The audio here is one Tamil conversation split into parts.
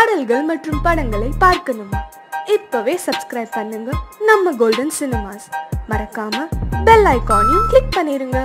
பாடல்கள் மற்றும் படங்களை பார்க்கணுமா இப்பவே சப்ஸ்கிரைப் பண்ணுங்க நம்ம கோல்டன் சினிமாஸ் மறக்காம பெல் ஐகானையும் கிளிக் பண்ணிருங்க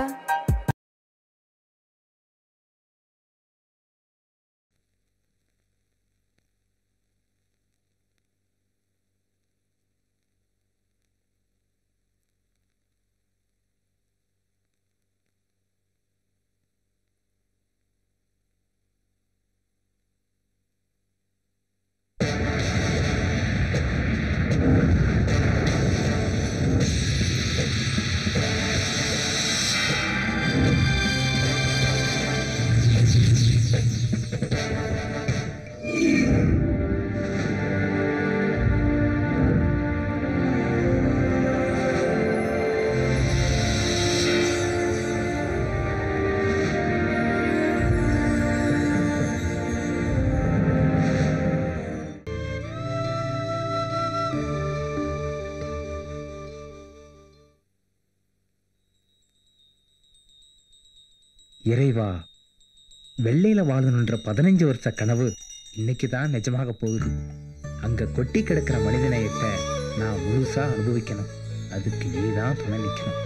இறைவா வெள்ளையில வாழணுன்ற பதினஞ்சு வருஷ கனவு இன்னைக்கு தான் நிஜமாக போகுது அங்க கொட்டி கிடக்கிற மனிதநேயத்தை நான் முழுசா அனுபவிக்கணும் அதுக்கு நீ தான் துணை நிற்கணும்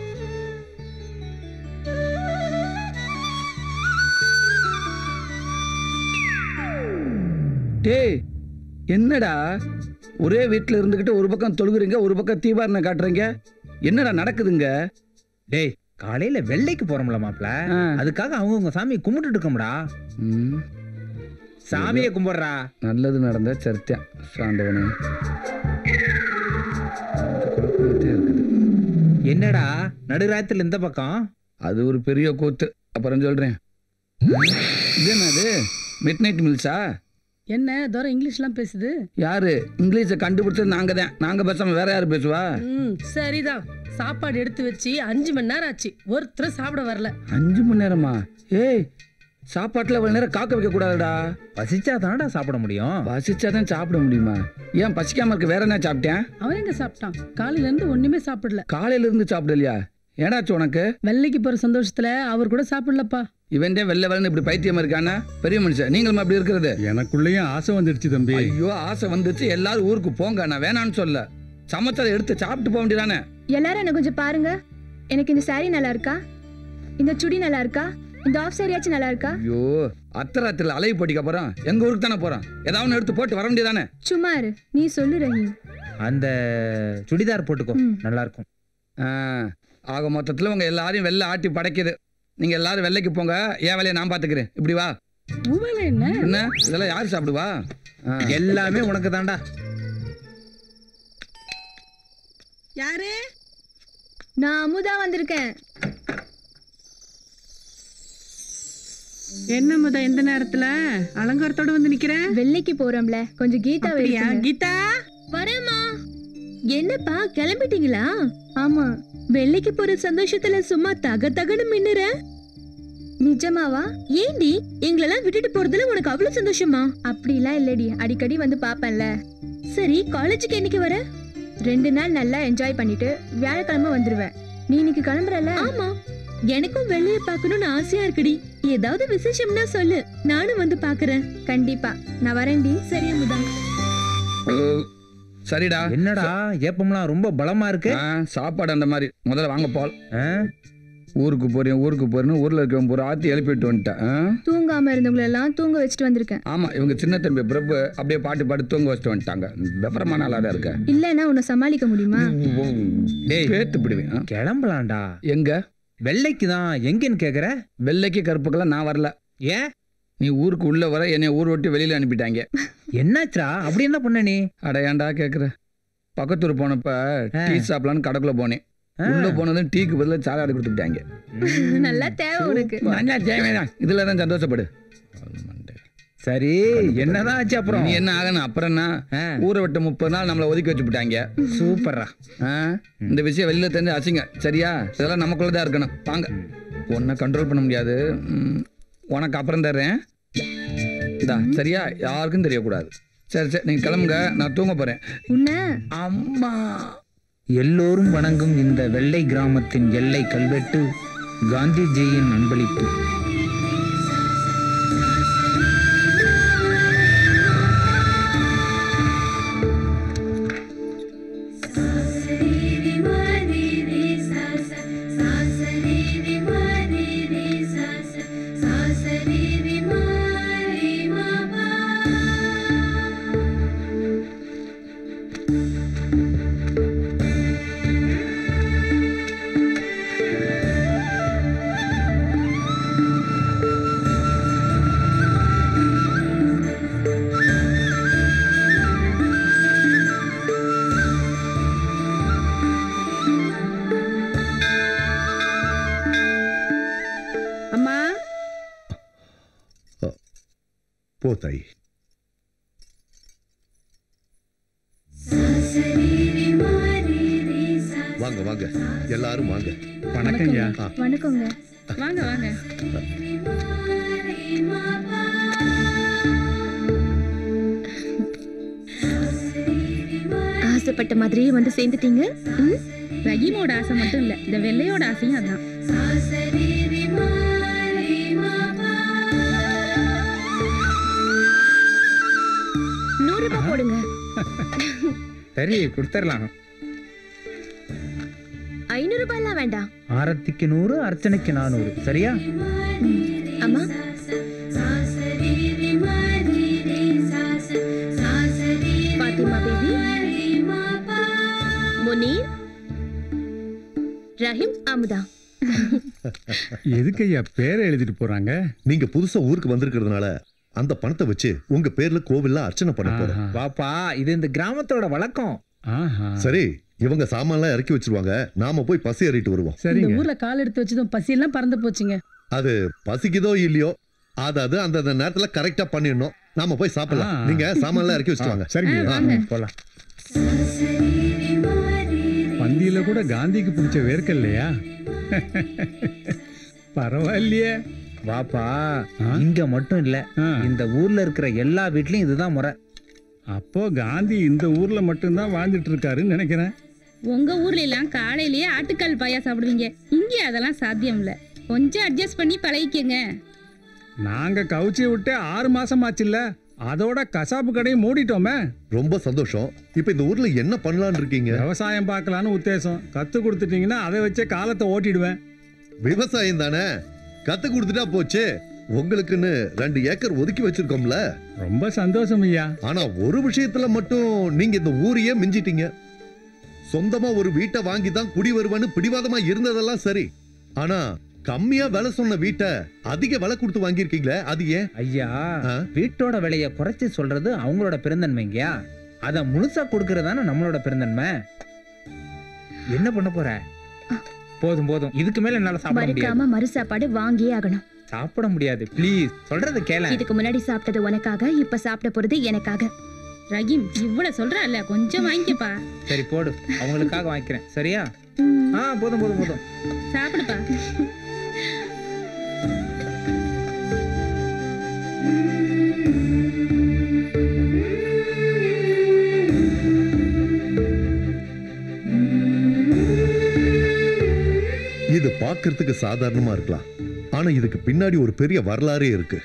டேய் என்னடா ஒரே வீட்டில் இருந்துக்கிட்டு ஒரு பக்கம் தொழுகுறீங்க ஒரு பக்கம் தீபாரணை காட்டுறீங்க என்னடா நடக்குதுங்க டேய் காலையில வெள்ளைக்கு போறோம்ல மாப்ள ஆ. அதுக்காக அவங்கவுங்க சாமியை கும்பிட்டுட்டு இருக்கோம்டா ம், சாமியை கும்பிடுறா நல்லது நடந்த சரித்தியம் சாண்டவனே குழப்பமாத்தே இருக்குது என்னடா நடுராத்திரில இந்த பக்கம் அது ஒரு பெரிய கூத்து அப்புறம் சொல்றேன் இது என்னது மிட் நைட் மில்ஸா என்ன தூரம் இங்கிலீஷ்லாம் பேசுது யாரு இங்கிலீஷை கண்டுபிடிச்சது நாங்க தான் நாங்க பேசாம வேற யாரு பேசுவா ம் சரிதான் சாப்பாடு எடுத்து வச்சு அஞ்சு மணி நேரம் ஆச்சு ஒருத்தர் சாப்பிட வரல அஞ்சு மணி நேரமா ஏய் சாப்பாட்டுல இவ்வளவு நேரம் காக்க வைக்க கூடாதுடா பசிச்சா தானடா சாப்பிட முடியும் பசிச்சாதான் சாப்பிட முடியுமா ஏன் பசிக்காம இருக்க வேற என்ன சாப்பிட்டேன் அவன் எங்க சாப்பிட்டான் காலையில இருந்து ஒண்ணுமே சாப்பிடல காலையில இருந்து சாப்பிடலையா ஏடாச்சு உனக்கு வெள்ளைக்கு போற சந்தோஷத்துல அவர் கூட சாப்பிடலப்பா இவன் தான் வெள்ளை வெள்ளன்னு இப்படி பைத்தியமா இருக்கானா பெரிய மனுஷன் நீங்களும் அப்படி இருக்கிறது எனக்குள்ளேயும் ஆசை வந்துடுச்சு தம்பி ஐயோ ஆசை வந்துச்சு எல்லாரும் ஊருக்கு போங்க நான் வேணான்னு சொல்ல சமைச்சதை எடுத்து சாப்பிட்டு போக வேண்டியதானே எல்லாரும் என்ன கொஞ்சம் பாருங்க எனக்கு இந்த saree நல்லா இருக்கா இந்த சுடி நல்லா இருக்கா இந்த ஆஃப் சாரியாச்சும் நல்லா இருக்கா ஐயோ அத்தராத்திரில அலைவு போட்டிக்க போறோம் எங்க ஊருக்கு தானே போறோம் ஏதாவது ஒண்ணு எடுத்து போட்டு வர வேண்டியதானே சும்மா இரு நீ சொல்லு ரஹீம் அந்த சுடிதார் போட்டுக்கோ ம். நல்லா இருக்கும் ஆக மொத்தத்துல உங்க எல்லாரையும் வெள்ளை ஆட்டி படைக்குது நீங்க எல்லாரும் வெள்ளைக்கு போங்க என் வேலையை நான் பாத்துக்கிறேன் இப்படி வா உண்மையில என்ன என்ன இதெல்லாம் யார் சாப்பிடுவா ஆ. எல்லாமே உனக்கு தான்டா யாரு நான் அமுதா வந்திருக்கேன் என்ன முத எந்த நேரத்துல அலங்காரத்தோட வந்து நிக்கிறேன் வெள்ளைக்கு போறோம்ல கொஞ்சம் கீதா அப்படியா கீதா வரேம்மா என்னப்பா கிளம்பிட்டீங்களா ஆமா வெள்ளைக்கு போற சந்தோஷத்துல சும்மா தக தகன்னு மின்னுற நிஜமாவா ஏண்டி எங்களெல்லாம் விட்டுட்டு போறதுல உனக்கு அவ்வளவு சந்தோஷமா அப்படிலாம் இல்லடி அடிக்கடி வந்து பாப்பேன்ல சரி காலேஜுக்கு என்னைக்கு வர ரெண்டு நாள் நல்லா என்ஜாய் பண்ணிட்டு வியாழக்கிழமை வந்துருவேன் நீ இன்னைக்கு கிளம்புறல ஆமா எனக்கும் வெள்ளைய பார்க்கணும்னு ஆசையா இருக்குடி ஏதாவது விசேஷம்னா சொல்லு நானும் வந்து பாக்குறேன் கண்டிப்பா நான் வரேன்டி சரி அமுதா ஓ, சரிடா என்னடா ஏப்பம்லாம் ரொம்ப பலமா இருக்கு ஆ, சாப்பாடு அந்த மாதிரி முதல்ல வாங்க போல் ஆ? ஊருக்கு போறேன் ஊருக்கு போறேன்னு ஊர்ல இருக்கவன் பூரா ஆத்தி எழுப்பிட்டு வந்துட்டேன் ஆ? தூங்காம இருந்தவங்களை எல்லாம் தூங்க வச்சுட்டு வந்திருக்கேன் ஆமா இவங்க சின்ன தம்பி பிரபு அப்படியே பாட்டு பாட்டு தூங்க வச்சுட்டு வந்துட்டாங்க விபரமான ஆளா தான் இருக்க இல்லைன்னா உன்னை சமாளிக்க முடியுமா டேய் பேத்து பிடுவேன் ஆ? கிளம்பலாம்டா எங்க வெள்ளைக்கு தான் எங்கன்னு கேக்குற வெள்ளைக்கு கருப்புக்கெல்லாம் நான் வரல ஏன் நீ ஊருக்கு உள்ள வர என்னை ஊர் விட்டு வெளியில அனுப்பிட்டாங்க என்னாச்சுடா அப்படி என்ன பண்ண நீ அட ஏன்டா கேக்குற பக்கத்தூர் போனப்ப ஆ. டீ சாப்பிடலான்னு கடைக்குள்ள போனேன் ஆ. உள்ள போனதும் டீக்கு பதிலா சாலாடு கொடுத்துட்டாங்க ம். நல்லா தேவை உனக்கு நல்லா தேவைதான் இதுல தான் சந்தோஷப்படு சரி என்னதான் ஆச்சு அப்புறம் நீ என்ன ஆகணும் அப்புறம் என்ன ஆ, ஊரை விட்டு முப்பது நாள் நம்மளை ஒதுக்கி வச்சு விட்டாங்க சூப்பர்ரா ஆ? இந்த விஷயம் வெளியில தெரிஞ்சு அசிங்க சரியா இதெல்லாம் நமக்குள்ள தான் இருக்கணும் வாங்க உன்னை கண்ட்ரோல் பண்ண முடியாது ம், உனக்கு அப்புறம் தர்றேன் இந்தா சரியா யாருக்கும் தெரியக்கூடாது சரி சரி நீங்க கிளம்புங்க நான் தூங்க போறேன் உன்ன அம்மா எல்லோரும் வணங்கும் இந்த வெள்ளை கிராமத்தின் எல்லை கல்வெட்டு காந்திஜியின் அன்பளிப்பு போ தாய் வாங்க வாங்க எல்லாரும் வாங்க வணக்கம்யா வணக்கங்க வாங்க வாங்க ஆசைப்பட்ட மாதிரியே வந்து சேர்ந்துட்டீங்க ம்? ரஹீமோட ஆசை மட்டும் இல்ல இந்த வெள்ளையோட ஆசையும் அதான் நூறு ரூபாய் போடுங்க சரி கொடுத்துடலாம் ஐநூறு ரூபாய் எல்லாம் வேண்டாம் ஆரத்திக்கு நூறு அர்ச்சனைக்கு நானூறு சரியா அம்மா பாத்திமா பேபி முனீர் ரஹீம் அமுதா எதுக்கு ஐயா பேரை எழுதிட்டு போறாங்க நீங்க புதுசா ஊருக்கு வந்திருக்கிறதுனால அந்த பணத்தை வச்சு உங்க பேர்ல கோவில்ல அர்ச்சனை பண்ண போறோம் ஆஹா. வாப்பா இது இந்த கிராமத்தோட வழக்கம் ஆஹா சரி இவங்க சாமான்லாம் இறக்கி வச்சிருவாங்க நாம போய் பசி ஏறிட்டு வருவோம் இந்த சரிங்க ஊர்ல கால் எடுத்து வச்சதும் பசியெல்லாம் பறந்து போச்சுங்க அது பசிக்குதோ இல்லையோ அதாவது அந்த அந்த நேரத்துல கரெக்டா பண்ணிடணும் நாம போய் சாப்பிடலாம் ஆ. நீங்க சாமான்லாம் இறக்கி வச்சுட்டு வாங்க சரிங்க ஆ. ம், போலாம் பந்தியில கூட காந்திக்கு பிடிச்ச வேர்க்க இல்லையா பரவாயில்லையே வாப்பா ஆ? இங்க மட்டும் இல்ல ஆ. இந்த ஊர்ல இருக்கிற எல்லா வீட்லயும் இதுதான் முறை அப்போ காந்தி இந்த ஊர்ல மட்டும்தான் வாழ்ந்துட்டு இருக்காருன்னு நினைக்கிறேன் உங்க ஊர்ல எல்லாம் காலையிலேயே ஆட்டுக்கால் பாயா சாப்பிடுவீங்க இங்க அதெல்லாம் சாத்தியம் இல்ல கொஞ்சம் அட்ஜஸ்ட் பண்ணி பழகிக்கங்க நாங்க கவுச்சி விட்டு ஆறு மாசம் ஆச்சுல்ல அதோட கசாப்பு கடையும் மூடிட்டோமே ரொம்ப சந்தோஷம் இப்ப இந்த ஊர்ல என்ன பண்ணலாம்னு இருக்கீங்க விவசாயம் பார்க்கலான்னு உத்தேசம் கத்து கொடுத்துட்டீங்கன்னா அதை வச்சே காலத்தை ஓட்டிடுவேன் விவசாயம் தானே கத்து கொடுத்துட்டா போச்சு உங்களுக்குன்னு ரெண்டு ஏக்கர் ஒதுக்கி வச்சிருக்கோம்ல ரொம்ப சந்தோஷம் ஐயா ஆனா ஒரு விஷயத்துல மட்டும் நீங்க இந்த ஊரையே மிஞ்சிட்டீங்க சொந்தமா ஒரு வீட்டை வாங்கி தான் குடி வருவேன்னு பிடிவாதமா இருந்ததெல்லாம் சரி ஆனா கம்மியா விலை சொன்ன வீட்டை அதிக விலை கொடுத்து வாங்கியிருக்கீங்களே அது ஏன் ஐயா ஆ? வீட்டோட விலைய குறைச்சு சொல்றது அவங்களோட பெருந்தன்மைங்கயா அத முழுசா கொடுக்கறதானே நம்மளோட பெருந்தன்மை என்ன பண்ண போற போதும் போதும் இதுக்கு மேல என்னால சாப்பிட முடியாது மறுக்காம மறு சாப்பாடு வாங்கியே ஆகணும் சாப்பிட முடியாது ப்ளீஸ் சொல்றது கேள இதுக்கு முன்னாடி சாப்பிட்டது உனக்காக இப்ப சாப்பிட போறது எனக்காக ரஹீம் இவ்வளவு சொல்றல்ல கொஞ்சம் வாங்கிக்கப்பா சரி போடு அவங்களுக்காக வாங்கிக்கிறேன் சரியா ம். ஆ போதும் போதும் போதும் சாப்பிடுப்பா இது பார்க்கிறதுக்கு சாதாரணமா இருக்கலாம் ஆனா இதுக்கு பின்னாடி ஒரு பெரிய வரலாறே இருக்கு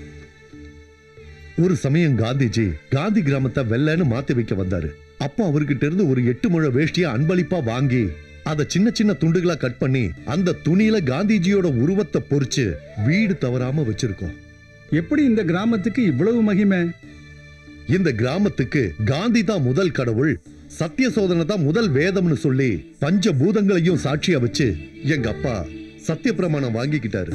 ஒரு சமயம் காந்திஜி காந்தி கிராமத்தை வெள்ளைன்னு மாத்தி வைக்க வந்தாரு அப்போ அவர்கிட்ட இருந்து ஒரு எட்டு முழ வேஷ்டிய அன்பளிப்பா வாங்கி அத சின்ன சின்ன துண்டுகளா கட் பண்ணி அந்த துணியில காந்திஜியோட உருவத்தை பொறிச்சு வீடு தவறாம வச்சிருக்கோம் எப்படி இந்த கிராமத்துக்கு இவ்வளவு மகிமை இந்த கிராமத்துக்கு காந்தி தான் முதல் கடவுள் சத்திய சோதனை தான் முதல் வேதம்னு சொல்லி பஞ்ச பூதங்களையும் சாட்சியா வச்சு எங்க அப்பா சத்திய பிரமாணம் வாங்கிக்கிட்டாரு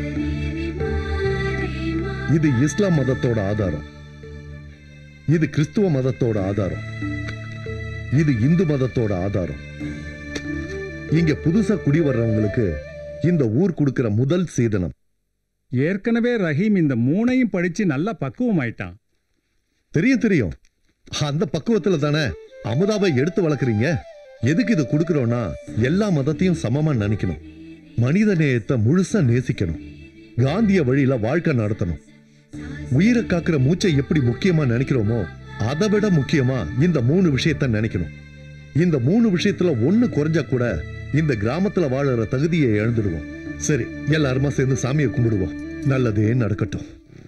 இது இஸ்லாம் மதத்தோட ஆதாரம் இது கிறிஸ்துவ மதத்தோட ஆதாரம் இது இந்து மதத்தோட ஆதாரம் இங்க புதுசா குடி வர்றவங்களுக்கு இந்த ஊர் கொடுக்கிற முதல் சீதனம் ஏற்கனவே ரஹீம் இந்த மூணையும் படிச்சு நல்லா பக்குவமாயிட்டான் தெரியும் தெரியும் அந்த பக்குவத்துல தானே அமுதாவை எடுத்து வளர்க்குறீங்க எதுக்கு இது கொடுக்கறோம்னா எல்லா மதத்தையும் சமமா நினைக்கணும் மனித நேயத்தை முழுசா நேசிக்கணும் காந்திய வழியில வாழ்க்கை நடத்தணும் உயிரை காக்கிற மூச்சை எப்படி முக்கியமா நினைக்கிறோமோ அதை விட முக்கியமா இந்த மூணு விஷயத்த நினைக்கணும் இந்த மூணு விஷயத்துல ஒண்ணு குறைஞ்சா கூட இந்த கிராமத்துல வாழற தகுதியை இழந்துடுவோம் சரி எல்லாருமா சேர்ந்து சாமியை கும்பிடுவோம் நல்லதே நடக்கட்டும்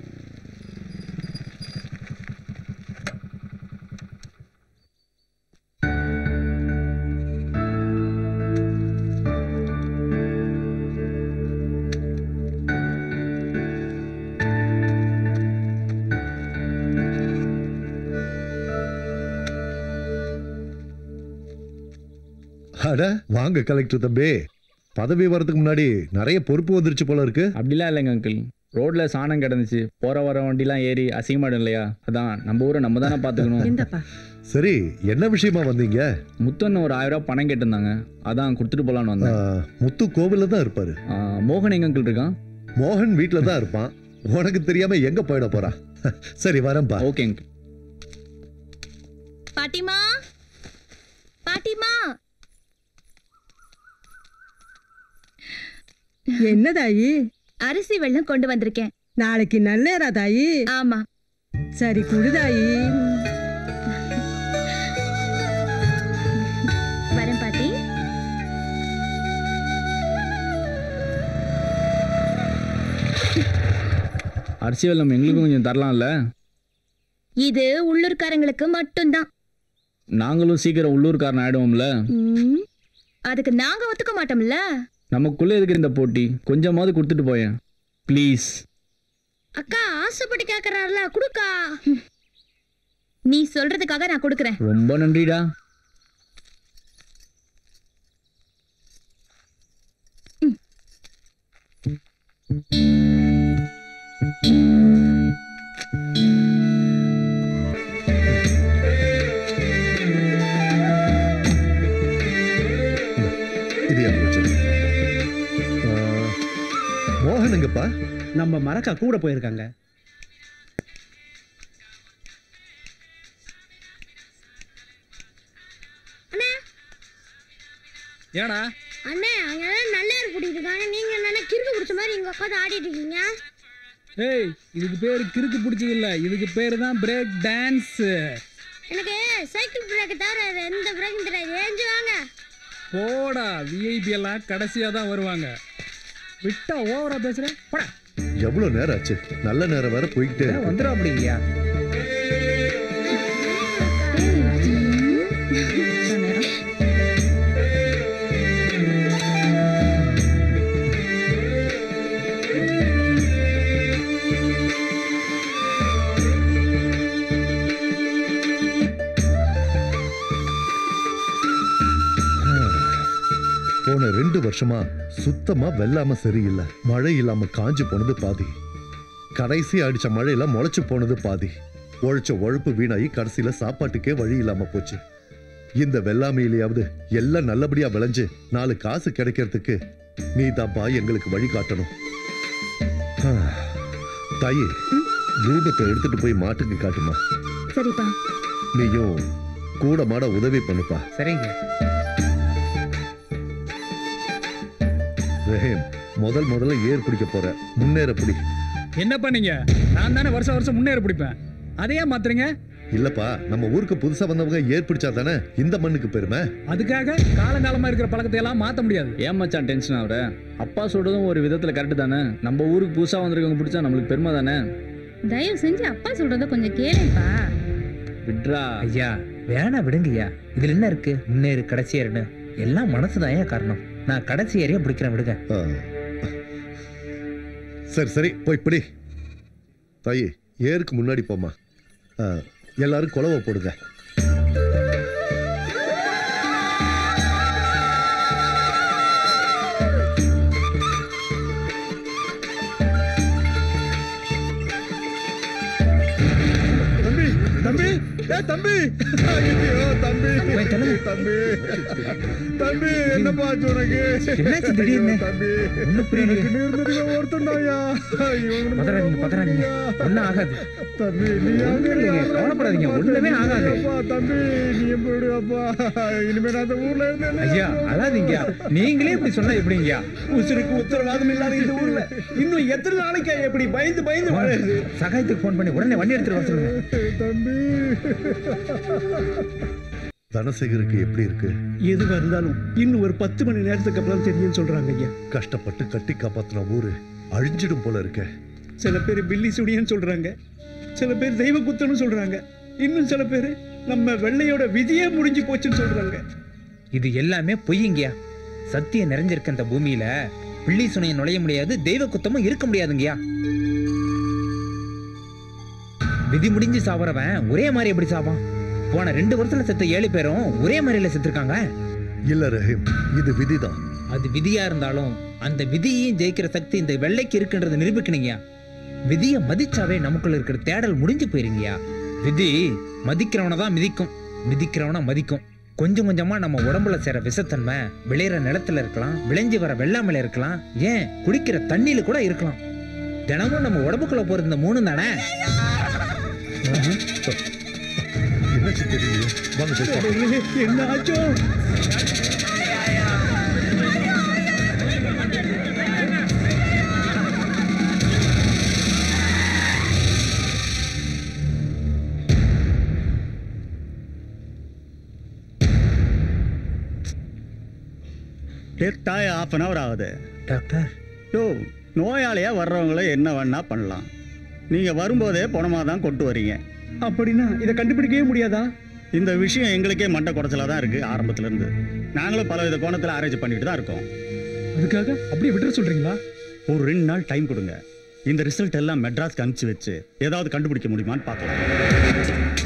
அட வாங்க கலெக்டர் தம்பி பதவி வரதுக்கு முன்னாடி நிறைய பொறுப்பு வந்துருச்சு போல இருக்கு அப்படிலாம் இல்லைங்க அங்கிள் ரோட்ல சாணம் கிடந்துச்சு போற வர வண்டிலாம் ஏறி அசிங்கமாடும் இல்லையா அதான் நம்ம ஊரை நம்ம தானே பார்த்துக்கணும் இந்தப்பா சரி என்ன விஷயமா வந்தீங்க முத்தண்ணன் ஒரு ஆயிரம் ரூபாய் பணம் கேட்டிருந்தாங்க அதான் கொடுத்துட்டு போலான்னு ஆ, வந்தேன் முத்து கோவில்ல தான் இருப்பாரு ஆ, மோகன் எங்க அங்கிள் இருக்கான் மோகன் வீட்ல தான் இருப்பான் உனக்கு தெரியாம எங்க போயிட போறான் சரி வரேன்பா ஓகேங்க பாட்டிமா பாட்டிமா என்ன தாயி அரிசி வெள்ளம் கொண்டு வந்திருக்கேன் நாளைக்கு நல்லேரா தாயி ஆமா சரி குடு தாயி வரேன் பாட்டி அரிசி வெள்ளம் எங்களுக்கும் கொஞ்சம் தரலாம்ல இது உள்ளூர்காரங்களுக்கு மட்டும்தான் நாங்களும் சீக்கிரம் உள்ளூர்காரன் ஆயிடுவோம்ல ம், அதுக்கு நாங்க ஒத்துக்க மாட்டோம்ல நமக்குள்ள எதுக்கு இந்த போட்டி கொஞ்சமாவது கொடுத்துட்டு போயேன் ப்ளீஸ் அக்கா ஆசைப்பட்டு கேக்குறாருல குடுக்கா நீ சொல்றதுக்காக நான் கொடுக்கறேன் ரொம்ப நன்றிடா இது எனக்கு வச்சிரு. ஆ, மோகன் எங்கப்பா நம்ம மரக்கா கூட போயிருக்காங்க ஏடா அண்ணே அங்க நல்ல ஏர் பிடிக்கிட்டு இருக்காங்க நீங்க என்ன கிறுக்கு பிடிச்ச மாதிரி இங்க உட்காந்து ஆடிட்டு இருக்கீங்க ஏய் இதுக்கு பேர் கிறுக்கு பிடிச்சது இல்ல இதுக்கு பேர் தான் பிரேக் டான்ஸ் எனக்கு சைக்கிள் பிரேக் தவிர வேற எந்த பிரேக்கும் தெரியாது ஏஞ்சு வாங்க போடா விஐபி எல்லாம் கடைசியா தான் வருவாங்க விட்டா ஓவரா பேசுற போடா எவ்வளவு நேரம் ஆச்சு நல்ல நேரம் வேற போய்கிட்டே இருக்கு. வந்துடும் அப்படிங்கய்யா போன ரெண்டு வருஷமா சுத்தமா வெள்ளாம சரியில்லை மழை இல்லாம காஞ்சு போனது பாதி கடைசி அடிச்ச மழையில முளைச்சு போனது பாதி உழைச்ச உழைப்பு வீணாகி கடைசியில சாப்பாட்டுக்கே வழி இல்லாம போச்சு இந்த வெள்ளாமையிலேயாவது எல்லாம் நல்லபடியா விளைஞ்சு நாலு காசு கிடைக்கிறதுக்கு நீ தான்ப்பா எங்களுக்கு வழி காட்டணும் ஆ, தாயி ரூபத்தை எடுத்துட்டு போய் மாட்டுக்கு காட்டுமா சரிப்பா நீயும் கூட மாட உதவி பண்ணுப்பா சரிங்க ரஹீம் முதல் முதல்ல ஏர் பிடிக்க போற முன்னேற பிடி என்ன பண்ணீங்க நான் தானே வருஷம் வருஷம் முன்னேற பிடிப்பேன் அதையே மாத்துறீங்க இல்லப்பா நம்ம ஊருக்கு புதுசா வந்தவங்க ஏர் பிடிச்சா தானே இந்த மண்ணுக்கு பெருமை அதுக்காக காலங்காலமா இருக்கிற பழக்கத்தை எல்லாம் மாத்த முடியாது ஏன் மச்சான் டென்ஷன் ஆகுற அப்பா சொல்றதும் ஒரு விதத்துல கரெக்டு தானே நம்ம ஊருக்கு புதுசா வந்திருக்கவங்க பிடிச்சா நம்மளுக்கு பெருமை தானே தயவு செஞ்சு அப்பா சொல்றத கொஞ்சம் கேளுப்பா விட்ரா ஐயா வேணா விடுங்கய்யா இதுல என்ன இருக்கு முன்னேறு கடைசி ஏறுன்னு எல்லாம் மனசுதான் ஏன் காரணம் நான் கடைசி ஏறியா பிடிக்கிறேன் விடுங்க ஆ. சரி சரி போய் பிடி தாயி ஏருக்கு முன்னாடி போமா ஆ, எல்லாரும் குலவை போடுங்க தம்பி தம்பி ஏ தம்பி ஐயோ தம்பி போய் சொல்லுங்க. தம்பி தம்பி என்னப்பா ஆச்சு உனக்கு என்னாச்சு திடீர்னு? ஐயோ, தம்பி ஒண்ணும் புரியலையே. எனக்கு நேர்ந்ததுக்கு ஒருத்தன்டாயா ஐயோ உனக்கு பதறாதீங்க பதறாதீங்க ஒன்றும் ஆகாது தம்பி நீ ஒண்ணும் இல்லைங்க, கவலைப்படாதீங்க, ஒண்ணுமே ஆகாது. அப்பா தம்பி நீ போயிடு அப்பா இனிமே நான் அந்த ஊர்ல இருந்து என்ன ஐயா அழாதீங்க நீங்களே இப்படி சொன்னா எப்படிங்கய்யா உசுருக்கு உத்தரவாதம் இல்லாத இந்த ஊர்ல இன்னும் எத்தனை நாளைக்கு எப்படி பயந்து பயந்து வாழறது சகாயத்துக்கு ஃபோன் பண்ணி உடனே வண்டி எடுத்துட்டு வர சொல்லுங்க தம்பி தனசேகருக்கு எப்படி இருக்கு எதுவா இருந்தாலும் இன்னும் ஒரு பத்து மணி நேரத்துக்கு அப்புறம் தெரியும்னு சொல்றாங்க ஐயா கஷ்டப்பட்டு கட்டி காப்பாத்தின ஊரு அழிஞ்சிடும் போல இருக்க சில பேர் பில்லி சுடியன்னு சொல்றாங்க சில பேர் தெய்வ குத்தன்னு சொல்றாங்க இன்னும் சில பேர் நம்ம வெள்ளையோட விதியே முடிஞ்சு போச்சுன்னு சொல்றாங்க இது எல்லாமே பொய்யுங்கய்யா சத்தியம் நிறைஞ்சிருக்க இந்த பூமியில பிள்ளி சுனையை நுழைய முடியாது தெய்வ குத்தமும் இருக்க முடியாதுங்கய்யா விதி முடிஞ்சு சாவறவன் ஒரே மாதிரி எப்படி சாவான் போன ரெண்டு வருஷத்துல செத்த ஏழு பேரும் ஒரே மாதிரில செத்துருக்காங்க இல்ல ரஹீம் இது விதிதான் அது விதியா இருந்தாலும் அந்த விதியையும் ஜெயிக்கிற சக்தி இந்த வெள்ளைக்கு இருக்குன்றதை நிரூபிக்கணுங்கய்யா விதியை மதிச்சாவே நமக்குள்ள இருக்கிற தேடல் முடிஞ்சு போயிருங்கய்யா விதி மதிக்கிறவனை தான் மிதிக்கும் மிதிக்கிறவனை மதிக்கும் கொஞ்சம் கொஞ்சமா நம்ம உடம்புல சேர விஷத்தன்மை விளையிற நிலத்துல இருக்கலாம் விளைஞ்சு வர வெள்ளாமையில இருக்கலாம் ஏன் குடிக்கிற தண்ணியில கூட இருக்கலாம் தினமும் நம்ம உடம்புக்குள்ள போறது இந்த மூணு தானே என்னாச்சு தெரியல வாங்க போய் பார்ப்போம். என்ன ஆச்சோ டெத் ஆகி ஆஃப் அன் ஹவர் ஆகுது டாக்டர் யோ நோயாளியாக வர்றவங்கள என்ன வேணா பண்ணலாம் நீங்கள் வரும்போதே பணமாக தான் கொண்டு வரீங்க அப்படின்னா இதை கண்டுபிடிக்கவே முடியாதா இந்த விஷயம் எங்களுக்கே மண்டை குடைச்சலாக தான் இருக்குது ஆரம்பத்துலேருந்து நாங்களும் பலவித கோணத்தில் ஆராய்ச்சி பண்ணிட்டு தான் இருக்கோம் அதுக்காக அப்படியே விட்டுற சொல்றீங்களா ஒரு ரெண்டு நாள் டைம் கொடுங்க இந்த ரிசல்ட் எல்லாம் மெட்ராஸ்க்கு அனுப்பிச்சு வச்சு ஏதாவது கண்டுபிடிக்க முடியுமான்னு பார்க்கலாம்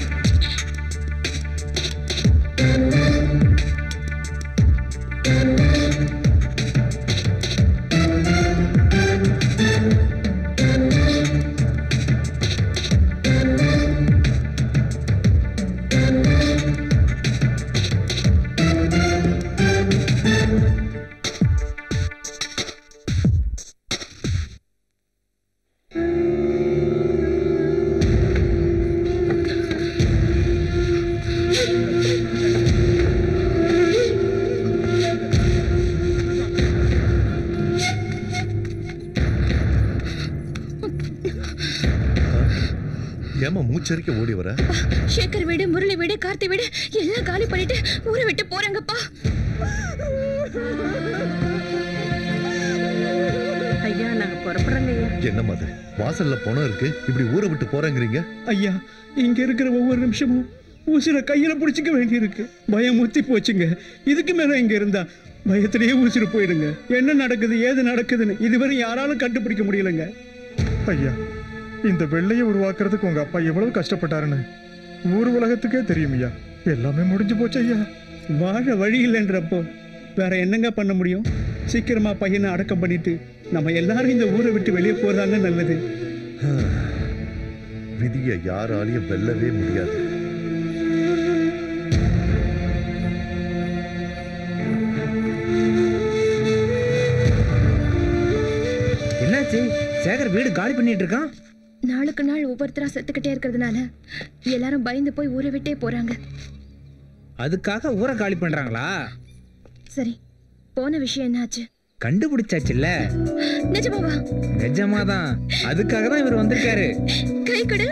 ஏமா மூச்சரிக்க ஓடி வர சேகர் வீடு முரளி வீடு கார்த்தி வீடு எல்லாம் காலி பண்ணிட்டு ஊரை விட்டு போறாங்கப்பா ஐயா நாங்க புறப்படுறோங்க ஐயா என்னம்மா அது வாசல்ல பணம் இருக்கு இப்படி ஊரை விட்டு போறேங்கிறீங்க ஐயா இங்க இருக்கிற ஒவ்வொரு நிமிஷமும் உசிரை கையில பிடிச்சிக்க வேண்டியிருக்கு பயம் முத்தி போச்சுங்க இதுக்கு மேல இங்க இருந்தா பயத்திலேயே உசிறு போயிடுங்க என்ன நடக்குது ஏது நடக்குதுன்னு இதுவரை யாராலும் கண்டுபிடிக்க முடியலங்க ஐயா இந்த வெள்ளையை உருவாக்குறதுக்கு உங்க அப்பா எவ்வளவு கஷ்டப்பட்டாருன்னு ஊர் உலகத்துக்கே தெரியும் ஐயா எல்லாமே முடிஞ்சு போச்சு ஐயா வாழ வழி இல்லைன்றப்போ வேற என்னங்க பண்ண முடியும் சீக்கிரமா பையனை அடக்கம் பண்ணிட்டு நம்ம எல்லாரும் இந்த ஊரை விட்டு வெளியே போறதாங்க நல்லது விதியை யாராலையும் வெல்லவே முடியாது என்னாச்சு சேகர் வீடு காலி பண்ணிட்டு இருக்கான் நாளுக்கு நாள் ஒவ்வொருத்தரா செத்துக்கிட்டே இருக்கிறதுனால எல்லாரும் பயந்து போய் ஊரை விட்டே போறாங்க அதுக்காக ஊரை காலி பண்றாங்களா சரி போன விஷயம் என்னாச்சு கண்டுபிடிச்சாச்சுல்ல நிஜமாவா நிஜமாதான் அதுக்காக தான் இவர் வந்திருக்காரு கை கொடு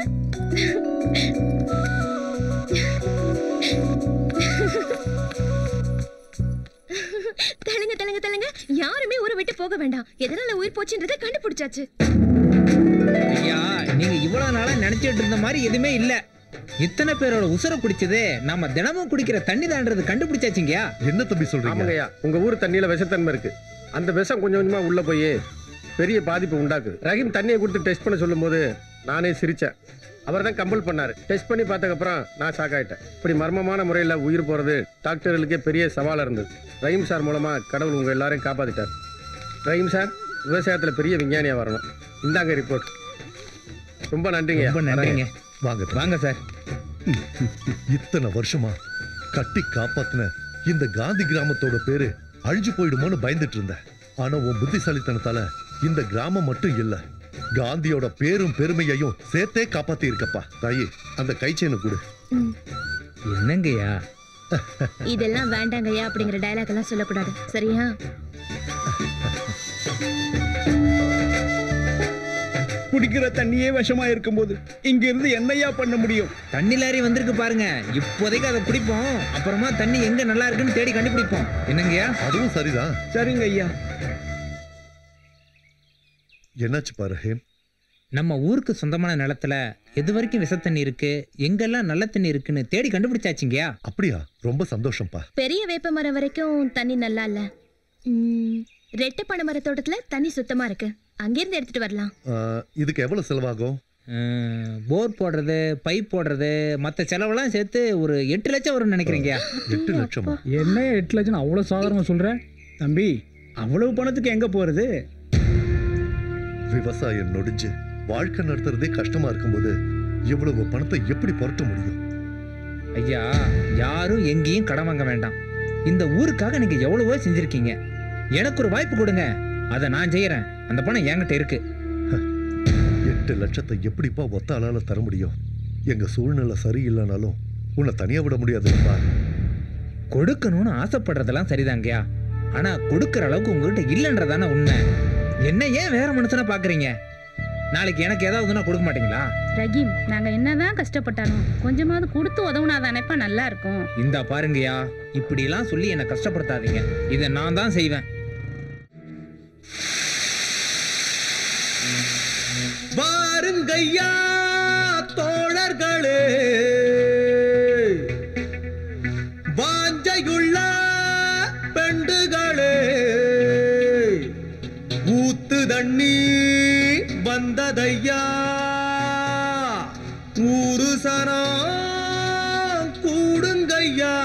தெலுங்க தெலுங்க தெலுங்க யாருமே ஊரை விட்டு போக வேண்டாம் எதனால உயிர் போச்சுன்றதை கண்டுபிடிச்சாச்சு ஐயா நீங்க இவ்வளவு நாளா நினைச்சிட்டு இருந்த மாதிரி எதுவுமே இல்ல இத்தனை பேரோட உசுர குடிச்சது நம்ம தினமும் குடிக்கிற தண்ணி தான்றது கண்டுபிடிச்சாச்சுங்கயா என்ன தம்பி சொல்றீங்க ஆமாங்கய்யா உங்க ஊர் தண்ணியில விஷத்தன்மை இருக்கு அந்த விஷம் கொஞ்சம் கொஞ்சமா உள்ள போய் பெரிய பாதிப்பு உண்டாக்குது ரஹீம் தண்ணியை கொடுத்து டெஸ்ட் பண்ண சொல்லும்போது நானே சிரிச்சேன் அவர் தான் கம்பல் பண்ணாரு டெஸ்ட் பண்ணி பார்த்ததுக்கப்புறம் நான் ஷாக் ஆயிட்டேன் இப்படி மர்மமான முறையில் உயிர் போறது டாக்டர்களுக்கே பெரிய சவாலாக இருந்தது ரஹீம் சார் மூலமா கடவுள் உங்க எல்லாரையும் காப்பாத்திட்டார் ரஹீம் சார் விவசாயத்தில் பெரிய விஞ்ஞானியா வரணும் இந்தாங்க ரிப்போர்ட் ரொம்ப நன்றிங்க ரொம்ப நன்றிங்க வாங்க வாங்க சார் இத்தனை வருஷமா கட்டி காப்பாத்தின இந்த காந்தி கிராமத்தோட பேரு அழிஞ்சு போயிடுமோன்னு பயந்துட்டு இருந்தேன் ஆனா உன் புத்திசாலித்தனத்தால இந்த கிராமம் மட்டும் இல்ல காந்தியோட பேரும் பெருமையையும் சேர்த்தே காப்பாத்தி இருக்கப்பா தாயி அந்த கைச்சேனை கொடு என்னங்கய்யா இதெல்லாம் வேண்டாங்கய்யா அப்படிங்கிற டயலாக் எல்லாம் சொல்லக்கூடாது சரியா குடிக்கிற தண்ணியே விஷமா இருக்கும்போது இங்க இருந்து என்னையா பண்ண முடியும் தண்ணி லாரி வந்திருக்கு பாருங்க இப்போதைக்கு அதை குடிப்போம் அப்புறமா தண்ணி எங்க நல்லா இருக்குன்னு தேடி கண்டுபிடிப்போம் என்னங்கய்யா அதுவும் சரிதான் சரிங்க ஐயா என்னாச்சு பாரு ஹேம் நம்ம ஊருக்கு சொந்தமான நிலத்துல எது வரைக்கும் விஷத்தண்ணி இருக்கு எங்கெல்லாம் நல்ல தண்ணி இருக்குன்னு தேடி கண்டுபிடிச்சாச்சுங்கயா அப்படியா ரொம்ப சந்தோஷம்ப்பா பெரிய வேப்ப மரம் வரைக்கும் தண்ணி நல்லா இல்ல ம், ரெட்டை பனை மர தோட்டத்துல தண்ணி சுத்தமா இருக்கு அங்கிருந்து எடுத்துட்டு வரலாம் ஆஹ், இதுக்கு எவ்வளவு செலவாகும் போர் போடுறது பைப் போடுறது மற்ற செலவெல்லாம் சேர்த்து ஒரு எட்டு லட்சம் வரும்னு நினைக்கிறீங்கயா எட்டு லட்சமா என்ன எட்டு லட்சம் அவ்வளோ சாதாரணமாக சொல்கிறேன் தம்பி அவ்வளவு பணத்துக்கு எங்க போறது விவசாயம் நொடிஞ்சு வாழ்க்கை நடத்துறதே கஷ்டமா இருக்கும்போது இவ்வளவு பணத்தை எப்படி புரட்ட முடியும் ஐயா யாரும் எங்கேயும் கடன் வாங்க வேண்டாம் இந்த ஊருக்காக நீங்க எவ்வளவோ செஞ்சிருக்கீங்க எனக்கு ஒரு வாய்ப்பு கொடுங்க அதை நான் செய்யறேன் அந்த பணம் என்கிட்ட இருக்கு எட்டு லட்சத்தை எப்படிப்பா ஒத்த ஆளால தர முடியும் எங்க சூழ்நிலை சரியில்லைனாலும் உன்னை தனியா விட முடியாதுப்பா கொடுக்கணும்னு ஆசைப்படுறதெல்லாம் சரிதாங்கய்யா ஆனா கொடுக்கற அளவுக்கு உங்ககிட்ட இல்லைன்றதானே உண்மை என்ன ஏன் வேற மனுஷனை பாக்குறீங்க நாளைக்கு எனக்கு ஏதாவதுன்னா கொடுக்க மாட்டீங்களா ரஹீம் நாங்க என்னதான் கஷ்டப்பட்டாலும் கொஞ்சமாவது கொடுத்து உதவுனாதானேப்பா நல்லா இருக்கும் இந்த பாருங்கய்யா இப்படிலாம் சொல்லி என்னை கஷ்டப்படுத்தாதீங்க இதை நான் தான் செய்வேன் வாருங்கய்யா தோழர்களே வாஞ்சையுள்ள பெண்டுகளே ஊத்து தண்ணி வந்ததையா ஊரு சனம் கூடுங்கய்யா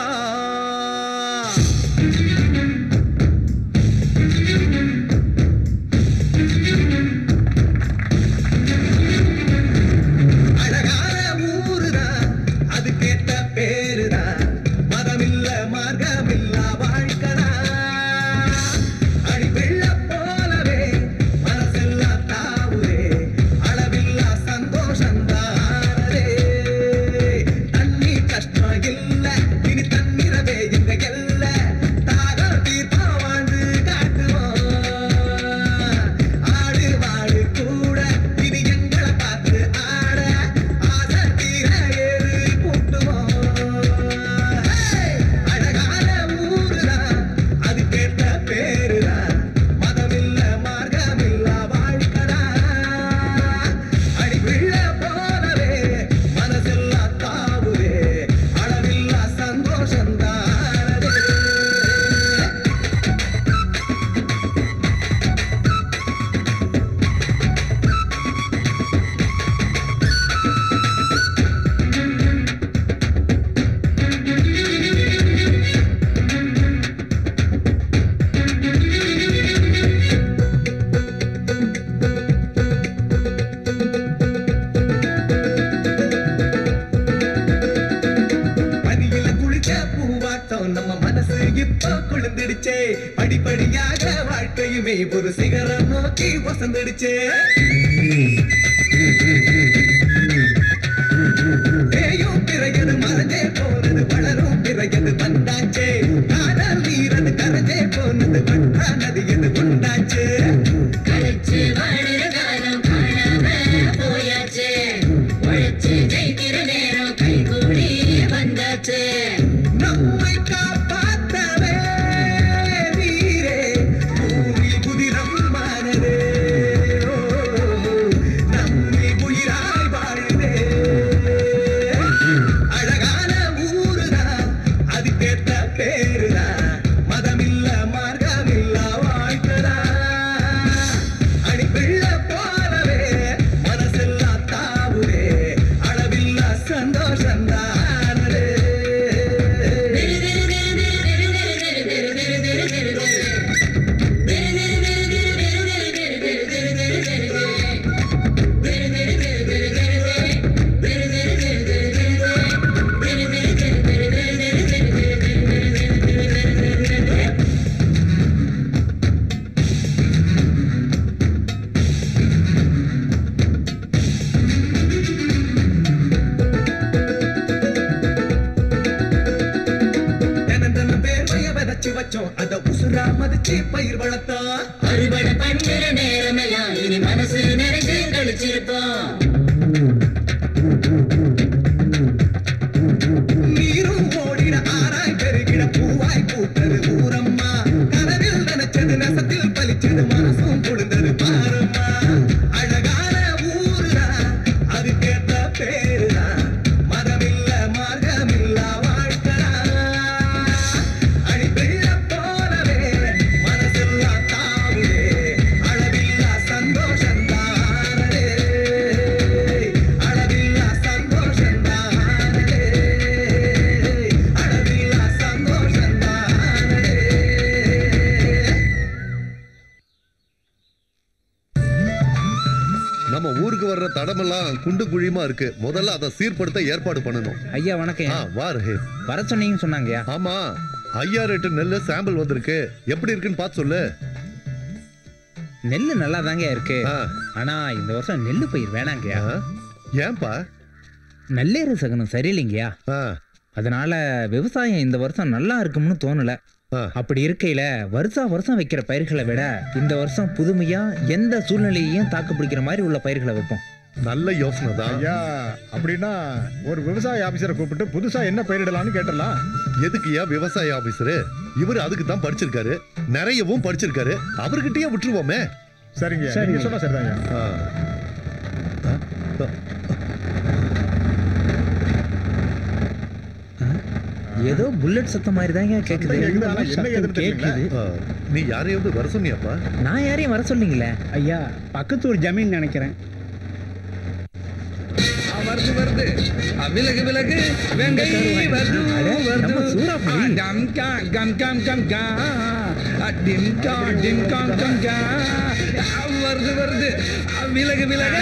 அழகான ஊருதான் அதுக்கேத்த பேருதான் மதமில்ல மார்க்கமில்ல வாழ்க்கடா அடி வெள்ள போலவே மனசெல்லாம் தாவுதே அளவில்லா சந்தோஷந்தானதே தண்ணி கஷ்டம் இல்ல இனி தண்ணீரவே எங்க எல்ல தாகம் தீர்ப்பா வாழ்ந்து காட்டுவோம் ஆடு வாடு கூட இனி எங்களை பார்த்து ஆட ஆசை தீர ஏறு கூட்டுவோம் அழகான ஊருதான் அது கேட்ட பேருதான் மதமில்ல மார்க்கமில்ல வாழ்க்கடா அடி விழ போலவே மனசெல்லாம் தாவுதே அளவில்லா சந்தோஷந்தானதே பனியில குளிச்ச பூவாட்டம் நம்ம மனசு இப்ப குளிர்ந்துடுச்சே படிப்படியாக வாழ்க்கையுமே ஒரு சிகரம் நோக்கி வசந்துடுச்சே தேயும் பிறகு மறைஞ்சே போனது வளரும் பிறகு வந்தாச்சே காதல் வீரன் கரைஞ்சே போனது வண்டா நதி எது கொண்டாச்சே கழிச்சு வாழுற காலம் காணாம போயாச்சே உழைச்சு ஜெயிக்கிற நேரம் கைகூடி வந்தாச்சே நம்மை காப்பாற்றவே வீரே பூமி புதிரம் மானதே ஓ, நம்மை உயிராய் வாழுதே அழகான ஊருதான் அதுக்கேத்த பேருதான் மதமில்ல மார்க்கமில்ல வாழ்க்கதான் அடி வெள்ள போலவே மனசெல்லாம் தாவுதே அளவில்லா சந்தோஷந்தானே தினந்தன பேர்வைய விதைச்சு வச்சோம் அத உசுரா மதிச்சு பயிர் வளர்த்தோம் அறுவடை பண்ணுற நேரமெல்லாம் இனி மனசு நிறைஞ்சு கழிச்சிருப்போம் நீரும் ஓடிட ஆராய் பெருகிட பூவாய் பூத்தது ஊரம்மா கனவில் நினைச்சது நெசத்தில் பலிச்சது மனசும் குளிர்ந்தது பாரம்மா அழகான ஊருதான் அதுக்கேத்த பேருதான் மதமில்ல மார்க்கமில்ல வாழ்க்கடா அடி வெள்ள போலவே மனசெல்லாம் தாவுதே அளவில்லா சந்தோஷந்தானே அளவில்லா சந்தோஷந்தானே அளவில்லா சந்தோஷந்தானே நம்ம ஊருக்கு வர்ற தடமெல்லாம் குண்டு குழியுமா இருக்கு முதல்ல அதை சீர்படுத்த ஏற்பாடு பண்ணணும் ஐயா வணக்கம் ஆ, வா ரஹே வர சொன்னீங்கன்னு சொன்னாங்கய்யா ஆமா ஐயா ரேட்டு நெல்லு சாம்பிள் வந்திருக்கு எப்படி இருக்குன்னு பார்த்து சொல்லு நெல்லு நல்லா தாங்க இருக்கு ஆனா இந்த வருஷம் நெல்லு பயிர் வேணாங்கய்யா ஏன்பா நல்லேறு சகனம் சரியில்லைங்கய்யா அதனால விவசாயம் இந்த வருஷம் நல்லா இருக்கும்னு தோணல அப்படி இருக்கையில வருஷா வருஷம் வைக்கிற பயிர்களை விட இந்த வருஷம் புதுமையா எந்த சூழ்நிலையையும் தாக்கு பிடிக்கிற மாதிரி உள்ள பயிர்களை வைப்போம் நல்ல யோசனை தான் ஐயா அப்படின்னா ஒரு விவசாய ஆபீசரை கூப்பிட்டு புதுசா என்ன பயிரிடலாம்னு கேட்டலாம் எதுக்குயா விவசாய ஆபீசரு இவர் அதுக்கு தான் படிச்சிருக்காரு நிறையவும் படிச்சிருக்காரு அவர்கிட்டயே விட்டுருவோமே சரிங்க நீங்க சொன்னா சரிதாங்க ஆ. ஏதோ புல்லட் சத்தம் மாதிரி தாங்க கேக்குது கேக்குது நீ யாரையாவது வர சொன்னியாப்பா நான் யாரையும் வர சொன்னீங்களே ஐயா பக்கத்து ஒரு ஜமீன் நினைக்கிறேன் வருது வருது அ, விலகு விலகு வெங்கை வருது வருது அ, டம் கா கம் கம் கம் கா அ, டிம் கா டிம் காம் கம் கா அ, வருது வருது அ, விலகு விலகு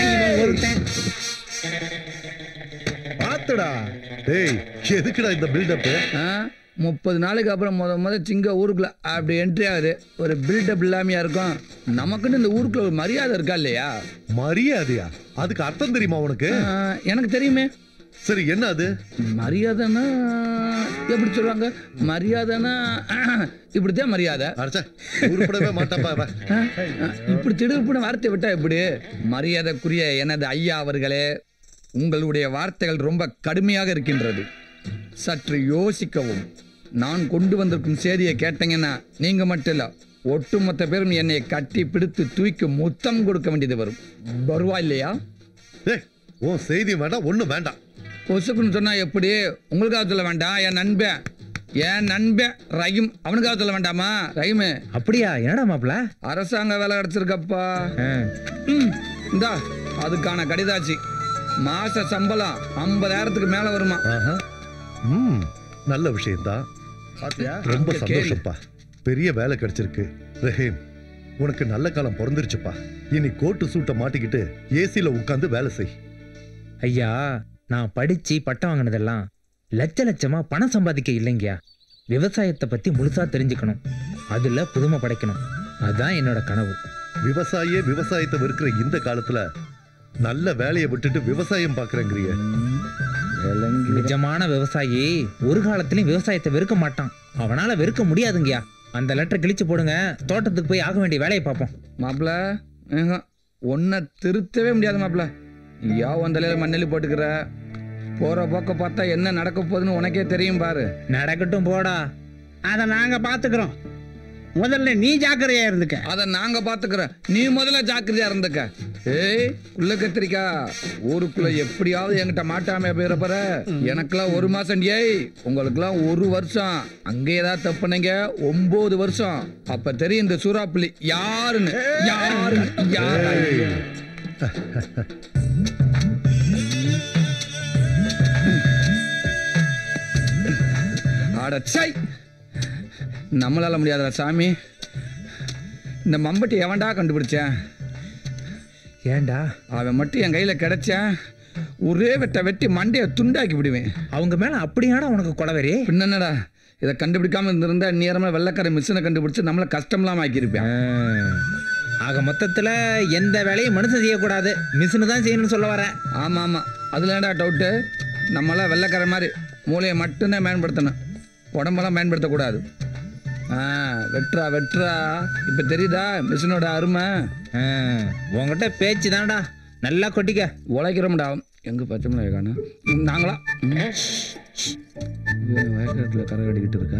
பாத்துடா டேய் எதுக்குடா இந்த பில்டப் முப்பது நாளைக்கு அப்புறம் முத முத சிங்க ஊருக்குள்ள அப்படி என்ட்ரி ஆகுது ஒரு பில்டப் இல்லாமையா இருக்கும் நமக்குன்னு இந்த ஊருக்குள்ள ஒரு மரியாதை இருக்கா இல்லையா மரியாதையா அதுக்கு அர்த்தம் தெரியுமா உனக்கு எனக்கு தெரியுமே சரி என்ன அது மரியாதைன்னா எப்படி சொல்லுவாங்க மரியாதைன்னா இப்படித்தான் மரியாதை உருப்படவே மாட்டாப்பா அவன். இப்படி திடுப்புன வார்த்தை விட்டா எப்படி மரியாதைக்குரிய எனது ஐயா அவர்களே உங்களுடைய வார்த்தைகள் ரொம்ப கடுமையாக இருக்கின்றது சற்று யோசிக்கவும் நான் கொண்டு வந்திருக்கும் செய்தியை கேட்டீங்கன்னா நீங்க மட்டும் இல்ல ஒட்டுமொத்த பேரும் என்னை கட்டி பிடித்து தூக்கி முத்தம் கொடுக்க வேண்டியது வரும் வருவா இல்லையா உன் செய்தி வேண்டாம் ஒண்ணும் வேண்டாம் பொசுக்குன்னு சொன்னா எப்படி உங்களுக்காக சொல்ல வேண்டாம் என் நண்பன் என் நண்பன் ரஹீம் அவனுக்காக சொல்ல வேண்டாமா ரஹீமு அப்படியா என்னடா மாப்ள அரசாங்க வேலை கிடைச்சிருக்கப்பா ம், இந்தா அதுக்கான கடிதாச்சு மாச சம்பளம் ஐம்பதாயிரத்துக்கு மேல வருமா ம் நல்ல விஷயம்தான் ரொம்ப கேளு. சந்தோஷப்பா பெரிய வேலை கிடைச்சிருக்கு ரஹீம் உனக்கு நல்ல காலம் பிறந்துருச்சுப்பா இனி கோட்டு சூட்டை மாட்டிக்கிட்டு ஏசில உட்காந்து வேலை செய் ஐயா நான் படிச்சு பட்டம் வாங்கினதெல்லாம் லட்ச லட்சமா பணம் சம்பாதிக்க இல்லைங்கயா விவசாயத்தை பத்தி முழுசா தெரிஞ்சுக்கணும் அதுல புதுமை படைக்கணும் அதான் என்னோட கனவு விவசாயியே விவசாயத்தை வெறுக்கிற இந்த காலத்துல நல்ல வேலையை விட்டுட்டு விவசாயம் பாக்குறேங்கிறிய நிஜமான விவசாயி ஒரு காலத்திலயும் விவசாயத்தை வெறுக்க மாட்டான் அவனால வெறுக்க முடியாதுங்கயா அந்த லெட்டர் கிழிச்சு போடுங்க தோட்டத்துக்கு போய் ஆக வேண்டிய வேலையை பார்ப்போம் மாப்பிள ஒன்றை திருத்தவே முடியாது மாப்பிள யா வந்தலையில மண்ணெல்லி போட்டுக்கிற போற போக்க பார்த்தா என்ன நடக்க போகுதுன்னு உனக்கே தெரியும் பாரு நடக்கட்டும் போடா அதை நாங்க பாத்துக்கிறோம் முதல்ல நீ ஜாக்கிரதையா இருந்துக்க அதை நாங்க பாத்துக்கிறோம் நீ முதல்ல ஜாக்கிரதையா இருந்துக்க ஏய் உள்ள கத்திரிக்கா ஊருக்குள்ள எப்படியாவது என்கிட்ட மாட்டாம போயிடப்பற எனக்கெல்லாம் ஒரு மாசம் ஏய் உங்களுக்கெல்லாம் ஒரு வருஷம் அங்கே ஏதாவது தப்புனீங்க ஒன்பது வருஷம் அப்ப தெரியும் இந்த சூறாப்புலி யாருன்னு யாருன்னு யாரு அடச்சை நம்மளால முடியாதா சாமி இந்த மம்பட்டி எவன்டா கண்டுபிடிச்சேன் ஏன்டா அவன் மட்டும் என் கையில் கிடைச்சேன் ஒரே வெட்ட வெட்டி மண்டையை துண்டாக்கி விடுவேன் அவங்க மேல அப்படியாடா உனக்கு கொலவரி பின்னடா இதை கண்டுபிடிக்காம இருந்திருந்தா நேரமா வெள்ளக்கார மிஷினை கண்டுபிடிச்சு நம்மளை கஷ்டம்லாம் ஆக்கியிருப்பேன் ஆக மொத்தத்துல எந்த வேலையும் மனுஷன் செய்யக்கூடாது மிஷினு தான் செய்யணும்னு சொல்ல வரேன் ஆமாம் ஆமாம் அதில் ஏன்டா டவுட்டு நம்மளாம் வெள்ளைக்கார மாதிரி மூளையை மட்டும்தான் பயன்படுத்தணும் உடம்பெல்லாம் பயன்படுத்தக்கூடாது ஆ வெட்டுறா வெட்டுறா இப்போ தெரியுதா மிஷினோட அருமை உங்ககிட்ட பேச்சு தான்டா நல்லா கொட்டிக்க உழைக்கிறோம்டா எங்கே பச்சை மிளகாய் காணும் நாங்களா வயக்காட்டில் கரை கட்டிக்கிட்டு இருக்கா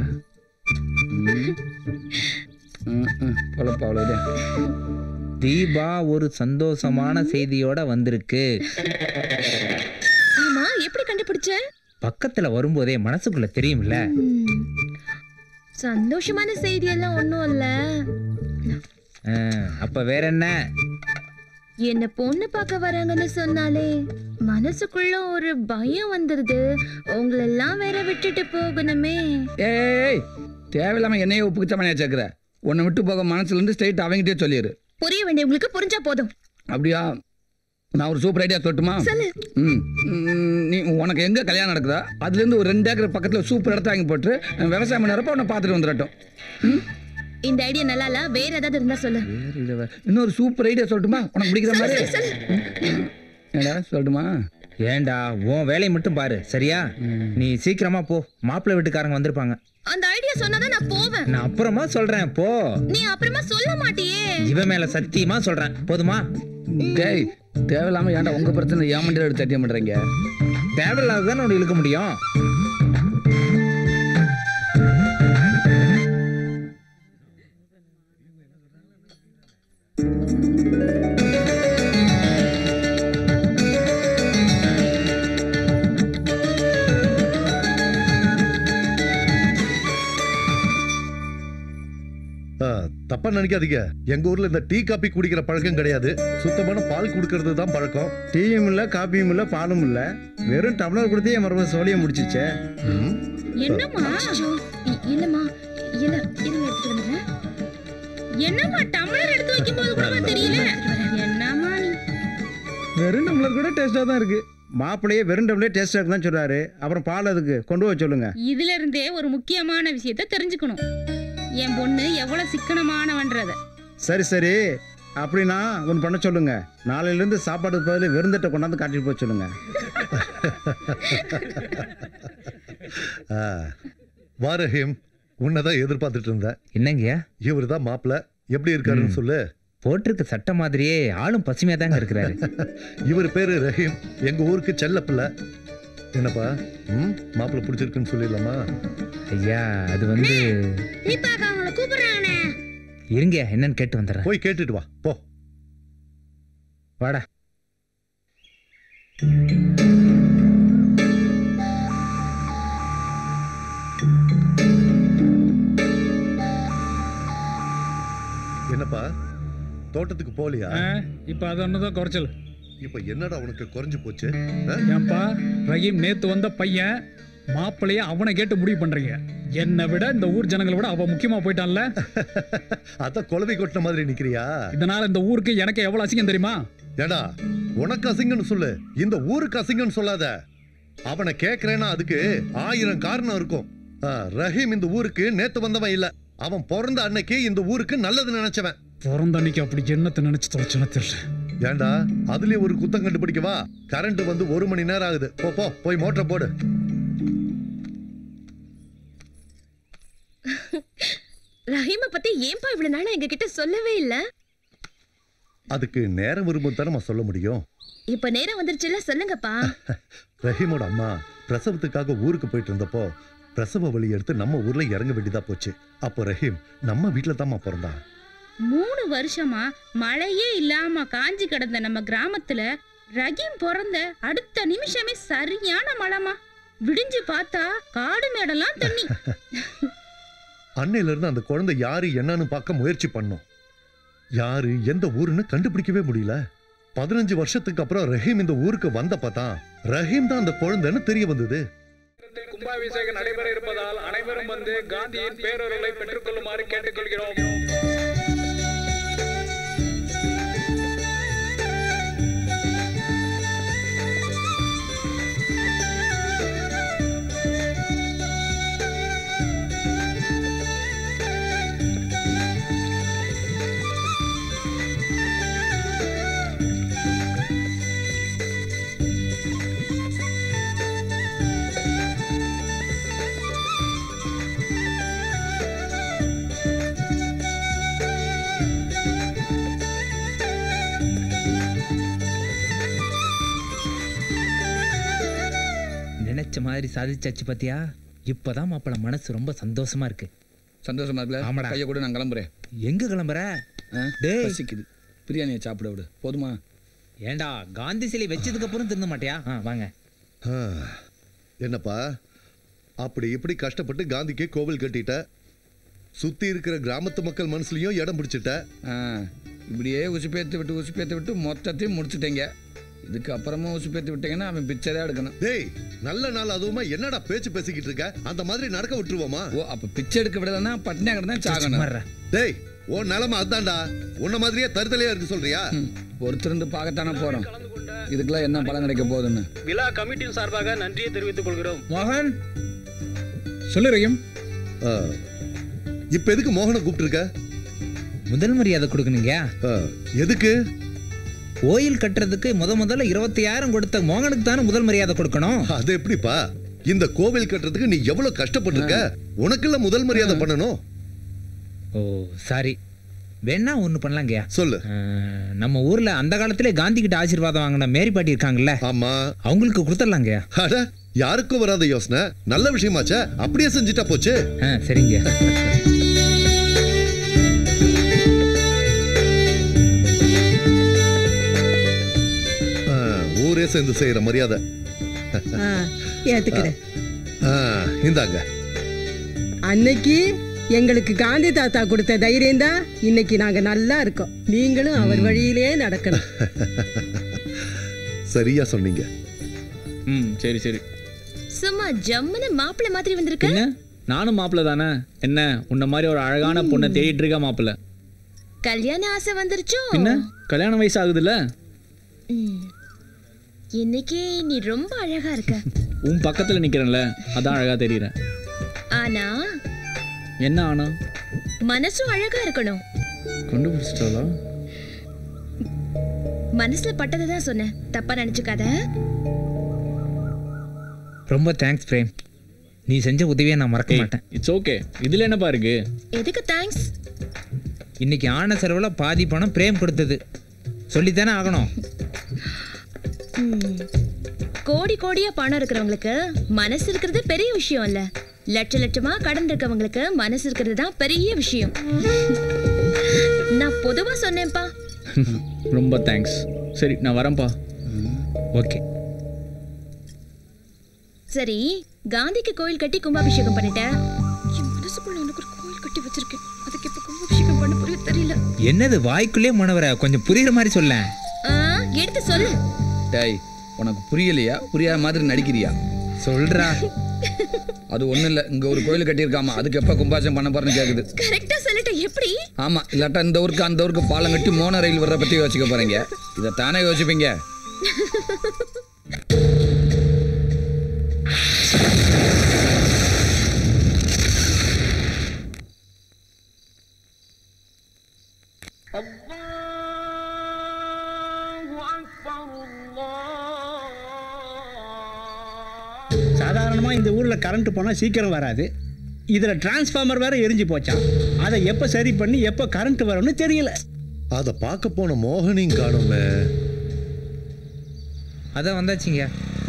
பொழப்பா அவ்வளோதான் தீபா ஒரு சந்தோஷமான செய்தியோட வந்திருக்கு ஆமா எப்படி கண்டுபிடிச்ச பக்கத்துல வரும்போதே மனசுக்குள்ள தெரியும்ல ம். சந்தோஷமான செய்தி எல்லாம் ஒண்ணும் இல்ல ஆ, அப்ப வேற என்ன என்ன பொண்ணு பார்க்க வராங்கன்னு சொன்னாலே மனசுக்குள்ள ஒரு பயம் வந்துருது உங்களெல்லாம் வேற விட்டுட்டு போகணுமே ஏய் தேவையில்லாமல் என்னையே உப்பு சமனியா சேர்க்குற உன்னை விட்டு போக மனசுலேருந்து ஸ்ட்ரைட் அவங்ககிட்டே சொல்லிடு புரிய வேண்டியவங்களுக்கு புரிஞ்சா போதும் அப்படியா நான் ஒரு சூப்பர் ஐடியா சொல்லட்டுமா சொல்லு ம் ம், நீ உனக்கு எங்கே கல்யாணம் நடக்குதா அதுலேருந்து ஒரு ரெண்டு ஏக்கர் பக்கத்தில் சூப்பர் இடத்த வாங்கி போட்டு விவசாயம் பண்ணுறப்ப உன்னை பார்த்துட்டு வந்துடட்டும் இந்த ஐடியா நல்லா இல்ல வேற ஏதாவது இருந்தா சொல்லு இன்னொரு சூப்பர் ஐடியா சொல்லட்டுமா உனக்கு பிடிக்கிற மாதிரி சொல்லு, சொல்லு. ஏடா சொல்லட்டுமா ஏண்டா உன் வேலையை மட்டும் பாரு சரியா நீ சீக்கிரமா போ மாப்பிள்ளை வீட்டுக்காரங்க வந்திருப்பாங்க அந்த ஐடியா சொன்னாதான் நான் போவேன் நான் அப்புறமா சொல்றேன் போ நீ அப்புறமா சொல்ல மாட்டியே இவன் மேல சத்தியமா சொல்றேன் போதுமா டேய் தேவையில்லாம ஏன்டா உங்க பிரச்சனை ஏன் மண்டியில் எடுத்து தட்டிய மாட்டேறீங்க தேவையில்லாத உனக்கு இழுக்க முடியும் ஆ, தப்பா நினைக்காதீங்க எங்க ஊர்ல இந்த டீ காபி குடிக்கிற பழக்கம் கிடையாது சுத்தமான பால் குடுக்கறது தான் பழக்கம் டீயும் இல்ல காப்பியும் இல்ல பாலும் இல்ல வெறும் டம்ளர் கொடுத்தே என் மருமக சோழியை முடிச்சிச்சே என்னம்மா இ- இல்லம்மா இல்ல இருங்க எடுத்துட்டு வந்துடுறேன் என்னம்மா டம்ளர் எடுத்து வைக்கும்போது கூட தெரியல என்னம்மா நீ வெறும் டம்ளர் கூட டேஸ்டா தான் இருக்கு மாப்பிள்ளையே வெறும் டம்ளர் டேஸ்டா இருக்குன்னு சொல்றாரு அப்புறம் பால் அதுக்கு கொண்டு போய் சொல்லுங்க இதுல இருந்தே ஒரு முக்கியமான விஷயத்த தெரிஞ்சுக்கணும் என் பொண்ணு எவ்வளவு சிக்கனமானவன்றத சரி சரி அப்படின்னா ஒன்று பண்ண சொல்லுங்க நாளையில இருந்து சாப்பாடுக்கு பதில் வெறுந்தட்டை கொண்டாந்து காட்டிட்டு போய் சொல்லுங்க ஆ, வா ரஹீம் உன்னதான் எதிர்பார்த்துட்டு இருந்தேன் என்னங்கய்யா இவர் தான் மாப்பிள்ள எப்படி இருக்காருன்னு சொல்லு போட்டிருக்க சட்டை மாதிரியே ஆளும் பசுமையா தாங்க இருக்கிறாரு இவர் பேரு ரஹீம் எங்க ஊருக்கு செல்லப்பிள்ளை என்னப்பா ம் மாப்பிள்ள பிடிச்சிருக்குன்னு சொல்லிடலாமா ஐயா அது வந்து தீபாக்கா அவங்கள கூப்பிடுறாங்கண்ணே இருங்க என்னன்னு கேட்டு வந்துடுறேன் போய் கேட்டுட்டு வா போ வாடா என்னப்பா தோட்டத்துக்கு போலியா இப்போ அது ஒன்றுதான் குறைச்சல் இப்ப என்னடா உனக்கு குறைஞ்சு போச்சு ஆ? ஏன்பா ரஹீம் நேத்து வந்த பையன் மாப்பிள்ளைய அவனை கேட்டு முடிவு பண்றீங்க என்னை விட இந்த ஊர் ஜனங்களை விட அவன் முக்கியமா போயிட்டான்ல அதான் குழவை கொட்டின மாதிரி நிக்கிறியா இதனால இந்த ஊருக்கு எனக்கு எவ்வளவு அசிங்கம் தெரியுமா ஏடா உனக்கு அசிங்கன்னு சொல்லு இந்த ஊருக்கு அசிங்கன்னு சொல்லாத அவனை கேக்குறேன்னா அதுக்கு ஆயிரம் காரணம் இருக்கும் ஆ, ரஹீம் இந்த ஊருக்கு நேத்து வந்தவன் இல்ல அவன் பிறந்த அன்னைக்கு இந்த ஊருக்கு நல்லது நினைச்சவன் பிறந்த அன்னைக்கு அப்படி என்னத்தை நினைச்சு தொலைச்சுன்னு தெரியல ஏண்டா அதுலயும் ஒரு குத்தம் கண்டுபிடிக்கவா கரண்ட் வந்து ஒரு மணி நேரம் ஆகுது போ போ போய் மோட்டரை போடு ரஹீமை பத்தி ஏன்பா இவ்வளவு நாளா எங்க கிட்ட சொல்லவே இல்ல அதுக்கு நேரம் வரும்போது தானே சொல்ல முடியும் இப்ப நேரம் வந்துருச்சுல சொல்லுங்கப்பா ரஹீமோட அம்மா பிரசவத்துக்காக ஊருக்கு போயிட்டு இருந்தப்போ பிரசவ வழி எடுத்து நம்ம ஊர்ல இறங்க வேண்டியதா போச்சு அப்போ ரஹீம் நம்ம வீட்டுல தாம்மா பிறந்தான் மூணு வருஷமா மழையே இல்லாம காஞ்சி கிடந்த நம்ம கிராமத்துல ரஹீம் பிறந்த அடுத்த நிமிஷமே சரியான மழைமா விடிஞ்சு பார்த்தா காடு மேடெல்லாம் தண்ணி அன்னையில இருந்து அந்த குழந்தை யாரு என்னன்னு பார்க்க முயற்சி பண்ணோம் யாரு எந்த ஊருன்னு கண்டுபிடிக்கவே முடியல பதினஞ்சு வருஷத்துக்கு அப்புறம் ரஹீம் இந்த ஊருக்கு வந்தப்ப தான் ரஹீம் தான் அந்த குழந்தைன்னு தெரிய வந்தது கும்பாபிஷேகம் நடைபெற இருப்பதால் அனைவரும் வந்து காந்தியின் பேரொருளை பெற்றுக்கொள்ளுமாறு கேட்டுக்கொள்கிறோம் நினைச்ச மாதிரி சாதிச்சாச்சு பாத்தியா இப்பதான் மாப்பிள்ள மனசு ரொம்ப சந்தோஷமா இருக்கு சந்தோஷமா இருக்குல்ல ஆமாடா. கையை கூட நான் கிளம்புறேன் எங்க கிளம்புற டேய். பசிக்குது பிரியாணியை சாப்பிட விடு போதுமா ஏண்டா காந்தி சிலை வச்சதுக்கு அப்புறம் திருந்த மாட்டியா ஆ, வாங்க ஆ, என்னப்பா அப்படி இப்படி கஷ்டப்பட்டு காந்திக்கு கோவில் கட்டிட்ட சுத்தி இருக்கிற கிராமத்து மக்கள் மனசுலயும் இடம் பிடிச்சிட்ட ஆ, இப்படியே உசுப்பேத்து விட்டு உசுப்பேத்து விட்டு மொத்தத்தையும் முடிச்சுட்டீங்க இதுக்கு அப்புறமா உசுப்பேத்து விட்டீங்கன்னா அவன் பிச்சை தான் எடுக்கணும் டேய் நல்ல நாள் அதுவுமா என்னடா பேச்சு பேசிக்கிட்டு இருக்க அந்த மாதிரி நடக்க விட்டுருவோமா ஓ அப்ப பிச்சை எடுக்க விடலன்னா பட்டினியா கிடந்தா சாகணும் டேய் உன் நிலைமை அதான்டா உன்ன மாதிரியே தருதலையா இருக்கு சொல்றியா ஒருத்தருந்து பார்க்கத்தானே போறோம் இதுக்கெல்லாம் என்ன பலன் கிடைக்க போகுதுன்னு விழா கமிட்டியின் சார்பாக நன்றியை தெரிவித்துக் கொள்கிறோம் மோகன் சொல்லு ரஹீம் ஆ, இப்ப எதுக்கு மோகனை கூப்பிட்டுருக்க முதல் மரியாதை கொடுக்கணுங்க ஆ, எதுக்கு கோயில் கட்டுறதுக்கு முத முதல்ல இருபத்தையாயிரம் கொடுத்த மோகனுக்கு தானே முதல் மரியாதை கொடுக்கணும் அது எப்படிப்பா இந்த கோவில் கட்டுறதுக்கு நீ எவ்வளவு கஷ்டப்பட்டிருக்க உனக்குள்ள முதல் மரியாதை பண்ணணும் ஓ சாரி வேணா ஒன்று பண்ணலாங்கய்யா சொல்லு நம்ம ஊர்ல அந்த காலத்திலே காந்தி கிட்ட ஆசீர்வாதம் வாங்கின மேரி பாட்டி இருக்காங்கல்ல ஆமா அவங்களுக்கு கொடுத்துடலாங்கய்யா அட யாருக்கும் வராத யோசனை நல்ல விஷயமாச்சே அப்படியே செஞ்சுட்டா போச்சு ஆ சரிங்க ஆ, ஊரே சேர்ந்து செய்யற மரியாதை ஆ, ஏத்துக்கிறேன் ஆ, இந்தாங்க அன்னைக்கு எங்களுக்கு காந்தி தாத்தா கொடுத்த தைரியம் தான் இன்னைக்கு நாங்க நல்லா இருக்கோம் நீங்களும் அவர் வழியிலே நடக்கணும் சரியா சொன்னீங்க ம் சரி சரி சும்மா ஜம்முன்னு மாப்பிள்ளை மாதிரி வந்திருக்க என்ன நானும் மாப்பிள்ள தானே என்ன உன்ன மாதிரி ஒரு அழகான பொண்ணை தேடிட்டு இருக்க மாப்பிள்ள கல்யாண ஆசை வந்துருச்சோ என்ன கல்யாண வயசு ஆகுதுல்ல ம். இன்னைக்கு நீ ரொம்ப அழகா இருக்க உன் பக்கத்துல நிக்கிறேன்ல அதான் அழகா தெரியறேன் ஆனா என்ன ஆனா மனசும் அழகா இருக்கணும் கண்டுபிடிச்சிட்டாளா மனசுல பட்டதை தான் சொன்னேன் தப்பா நினைச்சுக்காத ரொம்ப தேங்க்ஸ் பிரேம் நீ செஞ்ச உதவியை நான் மறக்க மாட்டேன் இட்ஸ் ஓகே இதுல என்னப்பா இருக்கு எதுக்கு தேங்க்ஸ் இன்னைக்கு ஆன செலவுல பாதி பணம் பிரேம் கொடுத்தது சொல்லித்தானே ஆகணும் கோடி கோடியா பணம் இருக்கிறவங்களுக்கு மனசு இருக்கிறது பெரிய விஷயம் இல்ல லட்ச லட்சமா கடன் இருக்கவங்களுக்கு மனசு இருக்கிறது தான் பெரிய விஷயம் நான் பொதுவா சொன்னேன்ப்பா ரொம்ப தேங்க்ஸ் சரி நான் வரேன்ப்பா ஓகே சரி காந்திக்கு கோயில் கட்டி கும்பாபிஷேகம் பண்ணிட்டேன் என் மனசுக்குள்ள எனக்கு ஒரு கோயில் கட்டி வச்சிருக்கேன் அதுக்கு இப்ப கும்பாபிஷேகம் பண்ண புரிய தெரியல என்னது வாய்க்குள்ளே மனவர கொஞ்சம் புரியுற மாதிரி சொல்ல ஆ, எடுத்து சொல்லு டேய் உனக்கு புரியலையா புரியாத மாதிரி நடிக்கிறியா சொல்றா அது ஒண்ணும் இல்ல இங்க ஒரு கோயில் கட்டியிருக்காமா அதுக்கு எப்ப கும்பாசம் பண்ண போறேன்னு கேக்குது கரெக்டா சொல்லிட்டேன் எப்படி ஆமா இல்லாட்டா இந்த ஊருக்கு அந்த ஊருக்கு பாலம் கட்டி மோன ரயில் வர்ற பத்தி யோசிக்க போறீங்க இதை தானே யோசிப்பீங்க சாதாரணமா இந்த ஊர்ல கரண்ட் போனா சீக்கிரம் வராது இதுல டிரான்ஸ்ஃபார்மர் வேற எரிஞ்சு போச்சான் அதை எப்ப சரி பண்ணி எப்ப கரண்ட் வரும்னு தெரியல அத பார்க்க போன மோகனையும் காணுமே அதான் வந்தாச்சுங்க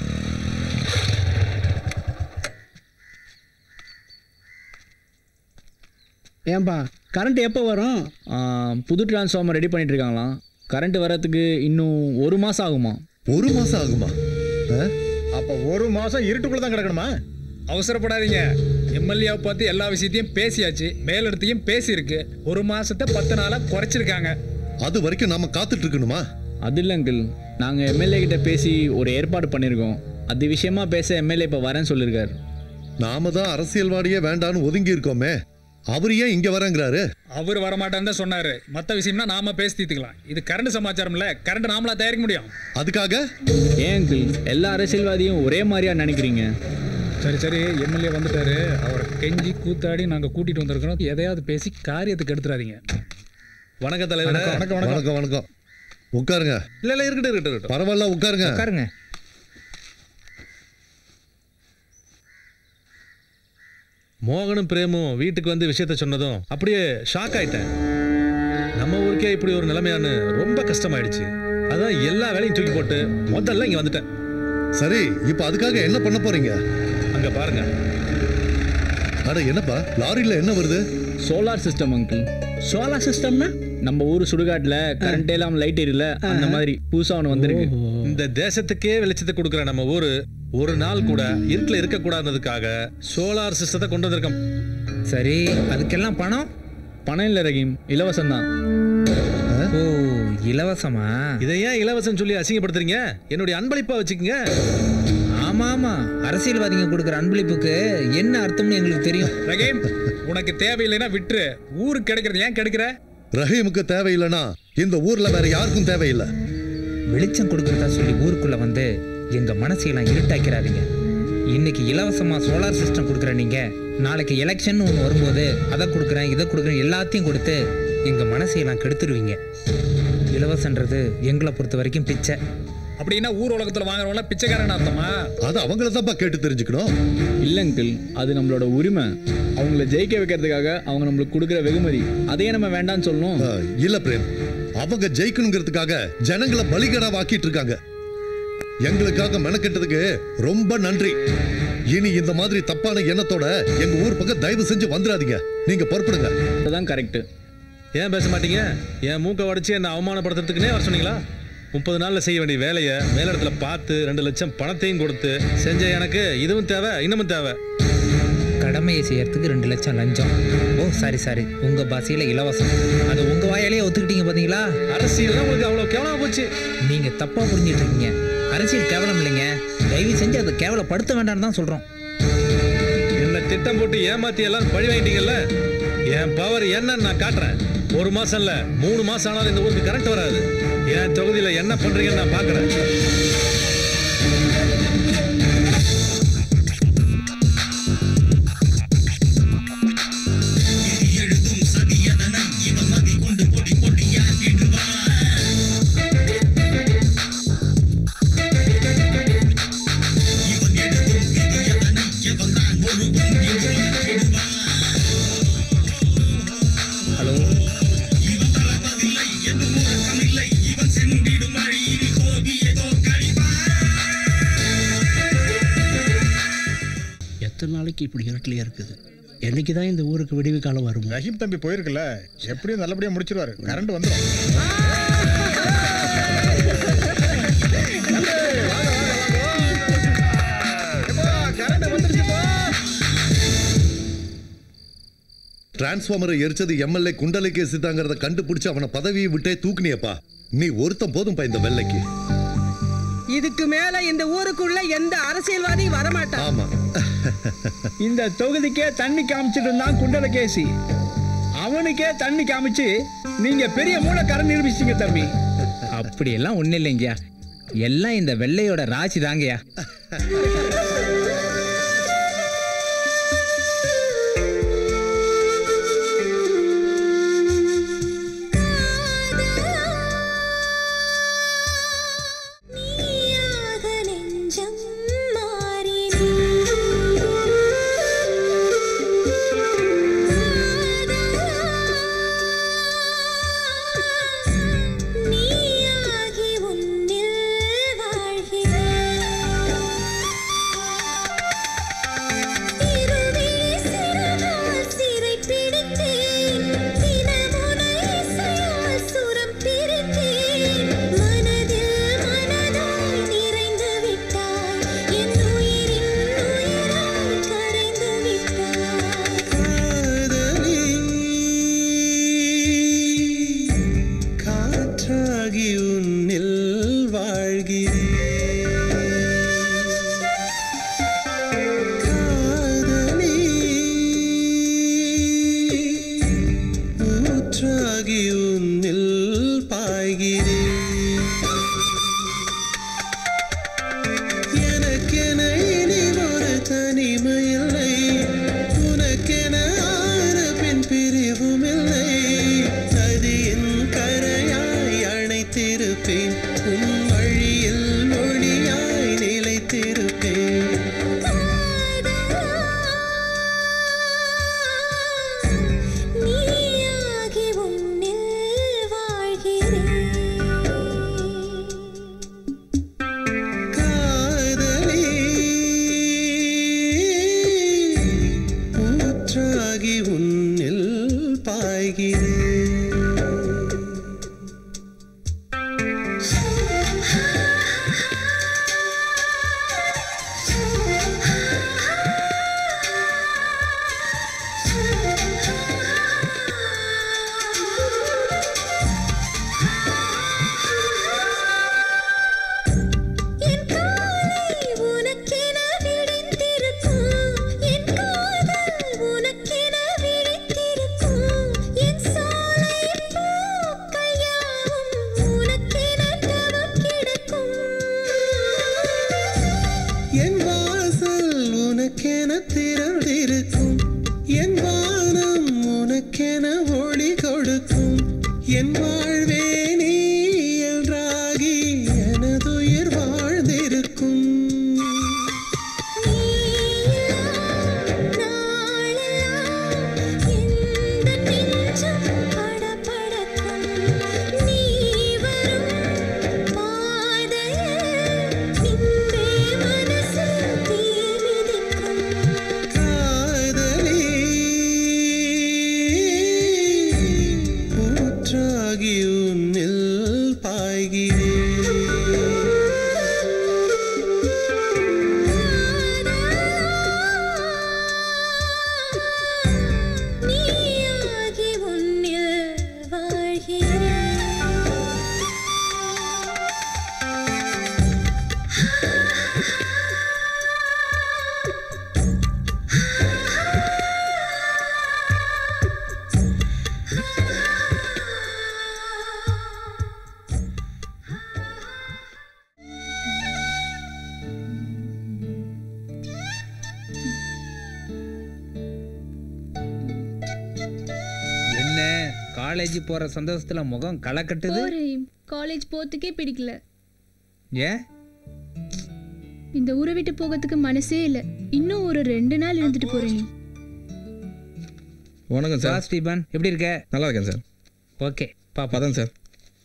ஏன்பா கரண்ட் எப்போ வரும் ஆ, புது டிரான்ஸ்ஃபார்மர் ரெடி பண்ணிட்டு இருக்காங்களாம் கரண்ட் வரதுக்கு இன்னும் ஒரு மாசம் ஆகுமா ஒரு மாசம் ஆகுமா அப்ப ஒரு மாசம் இருட்டுக்குள்ள தான் கிடக்கணுமா அவசரப்படாதீங்க எம்எல்ஏவை பார்த்து எல்லா விஷயத்தையும் பேசியாச்சு மேலிடத்தையும் பேசியிருக்கு ஒரு மாசத்தை பத்து நாளா குறைச்சிருக்காங்க அது வரைக்கும் நாம காத்துட்டு இருக்கணுமா அது இல்லை அங்கிள் நாங்கள் எம்எல்ஏ கிட்ட பேசி ஒரு ஏற்பாடு பண்ணியிருக்கோம் அது விஷயமா பேச எம்எல்ஏ இப்போ வரேன்னு சொல்லியிருக்காரு நாம தான் அரசியல்வாடியே வேண்டான்னு ஒதுங்கி இருக்கோமே அவர் ஏன் இங்க வரங்கிறாரு அவர் வரமாட்டான்னு தான் சொன்னாரு மத்த விஷயம்னா நாம பேசி தீர்த்துக்கலாம் இது கரண்ட் சமாச்சாரம்ல கரண்ட் நாமளா தயாரிக்க முடியும் அதுக்காக ஏன் அங்கிள் எல்லா அரசியல்வாதியும் ஒரே மாதிரியா நினைக்கிறீங்க சரி சரி எம்எல்ஏ வந்துட்டாரு அவரை கெஞ்சி கூத்தாடி நாங்க கூட்டிட்டு வந்திருக்கிறோம் எதையாவது பேசி காரியத்துக்கு எடுத்துறாதீங்க வணக்கம் தலைவர் வணக்கம் வணக்கம் வணக்கம் உட்காருங்க இல்ல இல்ல இருக்கட்டும் இருக்கட்டும் இருக்கட்டும். பரவாயில்ல உட்காருங்க உட்காருங்க மோகனும் பிரேமும் வீட்டுக்கு வந்து விஷயத்த சொன்னதும் அப்படியே ஷாக் ஆயிட்டேன் நம்ம ஊருக்கே இப்படி ஒரு நிலைமையான்னு ரொம்ப கஷ்டமாயிடுச்சு அதான் எல்லா வேலையும் தூக்கி போட்டு முதல்ல இங்க வந்துட்டேன் சரி இப்போ அதுக்காக என்ன பண்ண போறீங்க அங்க பாருங்க அட என்னப்பா லாரியில என்ன வருது சோலார் சிஸ்டம் அங்கிள் சோலார் சிஸ்டம்னா நம்ம ஊர் சுடுகாட்டில் கரண்டே இல்லாமல் லைட் எரியல அந்த மாதிரி புதுசாக ஒன்று வந்திருக்கு இந்த தேசத்துக்கே வெளிச்சத்தை கொடுக்குற நம்ம ஊரு ஒரு நாள் கூட இருட்டில் இருக்கக்கூடாதுன்றதுக்காக சோலார் சிஸ்டத்தை கொண்டு வந்திருக்கோம் சரி அதுக்கெல்லாம் பணம் பணம் இல்லை ரஹீம் இலவசம் தான் ஓ இலவசமா இதை ஏன் இலவசம் சொல்லி அசிங்கப்படுத்துறீங்க என்னுடைய அன்பளிப்பா வச்சுக்கோங்க ஆமா ஆமா அரசியல்வாதிங்க கொடுக்குற அன்பளிப்புக்கு என்ன அர்த்தம்னு எங்களுக்கு தெரியும் ரகீம் உனக்கு தேவையில்லைன்னா விட்டுரு ஊருக்கு கிடைக்கிறது ஏன் கெடுக்கிற ரஹீமுக்கு தேவையில்லைன்னா இந்த ஊர்ல வேற யாருக்கும் தேவையில்லை வெளிச்சம் கொடுக்கறதா சொல்லி ஊருக்குள்ள வந்து எங்க மனசையெல்லாம் இருட்டாக்கிறாதீங்க இன்னைக்கு இலவசமா சோலார் சிஸ்டம் கொடுக்குற நீங்க நாளைக்கு எலெக்ஷன் ஒன்று வரும்போது அதை கொடுக்குறேன் இதை கொடுக்குறேன் எல்லாத்தையும் கொடுத்து எங்க மனசையெல்லாம் கெடுத்துருவீங்க இலவசன்றது எங்களை பொறுத்த வரைக்கும் பிச்சை அப்படின்னா ஊர் உலகத்துல வாங்குறவங்கள பிச்சைக்காரன் அர்த்தமா அது அவங்கள தான்ப்பா கேட்டு தெரிஞ்சுக்கணும் இல்ல அங்கிள் அது நம்மளோட உரிமை அவங்கள ஜெயிக்க வைக்கிறதுக்காக அவங்க நம்மளுக்கு கொடுக்குற வெகுமதி அதையே நம்ம வேண்டாம்னு சொல்லணும் ஆ, இல்ல பிரேம் அவங்க ஜெயிக்கணுங்கிறதுக்காக ஜனங்களை பலிகடா வாக்கிட்டு இருக்காங்க எங்களுக்காக மெனக்கெட்டதுக்கு ரொம்ப நன்றி இனி இந்த மாதிரி தப்பான எண்ணத்தோட எங்க ஊர் பக்கம் தயவு செஞ்சு வந்துடாதீங்க நீங்க பொறுப்படுங்க அதுதான் கரெக்ட் ஏன் பேச மாட்டீங்க என் மூக்க உடச்சி என்னை அவமானப்படுத்துறதுக்குனே வர சொன்னீங்களா முப்பது நாளில் செய்ய வேண்டிய வேலையை மேலிடத்துல பார்த்து ரெண்டு லட்சம் பணத்தையும் கொடுத்து செஞ்ச எனக்கு இதுவும் தேவை இன்னமும் தேவை கடமையை செய்யறதுக்கு ரெண்டு லட்சம் லஞ்சம் ஓ சாரி சாரி உங்க பாஷையில இலவசம் அது உங்க வாயாலேயே ஒத்துக்கிட்டீங்க பாத்தீங்களா அரசியல் உங்களுக்கு அவ்வளோ கேவலமா போச்சு நீங்க தப்பா புரிஞ்சிட்டு இருக்கீங்க அரசியல் கேவலம் இல்லைங்க தயவு செஞ்சு அதை கேவலப்படுத்த வேண்டாம்னு தான் சொல்றோம் என்ன திட்டம் போட்டு ஏமாத்தி எல்லாரும் பழி வாங்கிட்டீங்கல்ல என் பவர் என்னன்னு நான் காட்டுறேன் ஒரு மாசம் இல்ல மூணு மாசம் ஆனாலும் இந்த ஊருக்கு கரண்ட் வராது என் தொகுதியில என்ன பண்றீங்கன்னு நான் பாக்குறேன் ஹலோ எத்தனை நாளைக்கு இப்படி இருட்டிலே இருக்குது என்னைக்கு தான் இந்த ஊருக்கு விடிவு காலம் வரும் ரஹீம் தம்பி போயிருக்குல்ல எப்படியும் நல்லபடியா முடிச்சிருவாரு கரண்ட் வந்துடும் டிரான்ஸ்ஃபார்மரை எரிச்சது எம்எல்ஏ குண்டலிகேசி தாங்கிறத கண்டுபிடிச்சு அவனை பதவியை விட்டே தூக்குனியப்பா நீ ஒருத்தன் போதும்பா இந்த வெள்ளைக்கு இதுக்கு மேல இந்த ஊருக்குள்ள எந்த அரசியல்வாதியும் வரமாட்டான் ஆமா இந்த தொகுதிக்கே தண்ணி காமிச்சிட்டு இருந்தான் குண்டலகேசி அவனுக்கே தண்ணி காமிச்சு நீங்க பெரிய மூலக்காரன் நிரூபிச்சிங்க தம்பி அப்படியெல்லாம் ஒன்றும் இல்லைங்கய்யா எல்லாம் இந்த வெள்ளையோட ராசி தாங்கய்யா நீயாகி உன்னில் வாழ்கிறேன் உனக்கென ஒளி கொடுக்கும் என் வாழ்வே நீ காலேஜ் போற சந்தோஷத்துல முகம் களை கட்டுது போறேன் காலேஜ் போறதுக்கே பிடிக்கல ஏன் இந்த ஊரை விட்டு போகிறதுக்கு மனசே இல்ல இன்னும் ஒரு ரெண்டு நாள் இருந்துட்டு போறேன் நீ வணக்கம் சார் ஸ்டீபன் எப்படி இருக்க நல்லா இருக்கேன் சார் ஓகே பாப்பா தான் சார்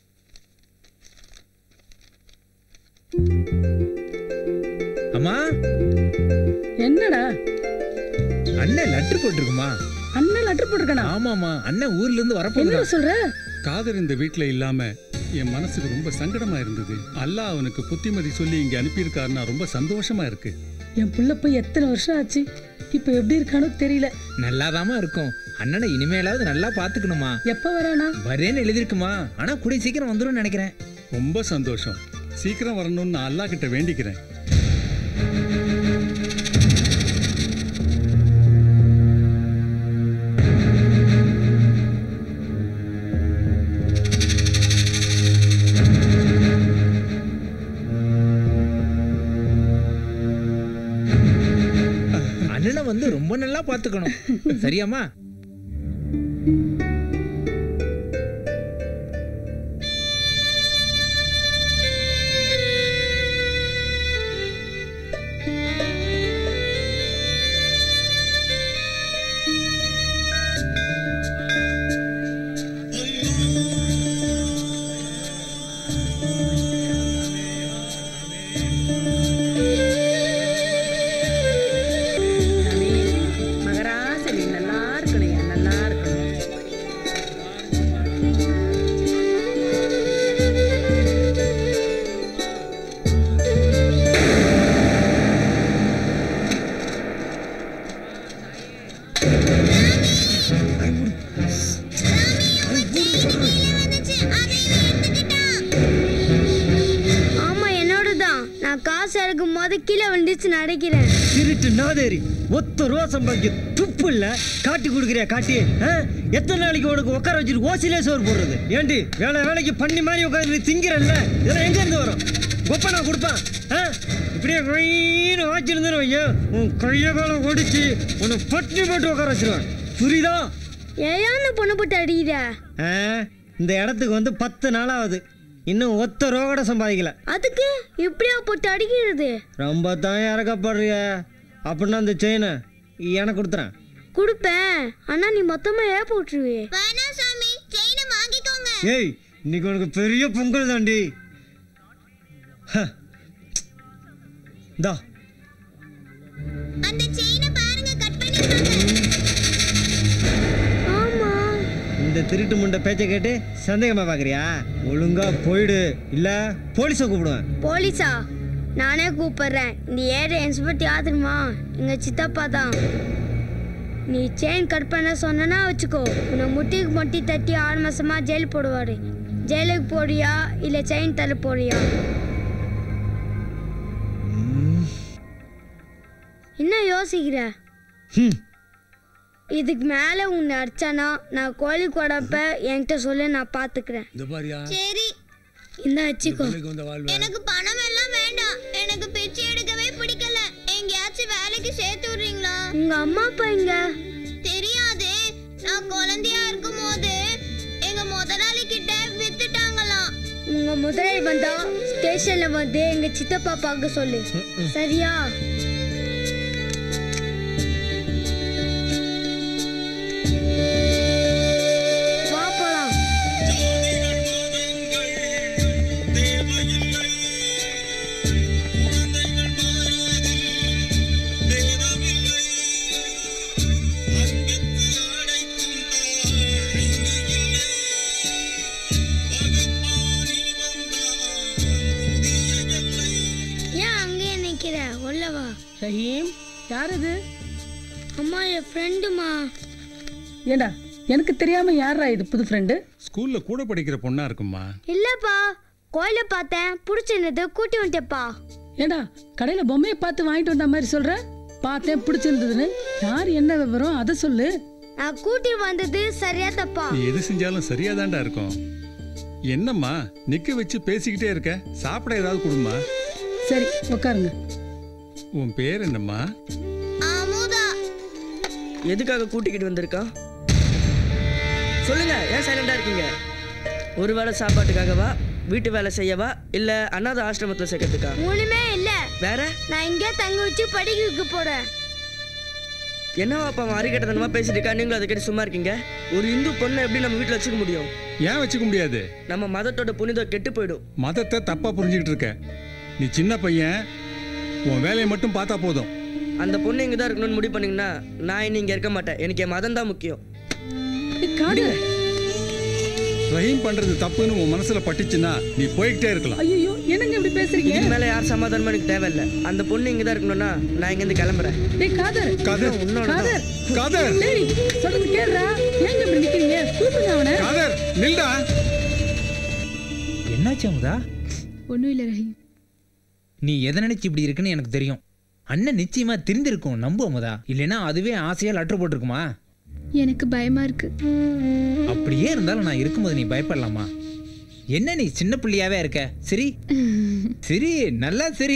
அம்மா என்னடா அண்ணன் லெட்டர் போட்டிருக்குமா அண்ணன் லெட்டர் போட்டிருக்கானா ஆமாமா அண்ணன் ஊர்ல இருந்து என்னடா வரப்போகுது சொல்ற காதர் இந்த வீட்டில் இல்லாம என் மனசுக்கு ரொம்ப சங்கடமா இருந்தது அல்லாஹ் அவனுக்கு புத்திமதி சொல்லி இங்க அனுப்பியிருக்காருன்னா ரொம்ப சந்தோஷமா இருக்கு என் புள்ள போய் எத்தனை வருஷம் ஆச்சு இப்ப எப்படி இருக்கானோ தெரியல நல்லாதாம்மா இருக்கும் அண்ணனை இனிமேலாவது நல்லா பாத்துக்கணுமா எப்ப வரானா வரேன்னு எழுதிருக்குமா ஆனா கூடிய சீக்கிரம் வந்துடும் நினைக்கிறேன் ரொம்ப சந்தோஷம் சீக்கிரம் வரணும்னு நான் அல்லாஹ் கிட்ட வேண்டிக்கிறேன் அண்ணனை வந்து ரொம்ப நல்லா பாத்துக்கணும் சரியாம்மா மகராசனி நல்லா இருக்கணும் நல்லா இருக்கணும் ஆமா என்னோட தான் நான் காசு எடுக்கும் போது கீழே விழுந்துச்சு நடக்கிறேன் திருட்டு நாதேரி ஒத்த ரூபா சம்பாதிக்க துப்பு இல்ல காட்டி கொடுக்குறியா காட்டி ஆ? எத்தனை நாளைக்கு உனக்கு உட்கார வச்சுட்டு ஓசிலே சோறு போடுறது ஏண்டி வேலை வேலைக்கு பண்ணி மாதிரி உட்காந்து திங்கிறல்ல இதெல்லாம் எங்க இருந்து வரும் கொப்பனா கொடுப்பான் ஆ? இப்படியே கொயின்னு வாச்சிருந்தேன்னு வையோ உன் கைய கால ஒடிச்சு உன்னை பட்டி போட்டு உட்கார வச்சிருவேன் புரியுதா ஏன் அந்த பொண்ணு போட்டு அடிக்கிற ஆ? இந்த இடத்துக்கு வந்து பத்து நாள் ஆகுது இன்னும் ஒத்த ரூபா கூட சம்பாதிக்கல அதுக்கு இப்படியா போட்டு அடிக்கிறது ரொம்ப தான் இறக்கப்படுறிய அப்படின்னா அந்த செயினை எனக்கு கொடுத்துறேன் கொடுப்பேன் ஆனா நீ மொத்தமா ஏன் போட்டுருவே வேணாம் சாமி செயினை வாங்கிக்கோங்க ஏய் இன்னைக்கு உனக்கு பெரிய பொங்கல் தாண்டி ஹ. இந்தா அந்த செயினை பாருங்க கட் ஆமா இந்த திருட்டு முண்டை பேச்சை கேட்டு சந்தேகமா பாக்குறியா ஒழுங்கா போயிடு இல்ல போலீஸை கூப்பிடுவேன் போலீஸா நானே கூப்பிடுறேன் இந்த ஏரியா இன்ஸ்பெக்டர் யார் தெரியுமா எங்க சித்தப்பா தான் நீ செயின் கட் பண்ண சொன்னா வச்சுக்கோ உன்னை முட்டிக்கு முட்டி தட்டி ஆறு மாசமா ஜெயில் போடுவாரு ஜெயிலுக்கு போறியா இல்ல செயின் தர போறியா என்ன யோசிக்கிற ஹம். இதுக்கு மேல உன்னை அடிச்சானா நான் கோழி கொடப்ப என்கிட்ட சொல்லு நான் பாத்துக்கிறேன் இந்த பாரியா சரி இந்த வச்சுக்கோ வந்த வாழ்வு எனக்கு பணம் எல்லாம் வேண்டாம் எனக்கு பிச்சை எடுக்கவே பிடிக்கல எங்கேயாச்சும் வேலைக்கு சேர்த்து விடுறீங்களா உங்க அம்மா அப்பா எங்க தெரியாதே நான் குழந்தையா இருக்கும் போது எங்க முதலாளி கிட்ட வித்துட்டாங்களாம் உங்க முதலாளி வந்தா ஸ்டேஷன்ல வந்து எங்க சித்தப்பா பார்க்க சொல்லு சரியா வா போலாம் ஏன் அங்கேயே நிக்கிற உள்ள வா ரஹீம் யார் அது அம்மா என் ஃப்ரெண்டுமா ஏண்டா எனக்கு தெரியாம யாரா இது புது ஃப்ரெண்டு ஸ்கூல்ல கூட படிக்கிற பொண்ணா இருக்குமா இல்லப்பா கோயில பார்த்தேன் பிடிச்சிருந்தது கூட்டி வந்துட்டேப்பா ஏண்டா கடையில பொம்மையை பார்த்து வாங்கிட்டு வந்த மாதிரி சொல்ற பார்த்தேன் பிடிச்சிருந்ததுன்னு யார் என்ன விவரம் அதை சொல்லு நான் கூட்டி வந்தது சரியா தப்பா நீ எது செஞ்சாலும் சரியாதான்டா இருக்கும் என்னம்மா நிக்க வச்சு பேசிக்கிட்டே இருக்க சாப்பிட ஏதாவது கொடுமா சரி உட்காருங்க உன் பேர் என்னம்மா அமுதா எதுக்காக கூட்டிக்கிட்டு வந்திருக்கா சொல்லுங்க ஏன் சைலண்டா இருக்கீங்க ஒரு வேளை சாப்பாட்டுக்காகவா வீட்டு வேலை செய்யவா இல்ல அனாத ஆசிரமத்துல சேர்க்கறதுக்கா ஒண்ணுமே இல்ல வேற நான் இங்கே தங்க வச்சு படிக்க வைக்க போறேன் என்னவா அப்பா அவன் அறிக்கட்டதனமா பேசிட்டு இருக்கா நீங்களும் அதை கேட்டு சும்மா இருக்கீங்க ஒரு இந்து பொண்ணை எப்படி நம்ம வீட்டுல வச்சுக்க முடியும் ஏன் வச்சுக்க முடியாது நம்ம மதத்தோட புனிதம் கெட்டு போயிடும் மதத்தை தப்பா புரிஞ்சுக்கிட்டு இருக்க நீ சின்ன பையன் உன் வேலையை மட்டும் பார்த்தா போதும் அந்த பொண்ணு இங்க தான் இருக்கணும்னு முடிவு பண்ணீங்கன்னா நான் இனி இங்க இருக்க மாட்டேன் எனக்கு என் மதம் தான் முக்கியம் ரஹீம் பண்றது தப்புன்னு உன் மனசுல பட்டுச்சுன்னா நீ போய்கிட்டே இருக்கலாம் ஐயோ என்னங்க இப்படி பேசுறீங்க இதுக்கு மேல யார் சமாதானமும் எனக்கு தேவையில்ல அந்த பொண்ணு இங்க தான் இருக்கணும்னா நான் இங்க இருந்து கிளம்புறேன் டேய் காதர் காதர் உன்னோட காதர் காதர் லேடி சொல்றது கேளுடா ஏங்க இப்படி நிக்கிறீங்க கூப்பிடுங்க அவனை காதர் நில்டா என்னாச்சு அமுதா ஒன்றும் இல்லை ரஹீம் நீ எதை நினைச்சு இப்படி இருக்குன்னு எனக்கு தெரியும் அண்ணன் நிச்சயமா தெரிந்திருக்கும் நம்பு அமுதா இல்லைன்னா அதுவே ஆசையா லெட்டர் போட்டிருக்குமா எனக்கு பயமா இருக்கு அப்படியே இருந்தாலும் நான் இருக்கும்போது நீ பயப்படலாமா என்ன நீ சின்ன பிள்ளையாவே இருக்க சரி சரி நல்லா சரி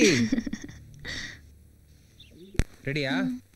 ரெடியா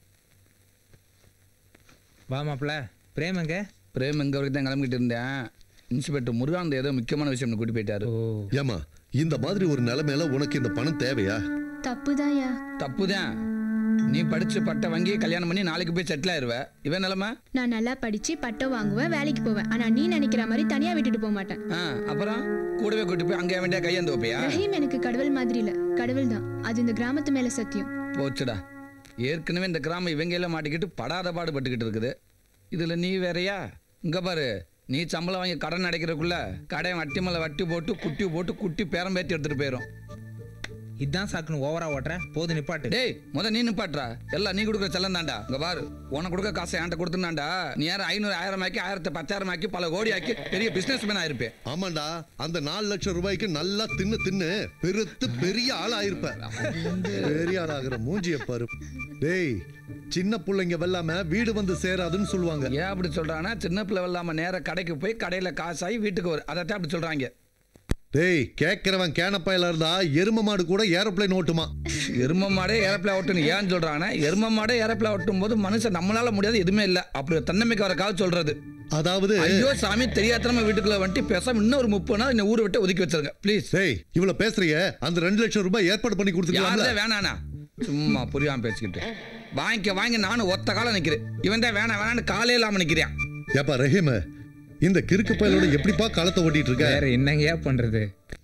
வா மாப்பிள பிரேமங்க பிரேம் எங்க வரைக்கும் தான் கிளம்பிட்டு இருந்தேன் இன்ஸ்பெக்டர் முருகானந்த ஏதோ முக்கியமான விஷயம் கூட்டி போயிட்டாரு ஏமா இந்த மாதிரி ஒரு நிலைமையில உனக்கு இந்த பணம் தேவையா தப்புதான்யா தப்புதான் நீ படிச்சு பட்டை வாங்கி கல்யாணம் பண்ணி நாளைக்கு போய் செட்டில் ஆயிருவ இவன் நிலைமை நான் நல்லா படிச்சு பட்டம் வாங்குவேன் வேலைக்கு போவேன் ஆனா நீ நினைக்கிற மாதிரி தனியா விட்டுட்டு போக மாட்டேன் ஆ அப்புறம் கூடவே கூட்டி போய் அங்கே வேண்டிய கையேந்து வைப்பியா ரஹீம் எனக்கு கடவுள் மாதிரி இல்ல கடவுள் தான் அது இந்த கிராமத்து மேல சத்தியம் போச்சுடா ஏற்கனவே இந்த கிராமம் இவங்க எல்லாம் மாட்டிக்கிட்டு படாத பாடுபட்டுக்கிட்டு இருக்குது இதுல நீ வேறயா இங்க பாரு நீ சம்பளம் வாங்கி கடன் அடைக்கிறதுக்குள்ள கடை வட்டி மேல வட்டி போட்டு குட்டி போட்டு குட்டி பேரம் பேத்தி எடுத்துட்டு போயிடும் இதான் சாக்குன்னு ஓவரா ஓட்டுற போது நிப்பாட்டு டேய் முத நீ நிப்பாட்றா எல்லாம் நீ கொடுக்குற செல்லம் தாண்டா இங்க பாரு உனக்கு கொடுக்க காசை என்கிட்ட கொடுத்துனாண்டா நீ யாரும் ஐநூறு ஆயிரம் ஆக்கி ஆயிரத்தி பத்தாயிரம் ஆக்கி பல கோடி ஆக்கி பெரிய பிசினஸ் மேன் ஆயிருப்பேன் ஆமாண்டா அந்த நாலு லட்சம் ரூபாய்க்கு நல்லா தின்னு தின்னு பெருத்து பெரிய ஆள் ஆயிருப்ப பெரிய ஆள் ஆகுற மூஞ்சிய பாரு டேய் சின்ன பிள்ளைங்க வெல்லாம வீடு வந்து சேராதுன்னு சொல்லுவாங்க ஏன் அப்படி சொல்றானா சின்ன பிள்ளை இல்லாம நேர கடைக்கு போய் கடையில காசாகி வீட்டுக்கு வரும் அதைத்தான் அப்படி சொல்றாங்க டேய் கேட்கிறவன் கேனப்பாயில இருந்தா எரும மாடு கூட ஏரோப்ளேன் ஓட்டுமா எரும மாடே ஏரோப்ளேன் ஓட்டுன்னு ஏன் சொல்றாங்கன்னா எரும மாடே ஏரோப்ளேன் ஓட்டும் போது மனுஷன் நம்மளால முடியாது எதுவுமே இல்ல அப்படி தன்னம்பிக்கை வரக்காக சொல்றது அதாவது ஐயோ சாமி தெரியாதனமா வீட்டுக்குள்ள வந்துட்டு பேசாம இன்னும் ஒரு முப்பது நாள் இந்த ஊரை விட்டு ஒதுக்கி வச்சிருங்க ப்ளீஸ் டேய் இவ்வளவு பேசுறிய அந்த ரெண்டு லட்சம் ரூபாய் ஏற்பாடு பண்ணி கொடுத்துக்கலாம்ல யாரே வேணாண்ணா சும்மா புரியாம பேசிக்கிட்டு வாங்கிக்க வாங்கி நானும் ஒத்த காலம் நிக்கிறேன் இவன் தான் வேணாம் வேணான்னு காலே இல்லாம நிக்கிறேன் ஏப்பா ரஹீம் இந்த கிறுக்கு பயலோட எப்படிப்பா காலத்தை ஓட்டிட்டு இருக்க வேற என்னங்கயா பண்றது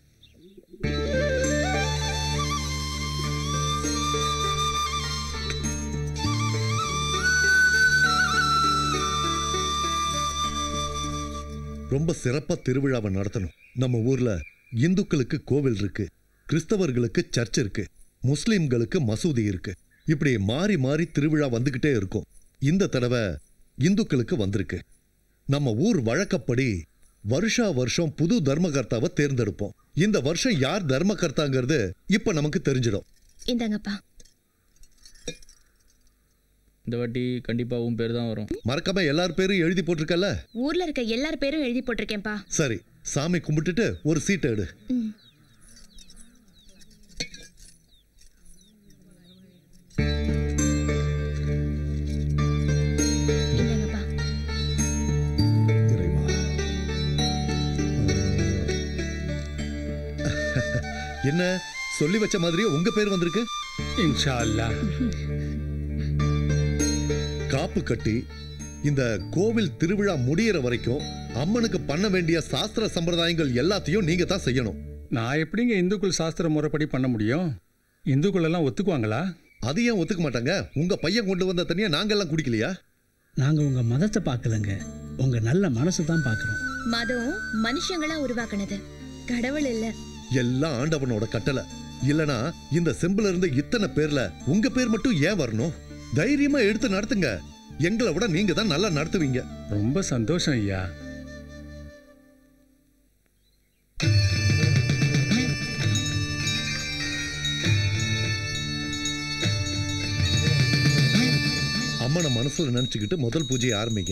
ரொம்ப சிறப்பா திருவிழாவை நடத்தணும் நம்ம ஊர்ல இந்துக்களுக்கு கோவில் இருக்கு கிறிஸ்தவர்களுக்கு சர்ச் இருக்கு முஸ்லிம்களுக்கு மசூதி இருக்கு இப்படி மாறி மாறி திருவிழா வந்துகிட்டே இருக்கும் இந்த தடவை இந்துக்களுக்கு வந்திருக்கு நம்ம ஊர் வழக்கப்படி வருஷா வருஷம் புது தர்மகர்த்தாவை தேர்ந்தெடுப்போம் இந்த வருஷம் யார் தர்மகர்த்தாங்கிறது இப்ப நமக்கு தெரிஞ்சிடும் இந்தாங்கப்பா இந்த வாட்டி கண்டிப்பா உன் பேர் தான் வரும் மறக்காம எல்லார் பேரும் எழுதி போட்டிருக்கல ஊர்ல இருக்க எல்லார் பேரும் எழுதி போட்டிருக்கேன்ப்பா சரி சாமி கும்பிட்டுட்டு ஒரு சீட்டை எடு ம். இந்தாங்கப்பா என்ன சொல்லி வச்ச மாதிரியே உங்க பேர் வந்திருக்கு இன்ஷா அல்லாஹ் காப்பு கட்டி இந்த கோவில் திருவிழா முடியிற வரைக்கும் அம்மனுக்கு பண்ண வேண்டிய சாஸ்திர சம்பிரதாயங்கள் எல்லாத்தையும் நீங்க தான் செய்யணும் நான் எப்படிங்க இந்துக்கள் சாஸ்திர முறைப்படி பண்ண முடியும் இந்துக்கள் எல்லாம் ஒத்துக்குவாங்களா அது ஏன் ஒத்துக்க மாட்டாங்க உங்க பையன் கொண்டு வந்த தனியா நாங்கெல்லாம் குடிக்கலையா நாங்க உங்க மதத்தை பார்க்கலங்க உங்க நல்ல மனசு தான் பார்க்குறோம் மதம் மனுஷங்களா உருவாக்குனது கடவுள் இல்ல எல்லாம் ஆண்டவனோட கட்டளை இல்லனா இந்த செம்புல இருந்து இத்தனை பேர்ல உங்க பேர் மட்டும் ஏன் வரணும் தைரியமா எடுத்து நடத்துங்க எங்களை விட நீங்க தான் நல்லா நடத்துவீங்க ரொம்ப சந்தோஷம் ஐயா அம்மனை மனசுல நினைச்சுக்கிட்டு முதல் பூஜையை ஆரம்பிங்க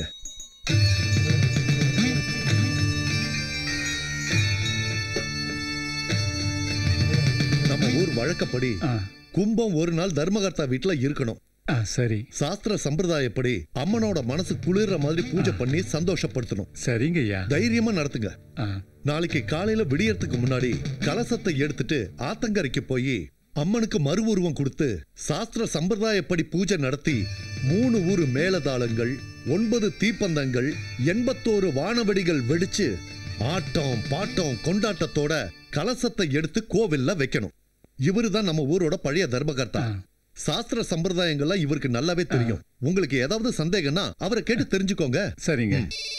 நம்ம ஊர் வழக்கப்படி கும்பம் ஒரு நாள் தர்மகர்த்தா வீட்டுல இருக்கணும் சரி சாஸ்திர சம்பிரதாயப்படி அம்மனோட மனசு குளிர்ற மாதிரி பூஜை பண்ணி சந்தோஷப்படுத்தணும் சரிங்க ஐயா தைரியமா நடத்துங்க நாளைக்கு காலையில விடியறதுக்கு முன்னாடி கலசத்தை எடுத்துட்டு ஆத்தங்கரைக்கு போய் அம்மனுக்கு மறு உருவம் கொடுத்து சாஸ்திர சம்பிரதாயப்படி பூஜை நடத்தி மூணு ஊரு மேலதாளங்கள் ஒன்பது தீப்பந்தங்கள் எண்பத்தோரு வானவெடிகள் வெடிச்சு ஆட்டம் பாட்டம் கொண்டாட்டத்தோட கலசத்தை எடுத்து கோவில்ல வைக்கணும் இவருதான் நம்ம ஊரோட பழைய தர்மகர்த்தா சாஸ்திர சம்பிரதாயங்கள்லாம் இவருக்கு நல்லாவே தெரியும் உங்களுக்கு ஏதாவது சந்தேகம்னா அவரை கேட்டு தெரிஞ்சுக்கோங்க சரிங்க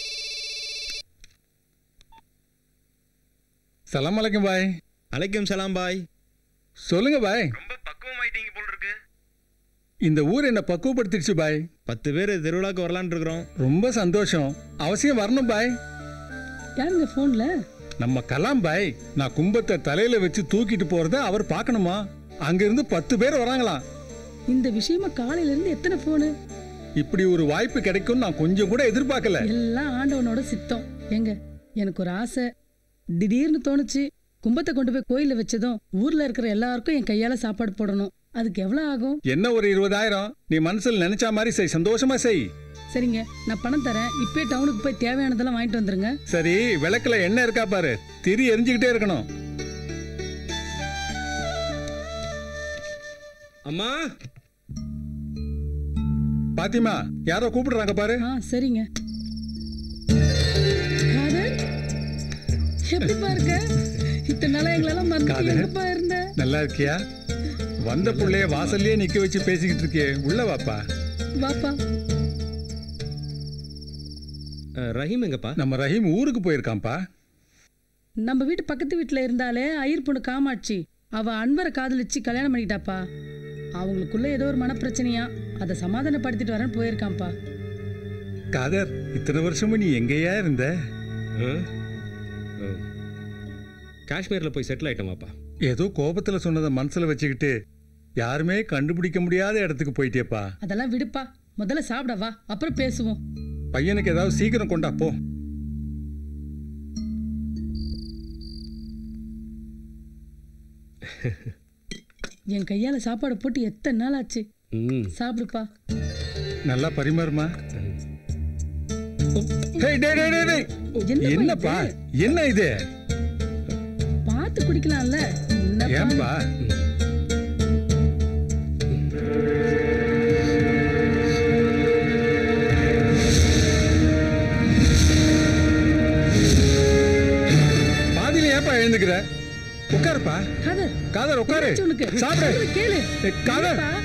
சலாம் அலைக்கும் பாய் அலைக்கும் சலாம் பாய் சொல்லுங்க பாய் இந்த ஊர் என்ன பக்குவப்படுத்திடுச்சு பாய் பத்து பேர் திருவிழாக்கு வரலான்னு இருக்கிறோம் ரொம்ப சந்தோஷம் அவசியம் வரணும் பாய் யாருங்க போன்ல நம்ம கலாம் பாய் நான் கும்பத்தை தலையில வச்சு தூக்கிட்டு போறத அவர் பார்க்கணுமா அங்கிருந்து பத்து பேர் வராங்களாம் இந்த விஷயமா காலையில இருந்து எத்தனை போனு இப்படி ஒரு வாய்ப்பு கிடைக்கும் நான் கொஞ்சம் கூட எதிர்பார்க்கல எல்லாம் ஆண்டவனோட சித்தம் ஏங்க எனக்கு ஒரு ஆசை திடீர்னு தோணுச்சு கும்பத்தை கொண்டு போய் கோயில்ல வச்சதும் ஊர்ல இருக்கிற எல்லாருக்கும் என் கையால சாப்பாடு போடணும் அதுக்கு எவ்வளவு ஆகும் என்ன ஒரு இருபதாயிரம் நீ மனசுல நினைச்ச மாதிரி செய் சந்தோஷமா செய் சரிங்க நான் பணம் தரேன் இப்பயே டவுனுக்கு போய் தேவையானதெல்லாம் வாங்கிட்டு வந்துருங்க சரி விளக்குல என்ன இருக்கா பாரு திரி எரிஞ்சுக்கிட்டே இருக்கணும் அம்மா பாத்திமா யாரோ கூப்பிடுறாங்க பாரு ஆ சரிங்க காதர் எப்படிப்பா இருக்க இத்தனை நாளா எங்களெல்லாம் மறந்துட்டு காதர். எங்கப்பா இருந்த நல்லா இருக்கியா வந்த புள்ளைய வாசல்லயே நிக்க வச்சு பேசிக்கிட்டு இருக்கியே உள்ள வாப்பா வாப்பா ரஹீம் எங்கப்பா நம்ம ரஹீம் ஊருக்கு போயிருக்கான்ப்பா நம்ம வீட்டு பக்கத்து வீட்டுல இருந்தாலே ஐயர் பொண்ணு காமாட்சி அவ அன்பரை காதலிச்சு கல்யாணம் பண்ணிக்கிட்டாப்பா அவங்களுக்குள்ள ஏதோ ஒரு மனப்பிரச்சனையா அதை சமாதானப்படுத்திட்டு வரேன்னு போயிருக்கான்ப்பா காதர் இத்தனை வருஷமும் நீ எங்கேயா இருந்த காஷ்மீர்ல போய் செட்டில் ஆயிட்டோமாப்பா ஏதோ கோபத்துல சொன்னதை மனசுல வச்சுக்கிட்டு யாருமே கண்டுபிடிக்க முடியாத இடத்துக்கு போயிட்டேப்பா அதெல்லாம் விடுப்பா முதல்ல சாப்பிட வா அப்புறம் பேசுவோம் பையனுக்கு ஏதாவது சீக்கிரம் கொண்டா போ என் கையால சாப்பாடு போட்டு எத்தனை நாள் ஆச்சு சாப்பிடுப்பா நல்லா பரிமாறுமா டேய், டேய், டேய், டேய், டேய். என்னப்பா என்னப்பா என்ன இது பார்த்து குடிக்கலாம்ல என்னப்பா ஏன்பா பாதியில ஏன்பா எழுந்துக்கிற உட்காருப்பா காதர் காதர் உட்காரு என்னாச்சு உனக்கு? சாப்பிடு சொல்றது கேளு ஏய், காதர் என்னப்பா?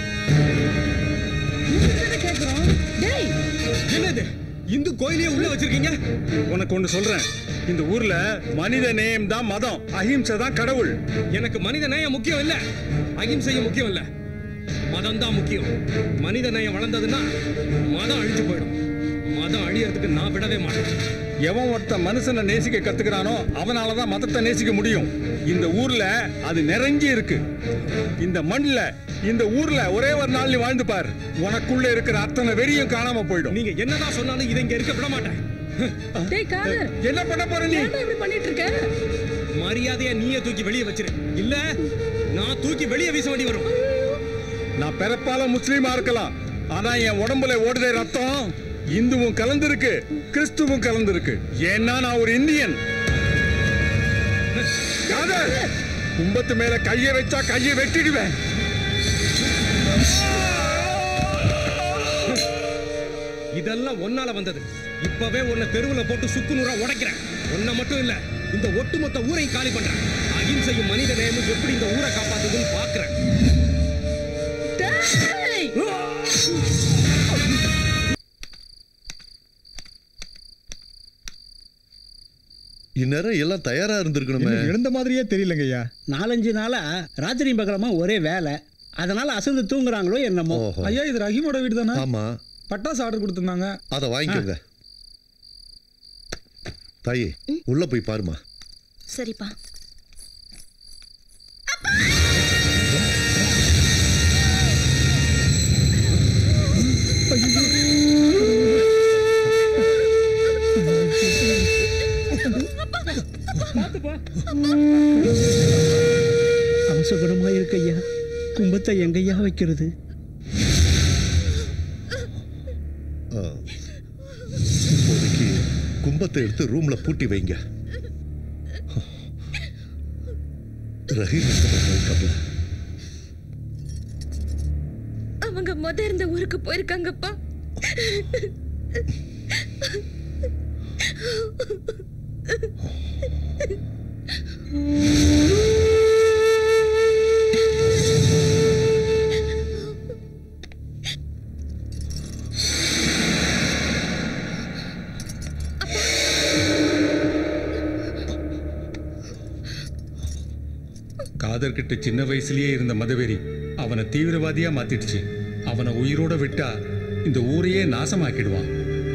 உன்கிட்ட கேக்குறோம் டேய் என்னது இந்து கோயிலையே உள்ள வச்சிருக்கீங்க உனக்கு ஒண்ணு சொல்றேன் இந்த ஊர்ல மனித நேயம் தான் மதம் அஹிம்சை தான் கடவுள் எனக்கு மனித நேயம் முக்கியம் இல்ல அகிம்சையும் முக்கியம் இல்ல மதம் தான் முக்கியம் மனித நேயம் வளர்ந்ததுன்னா மதம் அழிஞ்சு போயிடும் மதம் அழியறதுக்கு நான் விடவே மாட்டேன் எவன் ஒருத்தன் மனுஷனை நேசிக்க கத்துக்கிறானோ அவனால தான் மதத்தை நேசிக்க முடியும் இந்த ஊர்ல அது நிறைஞ்சி இருக்கு இந்த மண்ணுல இந்த ஊர்ல ஒரே ஒரு நாள் நீ வாழ்ந்து பார் உனக்குள்ள இருக்கிற அத்தனை வெறியும் காணாம போயிடும் நீங்க என்னதான் சொன்னாலும் இதை இங்க இருக்க விட மாட்டேன் டேய் காதர் என்ன பண்ண போற நீ ஏன்டா இப்படி பண்ணிட்டு இருக்க மரியாதையா நீயே தூக்கி வெளியே வச்சிரு இல்ல நான் தூக்கி வெளியே வீச வேண்டி வரும் நான் பிறப்பால முஸ்லீமா இருக்கலாம் ஆனா என் உடம்புல ஓடுதே ரத்தம் இந்துவும் கலந்திருக்கு கிறிஸ்துவும் கலந்திருக்கு ஏன்னா நான் ஒரு இந்தியன் காதர், கும்பத்து மேல கையை வச்சா கையை வெட்டிடுவேன் இதெல்லாம் ஒன்னால வந்தது இப்பவே உன்னை தெருவுல போட்டு சுக்கு நூறா உடைக்கிறேன் உன்னை மட்டும் இல்ல இந்த ஒட்டுமொத்த ஊரையும் காலி பண்றேன் அகிம்சையும் மனித நேயமும் எப்படி இந்த ஊரை காப்பாத்துதுன்னு பாக்குறேன் டேய் இந்நேரம் எல்லாம் தயாரா இருந்திருக்கணுமே இன்னும் எழுந்த மாதிரியே தெரியலங்க ஐயா நாலஞ்சு நாளா ராத்திரி பகலமா ஒரே வேலை அதனால அசந்து தூங்குறாங்களோ என்னமோ ஐயா இது ரஹீமோட வீடு தானே ஆமா பட்டாசு ஆர்டர் கொடுத்துருந்தாங்க அதை வாங்கிக்கோங்க தாயே உள்ள போய் பாருமா சரிப்பா அவசகுணமா இருக்கு ஐயா கும்பத்தை எங்கய்யா வைக்கிறது ஆ. இப்போதைக்கு கும்பத்தை எடுத்து ரூம்ல பூட்டி வைங்க ரஹீம் எங்க போயிருக்காப்ல? அவங்க முத இருந்த ஊருக்கு போயிருக்காங்கப்பா காதர்கிட்ட சின்ன வயசுலயே இருந்த மதவெறி அவனை தீவிரவாதியா மாத்திடுச்சு அவனை உயிரோட விட்டா இந்த ஊரையே நாசமாக்கிடுவான்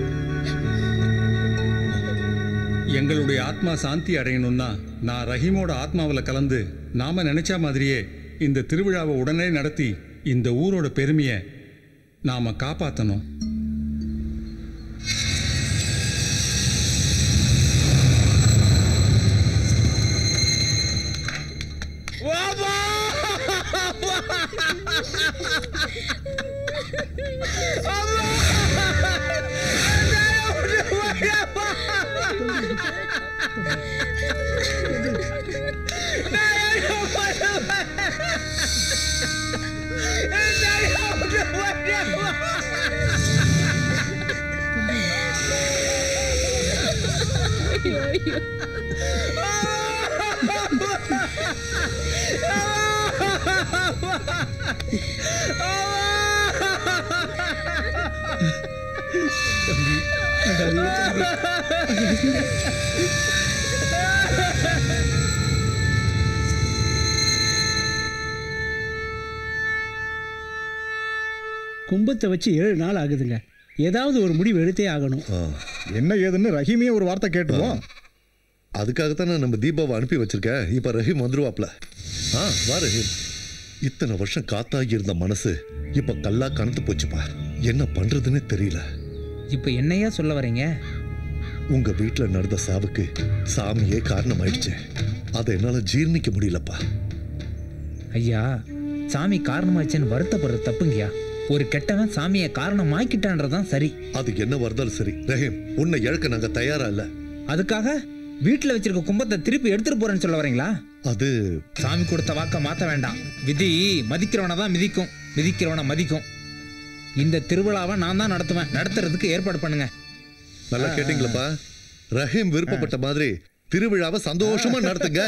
எங்களுடைய ஆத்மா சாந்தி அடையணும்னா நான் ரஹீமோட ஆத்மாவில் கலந்து நாம நினைச்ச மாதிரியே இந்த திருவிழாவை உடனே நடத்தி இந்த ஊரோட பெருமையை நாம காப்பாற்றணும் கும்பத்தை வச்சு ஏழு நாள் ஆகுதுங்க ஏதாவது ஒரு முடிவு எடுத்தே ஆகணும் என்ன ஏதுன்னு ரஹீமே ஒரு வார்த்தை கேட்டுருவோம் அதுக்காகத்தான் நான் நம்ம தீபாவை அனுப்பி வச்சிருக்கேன் இப்ப ரஹீம் வந்துருவாப்ல ஆ வா ரஹீம் இத்தனை வருஷம் காத்தாகி இருந்த மனசு இப்ப கல்லா கனத்து போச்சுப்பா என்ன பண்றதுன்னு தெரியல இப்போ என்னையா சொல்ல வரீங்க உங்க வீட்டுல நடந்த சாவுக்கு சாமியே காரணம் ஆயிடுச்சு அதை என்னால ஜீர்ணிக்க முடியலப்பா ஐயா சாமி காரணமாச்சுன்னு வருத்தப்படுறது தப்புங்கய்யா ஒரு கெட்டவன் சாமியை காரணமாக்கிட்டான்றதான் சரி அது என்ன வருதாலும் சரி ரஹீம் உன்னை இழக்க நாங்க தயாரா இல்ல அதுக்காக வீட்டில் வச்சிருக்க கும்பத்தை திருப்பி எடுத்துட்டு போறேன்னு சொல்ல வரீங்களா அது சாமி கொடுத்த வாக்க மாத்த வேண்டாம் விதி மதிக்கிறவனை தான் மிதிக்கும் மிதிக்கிறவனை மதிக்கும் இந்த திருவிழாவை நான் தான் நடத்துவேன் நடத்துறதுக்கு ஏற்பாடு பண்ணுங்க நல்லா கேட்டீங்களப்பா ரஹீம் விருப்பப்பட்ட மாதிரி திருவிழாவை சந்தோஷமா நடத்துங்க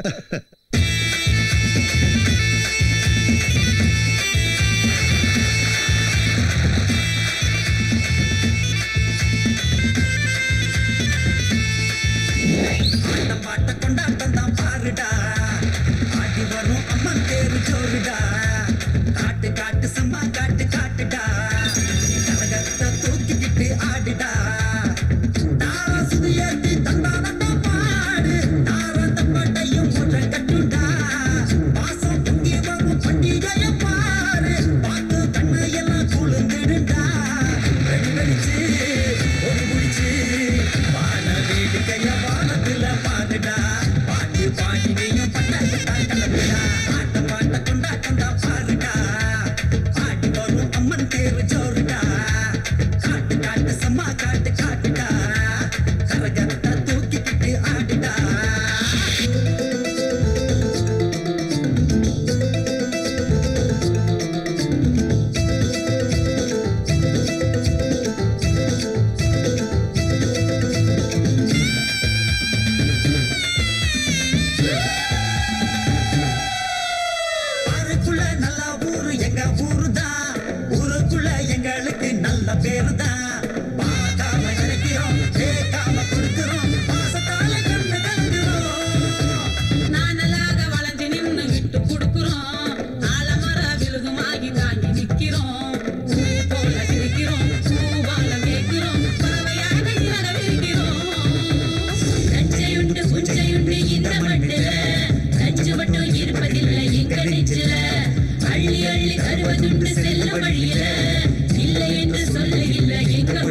பாட்ட கொண்டாட்டம் தான் பாருடா ஆடி வரும் அம்மன் தேரு ஜோருடா காட்டு காட்டு சம்பா காட்டு காட்டுடா கரகத்தை தூக்கிக்கிட்டு ஆடுடா தாரா சுதியேத்தி தந்தானட்டா பாடு தாரா தப்பாட்டையும் முறை கட்டுடா வாசம் பொங்கி வரும் பண்டிகைய பாரு பார்த்து கண்ணு எல்லாம் குளிர்ந்துடுடா வெடி வெடிச்சு ஒரு முடிச்சு வான வேடிக்கைய வானத்துல பாடுடா பாட்டு பாடி நீயும் பட்டாக்கட்டா கலந்துடா ஆட்ட பாட்ட கொண்டாட்டம் தான் பாருடா ஆடி வரும் அம்மன் தேரு ஜோருடா காட்டு காட்டு சம்மா காட்டு காட்டுடா கரகத்தை தூக்கிக்கிட்டு ஆடுடா ஊருக்குள்ள நல்ல ஊரு எங்க ஊரு தான் ஊருக்குள்ள எங்களுக்கு நல்ல பேரு தான் பார்க்காம கிடைக்கிறோம் கேட்காம கொடுக்கிறோம் பாசத்தால கண்ணு கலந்துரும் நானலாக வளைஞ்சு நின்னு விட்டு கொடுக்குறோம் ஆலமர விழுதுமாகி தாங்கி நிக்கிறோம் பூ போல சிரிக்கிறோம் பூவால மேய்க்கிறோம் பறவையாக இறட விரிக்கிறோம் கச்சையுண்டு புஞ்சையுண்டு இந்த மண்ணுல கச்சு மட்டும் இருப்பதில்லை எங்க நெஞ்சில அள்ளி அள்ளி தருவதுண்டு செல்லும் வழியில இல்லை என்று சொல்ல இல்லை எங்க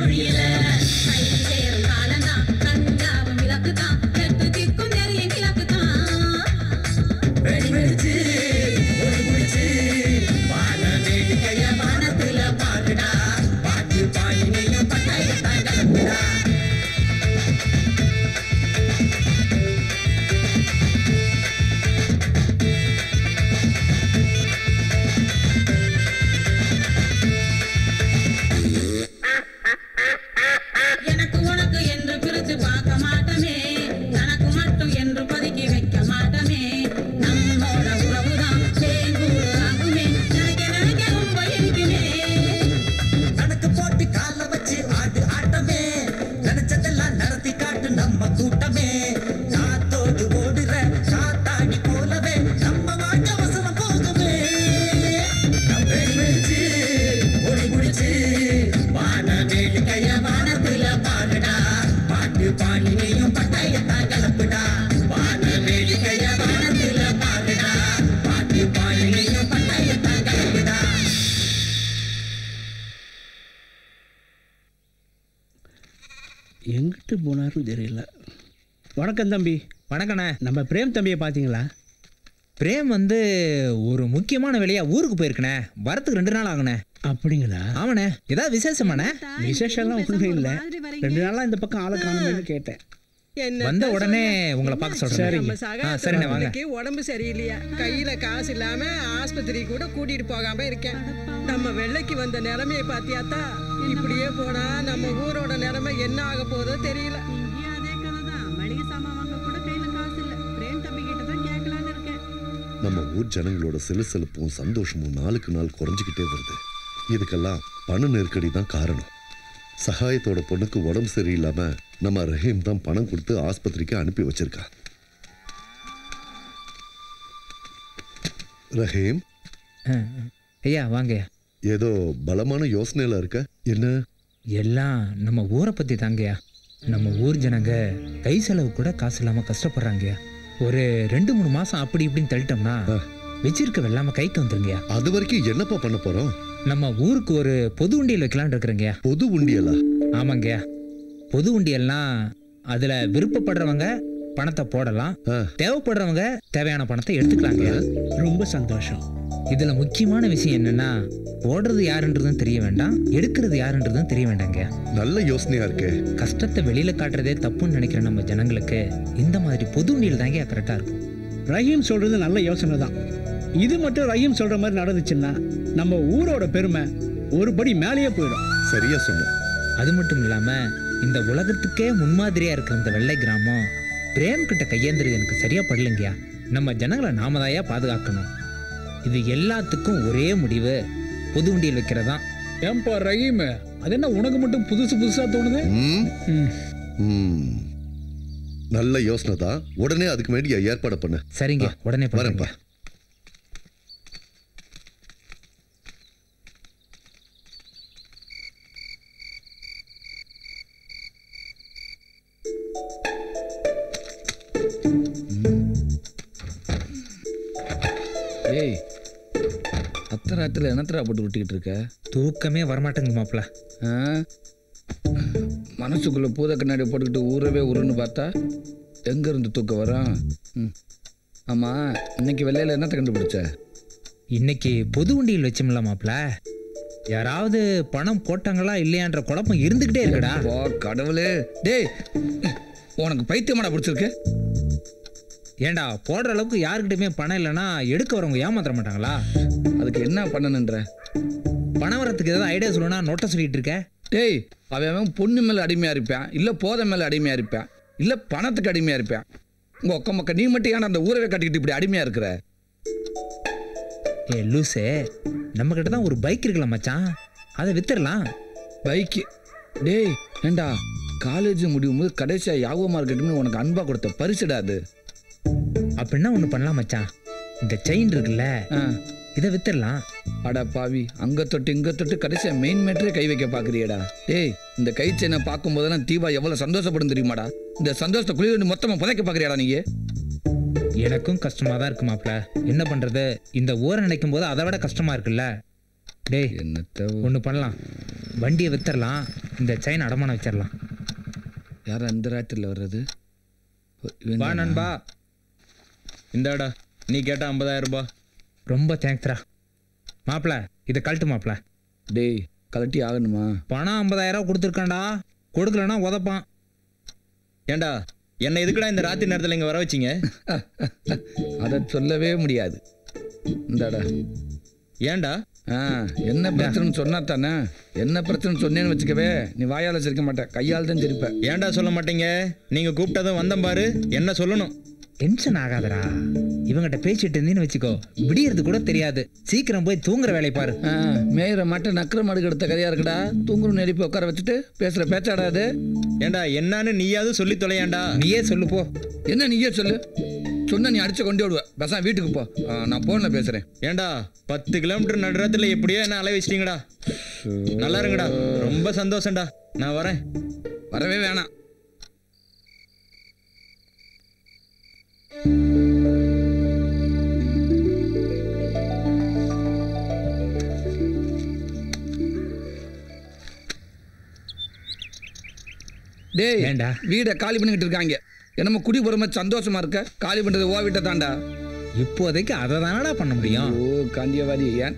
எங்கிட்டு போனாருன்னு தெரியல வணக்கம் தம்பி வணக்கண்ணே நம்ம பிரேம் தம்பியை பார்த்தீங்களா பிரேம் வந்து ஒரு முக்கியமான வேலையா ஊருக்கு போயிருக்கண்ணே வரத்துக்கு ரெண்டு நாள் ஆகுண்ணே அப்படிங்களா ஆமாண்ணே ஏதாவது விசேஷமாண்ணே விசேஷம்லாம் ஒன்றும் இல்லை ரெண்டு நாளாக இந்த பக்கம் ஆளை காணுமேனு கேட்டேன் வந்த உடனே உங்களை பார்க்க சொல்றேன் நம்ம ஆ சரிண்ணே வாங்க சகாயத்துக்கு உடம்பு சரியில்லையா கையில காசு இல்லாம ஆஸ்பத்திரி கூட கூட்டிட்டு போகாம இருக்கேன் நம்ம வெள்ளைக்கு வந்த நிலைமையை பாத்தியாத்தா இப்படியே போனா நம்ம ஊரோட நிலைமை என்ன ஆக போதோ தெரியல நம்ம ஊர் ஜனங்களோட சிலுசிலுப்பும் சந்தோஷமும் நாளுக்கு நாள் குறைஞ்சிக்கிட்டே வருது இதுக்கெல்லாம் பண நெருக்கடி தான் காரணம் சகாயத்தோட பொண்ணுக்கு உடம்பு சரியில்லாம நம்ம ரஹீம் தான் பணம் கொடுத்து ஆஸ்பத்திரிக்கு அனுப்பி வச்சிருக்கா ரஹீம் ஐயா வாங்க ஏதோ பலமான யோசனையில இருக்க என்ன எல்லாம் நம்ம ஊரை பத்தி தாங்கய்யா நம்ம ஊர் ஜனங்க கை செலவு கூட காசு இல்லாம கஷ்டப்படுறாங்கய்யா ஒரு ரெண்டு மூணு மாசம் அப்படி இப்படின்னு தள்ளிட்டோம்னா வச்சிருக்க வெள்ளாம கைக்கு வந்துருங்கய்யா அது வரைக்கும் என்னப்பா பண்ண போறோம் நம்ம ஊருக்கு ஒரு பொது உண்டியல் வைக்கலாம்னு இருக்கிறேங்கய்யா பொது உண்டியலா ஆமாங்கய்யா பொது உண்டியல்னா அதுல விருப்பப்படுறவங்க பணத்தை போடலாம் தேவைப்படுறவங்க தேவையான பணத்தை எடுத்துக்கலாங்கய்யா ரொம்ப சந்தோஷம் இதுல முக்கியமான விஷயம் என்னன்னா போடுறது யாருன்றதும் தெரிய வேண்டாம் எடுக்கிறது யாருன்றதும் தெரிய வேண்டாங்க நல்ல யோசனையா இருக்கே கஷ்டத்தை வெளியில காட்டுறதே தப்புன்னு நினைக்கிற நம்ம ஜனங்களுக்கு இந்த மாதிரி பொது உண்டியல் தாங்க கரெக்டா இருக்கும் ரஹீம் சொல்றது நல்ல யோசனை தான் இது மட்டும் ரஹீம் சொல்ற மாதிரி நடந்துச்சுன்னா நம்ம ஊரோட பெருமை ஒரு படி மேலேயே போயிடும் சரியா சொன்ன அது மட்டும் இல்லாம இந்த உலகத்துக்கே முன்மாதிரியா இருக்கிற இந்த வெள்ளை கிராமம் பிரேம் கிட்ட கையேந்துறது எனக்கு சரியா படலைங்கயா நம்ம ஜனங்களை நாம தாயா பாதுகாக்கணும் இது எல்லாத்துக்கும் ஒரே முடிவு பொது உண்டியல் வைக்கிறதா ஏன்பா ரஹீம் அது என்ன உனக்கு மட்டும் புதுசு புதுசா தோணுது ம். ம். நல்ல யோசனை தான் உடனே அதுக்கு வேண்டிய ஏற்பாடு பண்ண சரிங்க உடனே வரேன்ப்பா ஏய் அத்தராத்தில் என்னத்தரா போட்டு விட்டுக்கிட்டு இருக்க தூக்கமே வரமாட்டேங்குது மாப்பிள்ள மனசுக்குள்ள பூத கண்ணாடி போட்டுக்கிட்டு ஊறவே உருன்னு பார்த்தா எங்க இருந்து தூக்கம் வரும் ம். ஆமா இன்னைக்கு வெள்ளையில என்னத்தை கண்டுபிடிச்ச இன்னைக்கு பொது உண்டியல் வச்சோம்ல மாப்பிள்ள யாராவது பணம் போட்டாங்களா இல்லையான்ற குழப்பம் இருந்துகிட்டே இருக்குடா ஓ கடவுளே டேய் உனக்கு பைத்தியமாடா பிடிச்சிருக்கு ஏண்டா போடுற அளவுக்கு யாருக்கிட்டயுமே பணம் இல்லைன்னா எடுக்க வரவங்க ஏமாத்திர மாட்டாங்களா அதுக்கு என்ன பண்ணணுன்ற பணம் வரத்துக்கு ஏதாவது ஐடியா சொல்லணும்னா நோட்டை சொல்லிட்டு இருக்க டேய் அவன் அவன் பொண்ணு மேல அடிமையா இருப்பான் இல்ல போதை மேல அடிமையா இருப்பான் இல்ல பணத்துக்கு அடிமையா இருப்பான் உங்க ஒக்க மக்க நீ மட்டும் ஏன் அந்த ஊரவே கட்டிக்கிட்டு இப்படி அடிமையா இருக்கிற ஏ லூசே நம்ம கிட்ட தான் ஒரு பைக் இருக்குல்ல மச்சான் அதை வித்துடலாம் பைக்கு டேய் ஏண்டா காலேஜ் முடியும் போது கடைசியா யாவோ மார்க்கெட்டுன்னு உனக்கு அன்பா கொடுத்த பரிசுடா அது அப்படின்னா ஒன்று பண்ணலாம் மச்சான் இந்த செயின் இருக்குல்ல இதை வித்துடலாம் அடா பாவி அங்க தொட்டு இங்க தொட்டு கடைசியா மெயின் மேட்டரே கை வைக்க பாக்குறியடா டேய் இந்த கை செயினை பார்க்கும் போதெல்லாம் தீபா எவ்வளவு சந்தோஷப்படும் தெரியுமாடா இந்த சந்தோஷத்தை குளிர் மொத்தமா புதைக்க பாக்குறியாடா நீங்க எனக்கும் கஷ்டமா தான் இருக்கு மாப்ள என்ன பண்றது இந்த ஊரை நினைக்கும் போது அதை விட கஷ்டமா இருக்குல்ல டேய் என்னத்த ஒன்று பண்ணலாம் வண்டியை வித்துடலாம் இந்த செயின் அடமானம் வச்சிடலாம் யார் அந்த ராத்திரில வர்றது வா நண்பா இந்தாடா நீ கேட்ட ஐம்பதாயிரம் ரூபாய் ரொம்ப தேங்க்ஸ்ரா மாப்ள இதை கழட்டு மாப்ள டேய் கலட்டி ஆகணுமா பணம் ஐம்பதாயிரம் கொடுத்துருக்கான்டா கொடுக்கலன்னா உதப்பான் ஏண்டா என்ன எதுக்குடா இந்த ராத்திரி நேரத்தில் இங்கே வர வச்சிங்க அதை சொல்லவே முடியாது இந்தாடா ஏன்டா ஆ என்ன பிரச்சனைன்னு சொன்னா தானே என்ன பிரச்சனை சொன்னேன்னு வச்சுக்கவே நீ வாயால சிரிக்க மாட்டேன் கையால் தான் சிரிப்ப ஏன்டா சொல்ல மாட்டீங்க நீங்க கூப்பிட்டதும் வந்தேன் பாரு என்ன சொல்லணும் டென்ஷன் ஆகாதடா இவங்கிட்ட பேசிட்டு இருந்தீன்னு வச்சுக்கோ விடியறது கூட தெரியாது சீக்கிரம் போய் தூங்குற வேலையை பாரு ஆ, மேயிற மாட்டை நக்கிற மாடு எடுத்த கதையா இருக்குடா தூங்குற நெருப்பி உட்கார வச்சுட்டு பேசுற பேச்சாடா அது ஏன்டா என்னன்னு நீயாவது சொல்லி தொலையாண்டா நீயே சொல்லு போ என்ன நீயே சொல்லு சொன்னா நீ அடிச்சு கொண்டு விடுவ பேசாம வீட்டுக்கு போ ஆ, நான் போன்ல பேசுறேன் ஏன்டா பத்து கிலோமீட்டர் நடுறத்துல எப்படியோ என்ன அலை வச்சிட்டீங்கடா நல்லா இருங்கடா ரொம்ப சந்தோஷம்டா நான் வரேன் வரவே வேணாம் டேய் வீடை காலி பண்ணிக்கிட்டு இருக்காங்க என்னமோ குடி போகிற மாதிரி சந்தோஷமா இருக்க காலி பண்ணுறது ஓ வீட்டை தாண்டா இப்போதைக்கு அதை தானடா பண்ண முடியும் ஓ காந்தியவாதி ஏன்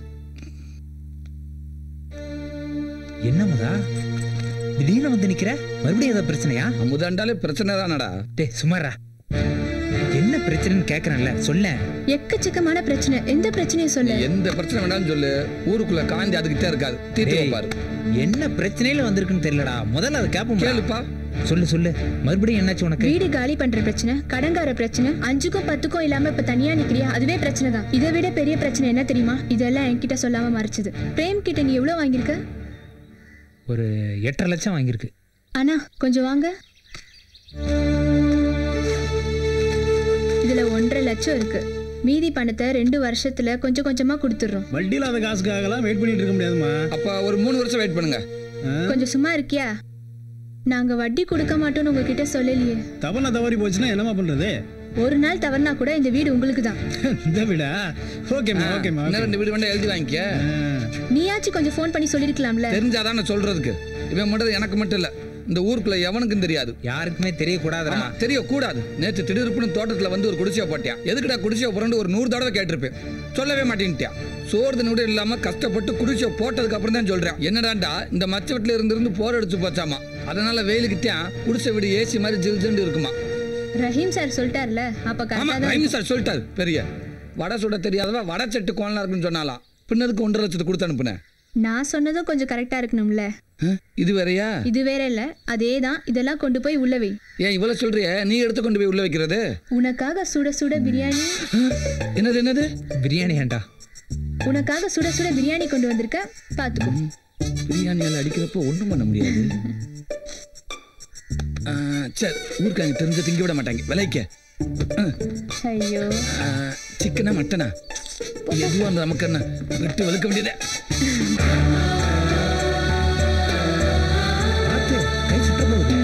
என்னமுதா திடீர்னு வந்து நிக்கிற மறுபடியும் ஏதாவது பிரச்சனையா அமுதாண்டாலே பிரச்சனை தானடா டேய் சுமாரா என்ன பிரச்சனைன்னு கேக்குறேன்ல சொல்ல எக்கச்சக்கமான பிரச்சனை எந்த பிரச்சனையும் சொல்ல எந்த பிரச்சனை வேணாலும் சொல்லு ஊருக்குள்ள காந்தி அதுக்கிட்டே இருக்காது தீர்த்து வைப்பாரு என்ன பிரச்சனையில வந்திருக்குன்னு தெரியலடா முதல்ல அதை கேப்போம் கேளுப்பா சொல்லு சொல்லு மறுபடியும் என்னாச்சு உனக்கு வீடு காலி பண்ற பிரச்சனை கடங்கார பிரச்சனை அஞ்சுக்கும் பத்துக்கும் இல்லாம இப்ப தனியா நிக்கிறியா அதுவே பிரச்சனை தான் இதை விட பெரிய பிரச்சனை என்ன தெரியுமா இதெல்லாம் என்கிட்ட சொல்லாம மறைச்சது பிரேம் கிட்ட நீ எவ்வளவு வாங்கியிருக்க ஒரு எட்டரை லட்சம் வாங்கியிருக்கு அண்ணா கொஞ்சம் வாங்க இதுல ஒன்றரை லட்சம் இருக்கு மீதி பணத்தை ரெண்டு வருஷத்துல கொஞ்சம் கொஞ்சமா கொடுத்துடுறோம் வட்டி இல்லாத காசுக்காகலாம் வெயிட் பண்ணிட்டு இருக்க முடியாதுமா அப்ப ஒரு மூணு வருஷம் வெயிட் பண்ணுங்க கொஞ்சம் சும்மா இருக்கியா நாங்க வட்டி கொடுக்க மாட்டோம்னு உங்ககிட்ட சொல்லலையே தவறுனா தவறி போச்சுன்னா என்னமா பண்றது ஒரு நாள் தவறுனா கூட இந்த வீடு உங்களுக்கு தான் இந்த விடா ஓகேம்மா ஓகேம்மா இன்னும் ரெண்டு வீடு வேண்டாம் எழுதி வாங்கிக்க நீயாச்சும் கொஞ்சம் ஃபோன் பண்ணி சொல்லிருக்கலாம்ல தெரிஞ்சாதான் நான் சொல்றதுக்கு இவன் மட்டும் எனக்கு மட்டும் இல்ல இந்த ஊருக்குள்ள எவனுக்கும் தெரியாது யாருக்குமே தெரியக்கூடாதுடா ஆமா, தெரியக்கூடாது நேற்று திடீர்னு தோட்டத்துல வந்து ஒரு குடிசையை போட்டியா எதுக்குடா குடிசையை புரண்டு ஒரு நூறு தடவை கேட்டிருப்பேன் சொல்லவே மாட்டேன்ட்டியா சோறு தண்ணி கூட இல்லாம கஷ்டப்பட்டு குடிசையை போட்டதுக்கு அப்புறம் தான் சொல்றேன் என்னடாண்டா இந்த மச்ச வீட்டுல இருந்து இருந்து போர் அடிச்சு போச்சாமா அதனால வெயிலுக்கிட்டே குடிசை வீடு ஏசி மாதிரி ஜில் ஜில்னு இருக்குமா ரஹீம் சார் சொல்லிட்டார்ல அப்ப ஆமா கரெக்டா தான் ரைம் சார் சொல்லிட்டாரு பெரிய வடை சுட தெரியாதவ வடை செட்டு கோலனா இருக்குன்னு சொன்னாலாம் பின்னதுக்கு ஒன்றரை லட்சத்துக்கு கொடுத்து அனுப்புனேன் நான் சொன்னதும் கொஞ்சம் கரெக்டா இருக்கணும்ல இது வேறயா இது வேற இல்ல அதே தான் இதெல்லாம் கொண்டு போய் உள்ள வை ஏன் இவ்வளவு சொல்றிய நீ எடுத்து கொண்டு போய் உள்ள வைக்கிறது உனக்காக சுட சுட பிரியாணி என்னது என்னது பிரியாணி ஏன்டா உனக்காக சுட சுட பிரியாணி கொண்டு வந்திருக்க பாத்துக்கோ பிரியாணியால் அடிக்கிறப்போ ஒன்றும் பண்ண முடியாது ஆ, சரி ஊருக்காங்க தெரிஞ்ச திங்க விட மாட்டாங்க விலைக்க ஐயோ சிக்கனா மட்டனா எதுவும் அந்த நமக்கு என்ன விட்டு வெளுக்க வேண்டியதே கை சுத்த போகுது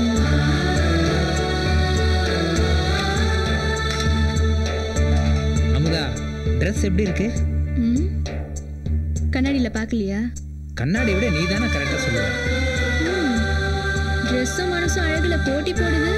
அமுதா ட்ரெஸ் எப்படி இருக்கு ம் கண்ணாடியில பார்க்கலையா கண்ணாடி விட நீ தானே கரெக்டாக சொல்லுவ ட்ரெஸ்ஸும் மனசும் அழகுல போட்டி போடுது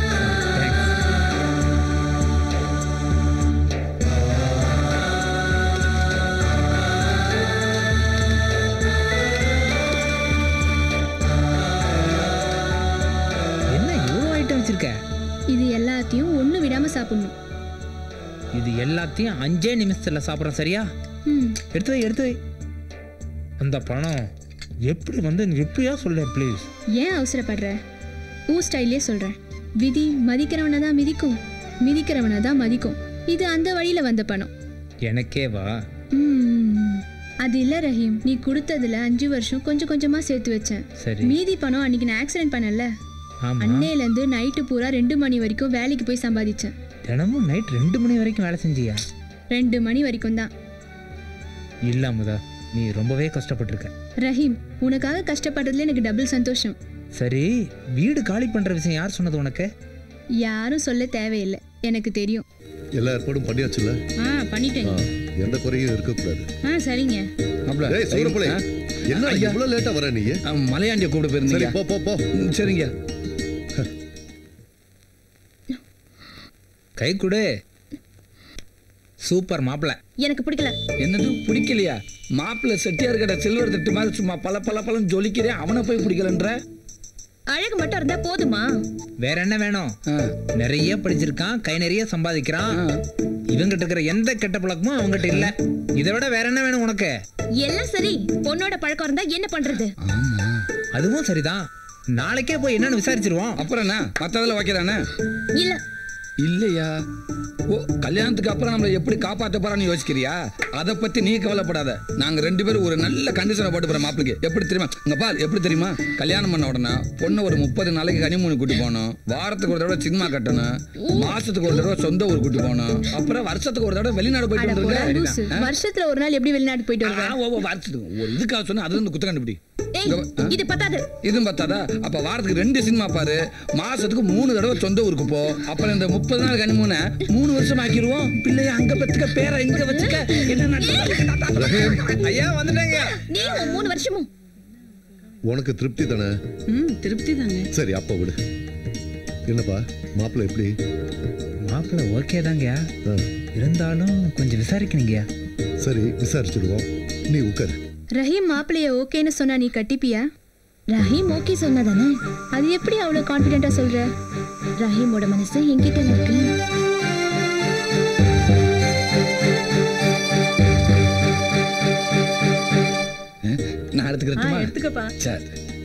என்ன இவ்வளோ ஐட்டம் வச்சிருக்க இது எல்லாத்தையும் ஒண்ணு விடாம சாப்பிடணும் இது எல்லாத்தையும் அஞ்சே நிமிஷத்துல சாப்பிட்றோம் சரியா ம் எடுத்து வை எடுத்து வை அந்த பணம் எப்படி வந்து எப்படியா சொல்ல ப்ளீஸ் ஏன் அவசரப்படுற ஊ ஸ்டைல்லே சொல்றேன் விதி மதிக்கிறவனை தான் மிதிக்கும் மிதிக்கிறவனை தான் மதிக்கும் இது அந்த வழியில வந்த பணம் எனக்கே வா ம், அது இல்ல ரஹீம் நீ கொடுத்ததுல அஞ்சு வருஷம் கொஞ்சம் கொஞ்சமா சேர்த்து வச்சேன் சரி மீதி பணம் அன்னைக்கு நான் ஆக்சிடென்ட் பண்ணல ஆமா அன்னையில இருந்து நைட்டு பூரா ரெண்டு மணி வரைக்கும் வேலைக்கு போய் சம்பாதிச்சேன் தினமும் நைட் ரெண்டு மணி வரைக்கும் வேலை செஞ்சியா ரெண்டு மணி வரைக்கும் தான் இல்ல அமுதா நீ ரொம்பவே கஷ்டப்பட்டிருக்க ரஹீம் உனக்காக கஷ்டப்படுறதுல எனக்கு டபுள் சந்தோஷம் சரி வீடு காலி பண்ற விஷயம் யார் சொன்னது உனக்கு யாரும் சொல்ல தேவையில்லை எனக்கு தெரியும் எல்லா ஏற்பாடும் பண்ணியாச்சுல்ல ஆ பண்ணிட்டேங்க ஆ, எந்த குறையும் இருக்கக்கூடாது ஆ சரிங்க ஏய் சூரப்புலே என்ன இவ்வளவு லேட்டா வர நீ மலையாண்டிய கூப்பிட சரி போயிருந்தீங்க போ போ போ ம், சரிங்க கை கொடு சூப்பர் மாப்பிள்ள எனக்கு பிடிக்கல என்னது பிடிக்கலையா மாப்பிள்ளை செட்டியார் கடை சில்வர் தட்டு மாதிரி சும்மா பல பல பழம் ஜொலிக்கிறேன் அவனை போய் பிடிக்கலன்ற அழகு மட்டும் இருந்தா போதுமா வேற என்ன வேணும் நிறைய படிச்சிருக்கான் கை நிறைய சம்பாதிக்கிறான் இவங்கிட்ட இருக்கிற எந்த கெட்ட பழக்கமும் அவங்ககிட்ட இல்ல இதை விட வேற என்ன வேணும் உனக்கு எல்லாம் சரி பொண்ணோட பழக்கம் இருந்தா என்ன பண்றது அதுவும் சரிதான் நாளைக்கே போய் என்னன்னு விசாரிச்சிருவோம் அப்புறம் என்ன மற்றதில் ஓகே தானே இல்ல இல்லையா ஓ கல்யாணத்துக்கு அப்புறம் நம்மளை எப்படி காப்பாற்ற போறான்னு யோசிக்கிறியா அதை பத்தி நீ கவலைப்படாத நாங்க ரெண்டு பேரும் ஒரு நல்ல கண்டிஷனை போட்டு போறோம் மாப்பிளைக்கு எப்படி தெரியுமா இங்க பார் எப்படி தெரியுமா கல்யாணம் பண்ண உடனே பொண்ணு ஒரு முப்பது நாளைக்கு கனிமூணு கூட்டி போகணும் வாரத்துக்கு ஒரு தடவை சினிமா கட்டணும் மாசத்துக்கு ஒரு தடவை சொந்த ஊர் கூட்டி போகணும் அப்புறம் வருஷத்துக்கு ஒரு தடவை வெளிநாடு போயிட்டு அட போடா லூசு. வந்துருக்க வருஷத்துல ஒரு நாள் எப்படி வெளிநாட்டு போயிட்டு வருவேன் ஆ, ஓ, ஓ, வருஷத்துக்கு ஒரு இதுக்காக சொன்னா அது வந்து குத்த கண்டுபிடி ஏய் இது பத்தாது இதுவும் பார்த்தாதா அப்ப வாரத்துக்கு ரெண்டு சினிமா பாரு மாசத்துக்கு மூணு தடவை சொந்த ஊருக்கு போ அப்புறம் இந்த முப்பது நாள் கனிமூனை மூணு வருஷம் ஆக்கிடுவோம் பிள்ளைய அங்க பெத்துக்க பேரை இங்க வச்சுக்க என்ன நடக்குது? ஐயா வந்துட்டேங்க நீ உன் மூணு வருஷமும் உனக்கு திருப்தி தானே ம் திருப்தி தாங்க சரி அப்ப விடு என்னப்பா மாப்பிள்ளை எப்படி மாப்பிள்ளை ஓகே தாங்கய்யா இருந்தாலும் கொஞ்சம் விசாரிக்கணுங்கய்யா சரி விசாரிச்சிடுவோம் நீ உட்காரு ரஹீம் மாப்பிளைய ஓகேன்னு சொன்னா நீ கட்டிப்பியா ரஹீம் ஓகே சொன்னாதானே அது எப்படி அவ்வளவு கான்ஃபிடென்ட்டா சொல்ற ரஹீமோட மனசு என்கிட்ட இருக்கு நான் எடுத்துக்கிறேன் எடுத்துக்கப்பா சரி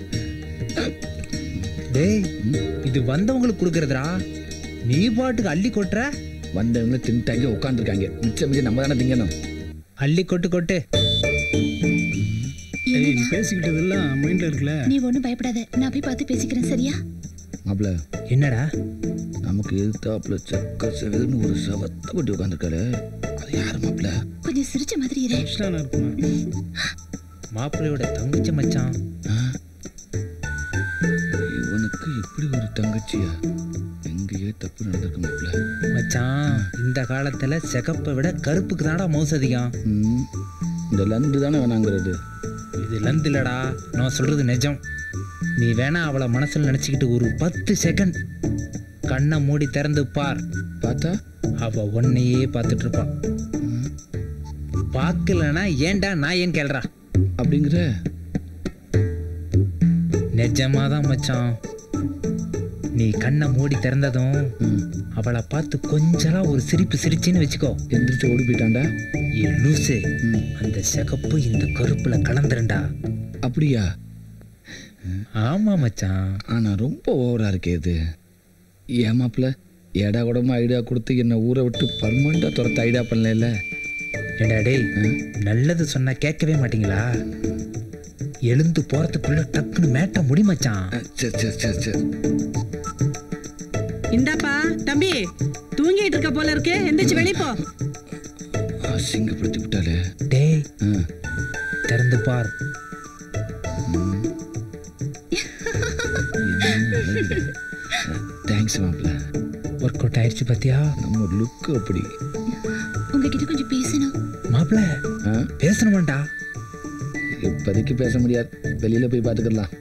டேய் இது வந்தவங்களுக்கு கொடுக்கறதுடா நீ பாட்டுக்கு அள்ளி கொட்டுற வந்தவங்க தின்ட்டாங்க உட்காந்துருக்காங்க மிச்சம் மிச்சம் நம்ம தானே திங்கணும் அள்ளி கொட்டு கொட்டு ஏய் நீ பேசிக்கிட்டதெல்லாம் மைண்ட்ல இருக்குல்ல நீ ஒண்ணும் பயப்படாத நான் போய் பார்த்து பேசிக்கிறேன் சரியா மாப்பிள்ள என்னடா நமக்கு எதிர்த்தாப்புல செக்க செவல்னு ஒரு சவத்தை கொட்டி உட்காந்துருக்காரு அது யாரு மாப்பிள்ள கொஞ்சம் சிரிச்ச மாதிரி இரு மாப்பிள்ளையோட தங்கச்சி மச்சான் இவனுக்கு இப்படி ஒரு தங்கச்சியா எங்கேயே தப்பு நடந்திருக்கு மாப்பிள்ள மச்சான் இந்த காலத்துல சிகப்பை விட கருப்புக்கு தான்டா மவுசு அதிகம் ம், இந்த லந்து தானே வேணாங்கிறது இது லந்து இல்லடா நான் சொல்றது நிஜம் நீ வேணா அவளை மனசுல நினைச்சுக்கிட்டு ஒரு பத்து செகண்ட் கண்ணை மூடி திறந்து பார் பார்த்தா அவ உன்னையே பார்த்துட்டு இருப்பான் பார்க்கலனா ஏன்டா நான் ஏன் கேள்றா அப்படிங்கிற நிஜமாதான் மச்சான் நீ கண்ணை மூடி திறந்ததும் அவளை பார்த்து கொஞ்சலா ஒரு சிரிப்பு சிரிச்சின்னு வச்சுக்கோ எந்திரிச்சு ஓடி போயிட்டான்டா ஏ லூசு அந்த சிகப்பு இந்த கருப்புல கலந்துருண்டா அப்படியா ஆமா மச்சான் ஆனா ரொம்ப ஓவரா இருக்கே இது ஏன் மாப்பிள்ள ஏடா கூடமா ஐடியா கொடுத்து என்ன ஊரை விட்டு பர்மனண்டா துரத்த ஐடியா பண்ணல ஏண்டா டேய் நல்லது சொன்னா கேட்கவே மாட்டீங்களா எழுந்து போறதுக்குள்ள டக்குன்னு மேட்ட முடி மச்சான் சரி சரி சரி சரி இந்தாப்பா தம்பி தூங்கிட்டு இருக்க போல இருக்கு எந்திரிச்சு வெளிய போ அசிங்கப்படுத்தி விட்டாலே டேய் திறந்து பார் தேங்க்ஸ் மாப்பிள்ள ஒர்க் அவுட் ஆயிடுச்சு பாத்தியா நம்ம லுக் அப்படி உங்ககிட்ட கொஞ்சம் பேசணும் மாப்பிள்ள பேசணுமாண்டா இப்போதைக்கு பேச முடியாது வெளியில போய் பார்த்துக்கலாம்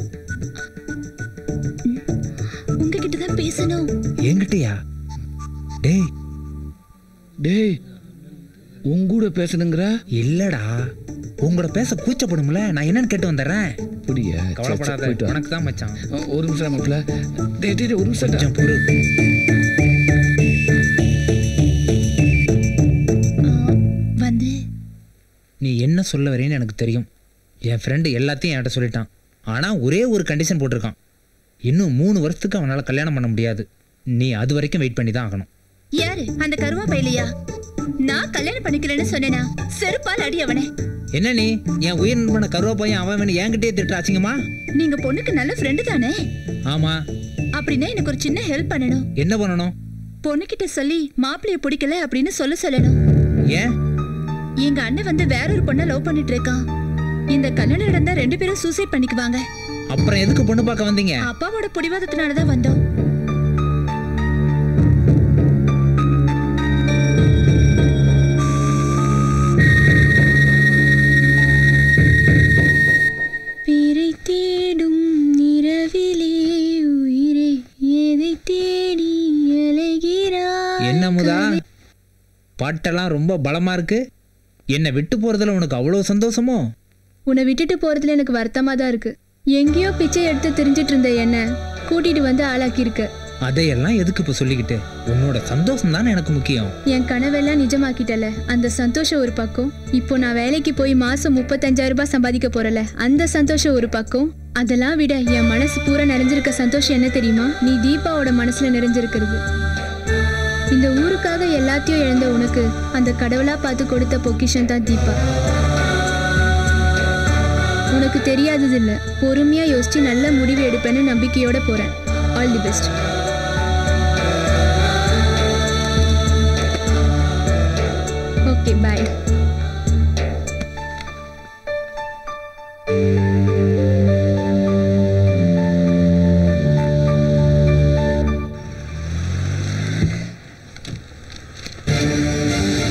உங்ககிட்ட தான் பேசணும் என்கிட்டயா டேய் டேய் உங்கூட பேசணுங்கிற இல்லடா உங்களோட பேச கூச்சப்படும்ல நான் என்னன்னு கேட்டு வந்துடுறேன் புரிய கவலைப்படாத உனக்கு தான் மச்சான் ஒரு நிமிஷம் மாப்பிள்ள டேய் டேய், டேய், ஒரு நிமிஷம் கொஞ்சம் பொறு வந்து நீ என்ன சொல்ல வரேன்னு எனக்கு தெரியும் என் ஃப்ரெண்டு எல்லாத்தையும் என்கிட்ட சொல்லிட்டான் ஆனால் ஒரே ஒரு கண்டிஷன் போட்டிருக்கான் இன்னும் மூணு வருஷத்துக்கு அவனால் கல்யாணம் பண்ண முடியாது நீ அது வரைக்கும் வெயிட் பண்ணி தான் ஆகணும் யாரு அந்த கருவா பையலையா நான் கல்யாணம் பண்ணிக்கலன்னு சொன்னேனா செருப்பால் அடி அவனே என்ன நீ என் உயிர் நண்பன கருவா பையன் அவன் வேணும் என்கிட்டயே திட்டு ஆச்சுங்கம்மா நீங்க பொண்ணுக்கு நல்ல ஃப்ரெண்டு தானே ஆமாம் அப்படின்னா எனக்கு ஒரு சின்ன ஹெல்ப் பண்ணணும் என்ன பண்ணணும் பொண்ணுகிட்ட சொல்லி மாப்பிளைய பிடிக்கல அப்படின்னு சொல்ல சொல்லணும் ஏன் எங்க அண்ணன் வந்து வேற ஒரு பொண்ணை லவ் பண்ணிட்டு இருக்கான் இந்த கல்யாணம் நடந்தா ரெண்டு பேரும் சூசைட் பண்ணிக்குவாங்க அப்புறம் எதுக்கு பொண்ணு பார்க்க வந்தீங்க அப்பாவோட பிடிவாதத்தினாலதான் வந்தோம் பிறை தேடும் நிறவிலே உயிரை எதை தேடி அலைகிறாய் என்ன முதா பாட்டெல்லாம் ரொம்ப பலமா இருக்கு என்னை விட்டு போறதுல உனக்கு அவ்வளோ சந்தோஷமோ உன்னை விட்டுட்டு போறதுல எனக்கு வருத்தமா தான் இருக்கு எங்கேயோ பிச்சை எடுத்து தெரிஞ்சிட்டு இருந்த என்ன கூட்டிட்டு வந்து ஆளாக்கியிருக்க அதையெல்லாம் எதுக்கு இப்போ சொல்லிக்கிட்டு உன்னோட சந்தோஷம் தானே எனக்கு முக்கியம் என் கனவெல்லாம் நிஜமாக்கிட்டல அந்த சந்தோஷம் ஒரு பக்கம் இப்போ நான் வேலைக்கு போய் மாசம் முப்பத்தஞ்சாயிரம் ரூபாய் சம்பாதிக்க போறல அந்த சந்தோஷம் ஒரு பக்கம் அதெல்லாம் விட என் மனசு பூரா நிறைஞ்சிருக்க சந்தோஷம் என்ன தெரியுமா நீ தீபாவோட மனசுல நிறைஞ்சிருக்கிறது இந்த ஊருக்காக எல்லாத்தையும் இழந்த உனக்கு அந்த கடவுளா பார்த்து கொடுத்த பொக்கிஷன் தான் தீபா உனக்கு தெரியாதது இல்ல பொறுமையா யோசிச்சு நல்ல முடிவு எடுப்பேன்னு நம்பிக்கையோட போறேன் all the best okay bye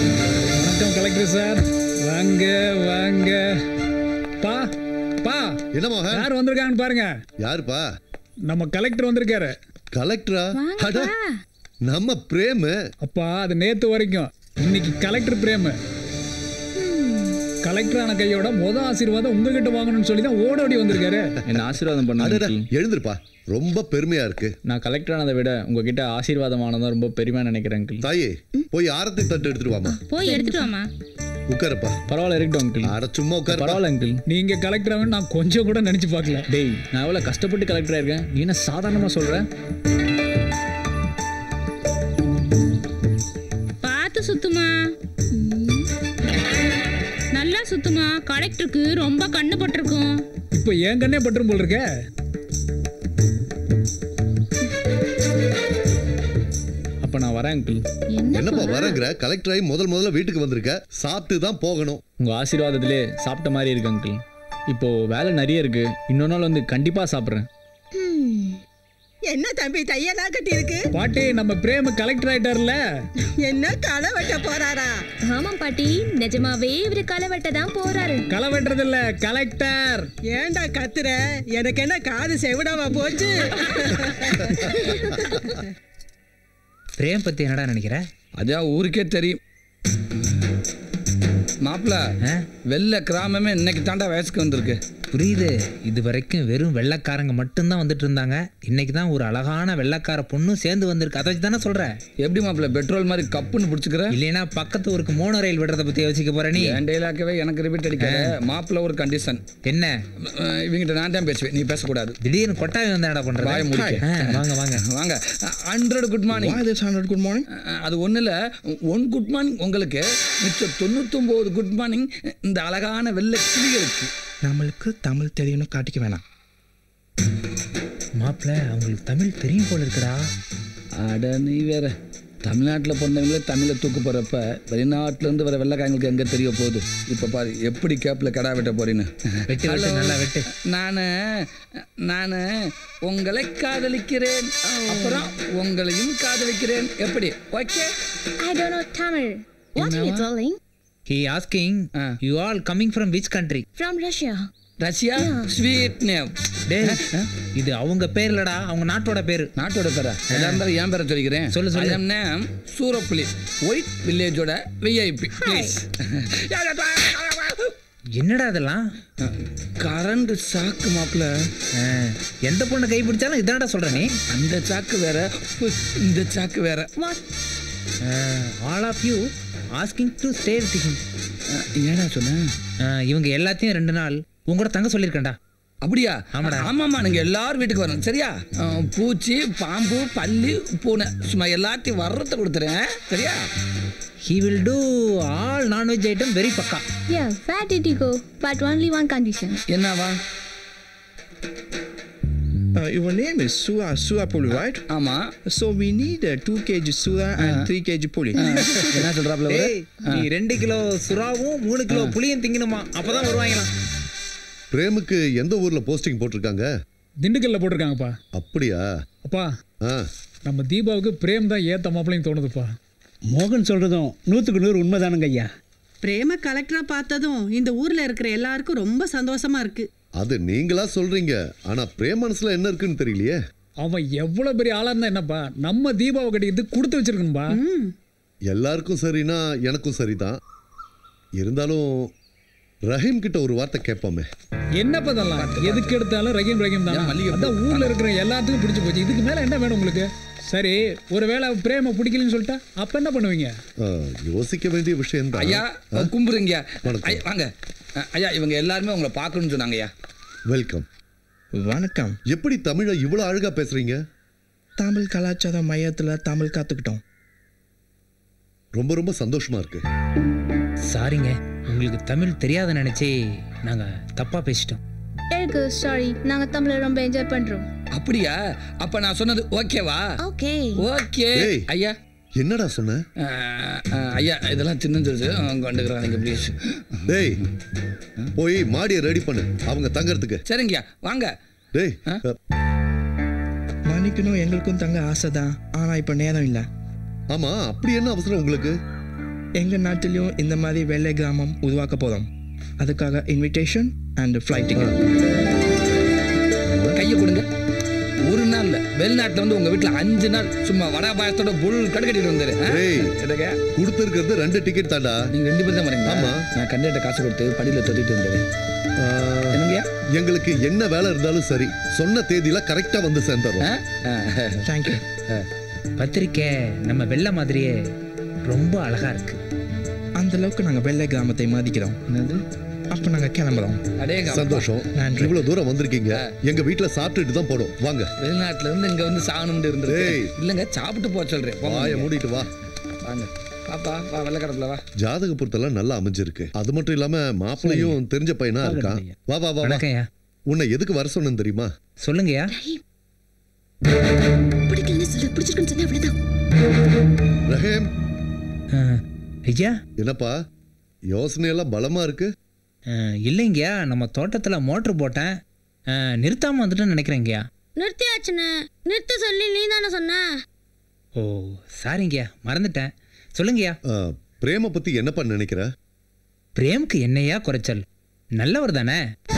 வணக்கம் கலெக்டர் சார் வாங்க வாங்க பா பா என்ன மோகன் யார் வந்திருக்காங்கன்னு பாருங்க யாருப்பா நம்ம கலெக்டர் வந்திருக்காரு கலெக்டரா அட நம்ம பிரேமு அப்பா அது நேத்து வரைக்கும் இன்னைக்கு கலெக்டர் பிரேமு கலெக்டர் ஆன கையோட முத ஆசீர்வாதம் உங்ககிட்ட வாங்கணும்னு சொல்லி தான் ஓடோடி வந்திருக்காரு என்ன ஆசீர்வாதம் அடடா, பண்ண எழுந்திருப்பா ரொம்ப பெருமையா இருக்கு நான் கலெக்டர் ஆனதை விட உங்ககிட்ட ஆசீர்வாதம் ஆனதான் ரொம்ப பெருமையா நினைக்கிறேன் அங்கிள் தாயே போய் ஆரத்தி தட்டு எடுத்துட்டு வாமா போய் எடுத்துட்டு வாமா உட்காருப்பா பரவாயில்ல இருக்கட்டும் அங்கிள் அட சும்மா உட்காரு பரவாயில்ல அங்கிள் நீங்க கலெக்டர் ஆகணும் நான் கொஞ்சம் கூட நினைச்சு பார்க்கல டேய் நான் எவ்வளவு கஷ்டப்பட்டு கலெக்டர் ஆயிருக்கேன் நீ என்ன சாதாரணமா சொல்ற பார்த்து சுத்துமா நல்லா சுத்துமா கலெக்டருக்கு ரொம்ப கண்ணு பட்டிருக்கும் இப்போ என் கண்ணே பட்டுரும் போல் இருக்க அப்ப நான் வரேன் அங்கிள் என்னப்பா வரங்கிற கலெக்டர் ஆகி முதல் முதல்ல வீட்டுக்கு வந்திருக்க சாப்பிட்டு தான் போகணும் உங்க ஆசீர்வாதத்திலே சாப்பிட்ட மாதிரி இருக்கு அங்கிள் இப்போ வேலை நிறைய இருக்கு இன்னொரு நாள் வந்து கண்டிப்பா சாப்பிட்றேன் என்ன தம்பி தையலா கட்டி இருக்கு பாட்டி நம்ம பிரேம கலெக்டர் ஆயிட்டார்ல என்ன களை வெட்ட போறாரா ஆமாம் பாட்டி நிஜமாவே இவரு களை வெட்ட தான் போறாரு களை வெட்டுறது இல்ல கலெக்டர் ஏன்டா கத்துற எனக்கு என்ன காது செவிடாவா போச்சு பிரேம் பத்தி என்னடா நினைக்கிற அதான் ஊருக்கே தெரியும் மாப்பிள்ள வெள்ளை கிராமமே இன்னைக்கு தாண்டா வயசுக்கு வந்திருக்கு புரியுது இது வரைக்கும் வெறும் வெள்ளைக்காரங்க மட்டும்தான் வந்துட்டு இருந்தாங்க இன்னைக்கு தான் ஒரு அழகான வெள்ளைக்கார பொண்ணும் சேர்ந்து வந்திருக்கு அதை வச்சு தானே சொல்ற எப்படி மாப்பிள்ள பெட்ரோல் மாதிரி கப்புன்னு பிடிச்சிக்கிற இல்லைன்னா பக்கத்து ஊருக்கு மோனோ ரயில் விடுறத பத்தி யோசிக்க போற நீ என் டைலாக்கவே எனக்கு ரிப்பீட் அடிக்காத மாப்பிள்ள ஒரு கண்டிஷன் என்ன இவங்கிட்ட நான் தான் பேசுவேன் நீ பேசக்கூடாது திடீர்னு கொட்டாவி வந்து என்னடா பண்ற வாய முடிக்க வாங்க வாங்க வாங்க hundred good morning hundred good morning அது ஒன்றும் இல்லை ஒன் குட் மார்னிங் உங்களுக்கு மிச்சம் தொண்ணூத்தொம்பது குட் மார்னிங் இந்த அழகான வெள்ளை கிளிகளுக்கு நம்மளுக்கு தமிழ் தெரியும்னு காட்டிக்க வேணாம் மாப்பிள்ள அவங்களுக்கு தமிழ் தெரியும் போல இருக்குடா அட நீ வேற தமிழ்நாட்டில் பிறந்தவங்களே தமிழை தூக்கு போகிறப்ப வெளிநாட்டிலேருந்து வர வெள்ளைக்காரங்களுக்கு எங்கே தெரிய போகுது இப்போ பாரு எப்படி கேப்பில் கடா வெட்ட போறீன்னு வெட்டு, வெட்டு, நல்லா வெட்டு. நான் நான் உங்களை காதலிக்கிறேன் அப்புறம் உங்களையும் காதலிக்கிறேன் எப்படி okay I don't know Tamil. What are you என்னவா? telling? He asking you all coming from which country From Russia. Russia sweet name டேய் இது அவங்க பேர் இல்லடா அவங்க நாட்டோட பேரு நாட்டோட பேரா எதா இருந்தாலும் என் பேரை சொல்லிக்கிறேன் சொல்லு, சொல்லு. ஐ நேம் சூரப்புலி ஒயிட் வில்லேஜோட விஐபி ப்ளீஸ் என்னடா இதெல்லாம் கரண்ட் சாக்கு மாப்பிள்ள எந்த பொண்ணை கை பிடிச்சாலும் இதானடா சொல்ற நீ அந்த சாக்கு வேற இந்த சாக்கு வேற all of you asking to stay with him ஏடா சொன்ன இவங்க எல்லாத்தையும் ரெண்டு நாள் உங்களோட தங்க சொல்லியிருக்கேன்டா அப்படியா ஆமாடா. ஆமாம்மா நீங்க எல்லாரும் வீட்டுக்கு வரணும் சரியா அஹ், பூச்சி பாம்பு பல்லி பூனை சும்மா எல்லாத்தையும் வர்றத கொடுத்துறேன் சரியா he will do all non veg item very pakka Yeah, where did you go? But only one condition. என்னவா Uh, your name is Sura Sura Puli, right? ஆமா. So we need uh, 2 kg Sura and 3 kg Puli. என்ன சொல்றாப்ல இவரு? டேய் நீ ரெண்டு கிலோ சுறாவும் மூணு கிலோ புளியும் திங்கணுமா அப்பதான் வருவாங்களாம் பிரேமுக்கு எந்த ஊர்ல போஸ்டிங் போட்டிருக்காங்க திண்டுக்கல்ல போட்டிருக்காங்கப்பா அப்படியா அப்பா ஆ நம்ம தீபாவுக்கு பிரேம் தான் ஏத்த மாப்பிள்ளைன்னு தோணுதுப்பா மோகன் சொல்றதும் நூற்றுக்கு நூறு உண்மைதானுங்க ஐயா பிரேம கலெக்டரா பார்த்ததும் இந்த ஊர்ல இருக்கிற எல்லாருக்கும் ரொம்ப சந்தோஷமா இருக்கு அது நீங்களா சொல்றீங்க ஆனா பிரேம் மனசுல என்ன இருக்குன்னு தெரியலையே அவன் எவ்வளவு பெரிய ஆளா இருந்தா என்னப்பா நம்ம தீபாவை கட்டிக்கிட்டு கொடுத்து வச்சிருக்கணும்பா எல்லாருக்கும் சரினா எனக்கும் சரிதான் இருந்தாலும் ரஹீம் கிட்ட ஒரு வார்த்தை கேட்போமே என்னப்பா இதெல்லாம் எதுக்கு எடுத்தாலும் ரகீம் ரகீம் தான் அதான் ஊர்ல இருக்கிற எல்லாத்துக்கும் பிடிச்சு போச்சு இதுக்கு மேல என்ன வேணும் உங்களுக்கு சரி ஒருவேளை பிரேம பிடிக்கலன்னு சொல்லிட்டா அப்ப என்ன பண்ணுவீங்க ஆ, யோசிக்க வேண்டிய விஷயம் ஐயா கும்புறீங்க ஐயா, வாங்க அஹ், ஐயா இவங்க எல்லாருமே உங்களை பார்க்கணும்னு சொன்னாங்க ஐயா வெல்கம் வணக்கம் எப்படி தமிழை இவ்வளவு அழகா பேசுறீங்க தமிழ் கலாச்சார மையத்தில் தமிழ் கற்றுக்கிட்டோம் ரொம்ப ரொம்ப சந்தோஷமா இருக்கு சாரிங்க உங்களுக்கு தமிழ் தெரியாத நினைச்சே நாங்க தப்பா பேசிட்டோம் எனக்கு சாரி நாங்க தமிழை ரொம்ப என்ஜாய் பண்றோம் அப்படியா அப்ப நான் சொன்னது ஓகேவா ஓகே ஓகே ஏய். ஐயா என்னடா சொன்ன அஹ், அஹ், ஐயா இதெல்லாம் சின்னஞ்சிருச்சு கொண்டுக்கிறாங்க ப்ளீஸ் டேய் போய் மாடியை ரெடி பண்ணு அவங்க தங்கறதுக்கு சரிங்கய்யா வாங்க டேய் மன்னிக்கணும் எங்களுக்கும் தங்க ஆசை தான் ஆனால் இப்போ நேரம் இல்லை ஆமா அப்படி என்ன அவசரம் உங்களுக்கு எங்கள் நாட்டிலையும் இந்த மாதிரி வெள்ளை கிராமம் உருவாக்க போகிறோம் அதுக்காக இன்விடேஷன் அண்ட் ஃப்ளைட் டிக்கெட் கையை கொடுங்க ஒரு நாள் இல்ல வெளிநாட்டுல வந்து உங்க வீட்டுல அஞ்சு நாள் சும்மா வடா பாயத்தோட புல் கடுக்கட்டிட்டு வந்தாரு ஆ? ஏய் என்னங்க? கொடுத்துருக்கிறது ரெண்டு டிக்கெட் தாண்டா நீங்க ரெண்டு பேரும் தான் வரீங்க ஆமா. நான் கண்டிட்ட காசு கொடுத்து படியில தொட்டிட்டு வந்தாரு என்னங்கய்யா எங்களுக்கு என்ன வேலை இருந்தாலும் சரி சொன்ன தேதியில கரெக்டா வந்து சேர்ந்துடுறோம் தேங்க்யூ பத்திரிக்கை நம்ம வெள்ளை மாதிரியே ரொம்ப அழகா இருக்கு அந்த அளவுக்கு நாங்க வெள்ளை கிராமத்தை மதிக்கிறோம் அப்ப நாங்க கிளம்புறோம் சந்தோஷம் இவ்வளவு தூரம் வந்திருக்கீங்க எங்க வீட்டுல சாப்பிட்டுட்டு தான் போடும் வாங்க வெளிநாட்டுல இருந்து இங்க வந்து சாகணும்னு இருந்தது ஏய். இல்லங்க சாப்பிட்டு போக சொல்றேன் போங்க வாயை நீங்க. மூடிட்டு வா வாங்க பாப்பா வா வெள்ளக்கடப்புல வா ஜாதக பொருத்தெல்லாம் நல்லா அமைஞ்சிருக்கு அது மட்டும் இல்லாம மாப்பிள்ளையும் தெரிஞ்ச பையனா இருக்கான் வா வா வா வா வணக்கம்யா. உன்னை எதுக்கு வர சொன்னேன் தெரியுமா சொல்லுங்கய்யா பிடிக்கலன்னு சொல்லு பிடிச்சிருக்குன்னு சொன்னா அவ்வளவுதான் ரஹேம் ஐயா என்னப்பா யோசனை எல்லாம் பலமா இருக்கு அஹ், இல்லைங்கய்யா நம்ம தோட்டத்தில் மோட்ரு போட்டேன் அஹ், நிறுத்தாம வந்துட்டேன்னு நினைக்கிறேங்கய்யா நிறுத்தியாச்சுன்னு நிறுத்த சொல்லி நீ தானே சொன்ன ஓ சாரிங்கய்யா மறந்துட்டேன் சொல்லுங்கய்யா பிரேம பத்தி என்னப்பா நினைக்கிற பிரேம்க்கு என்னையா குறைச்சல் நல்லவர் தானே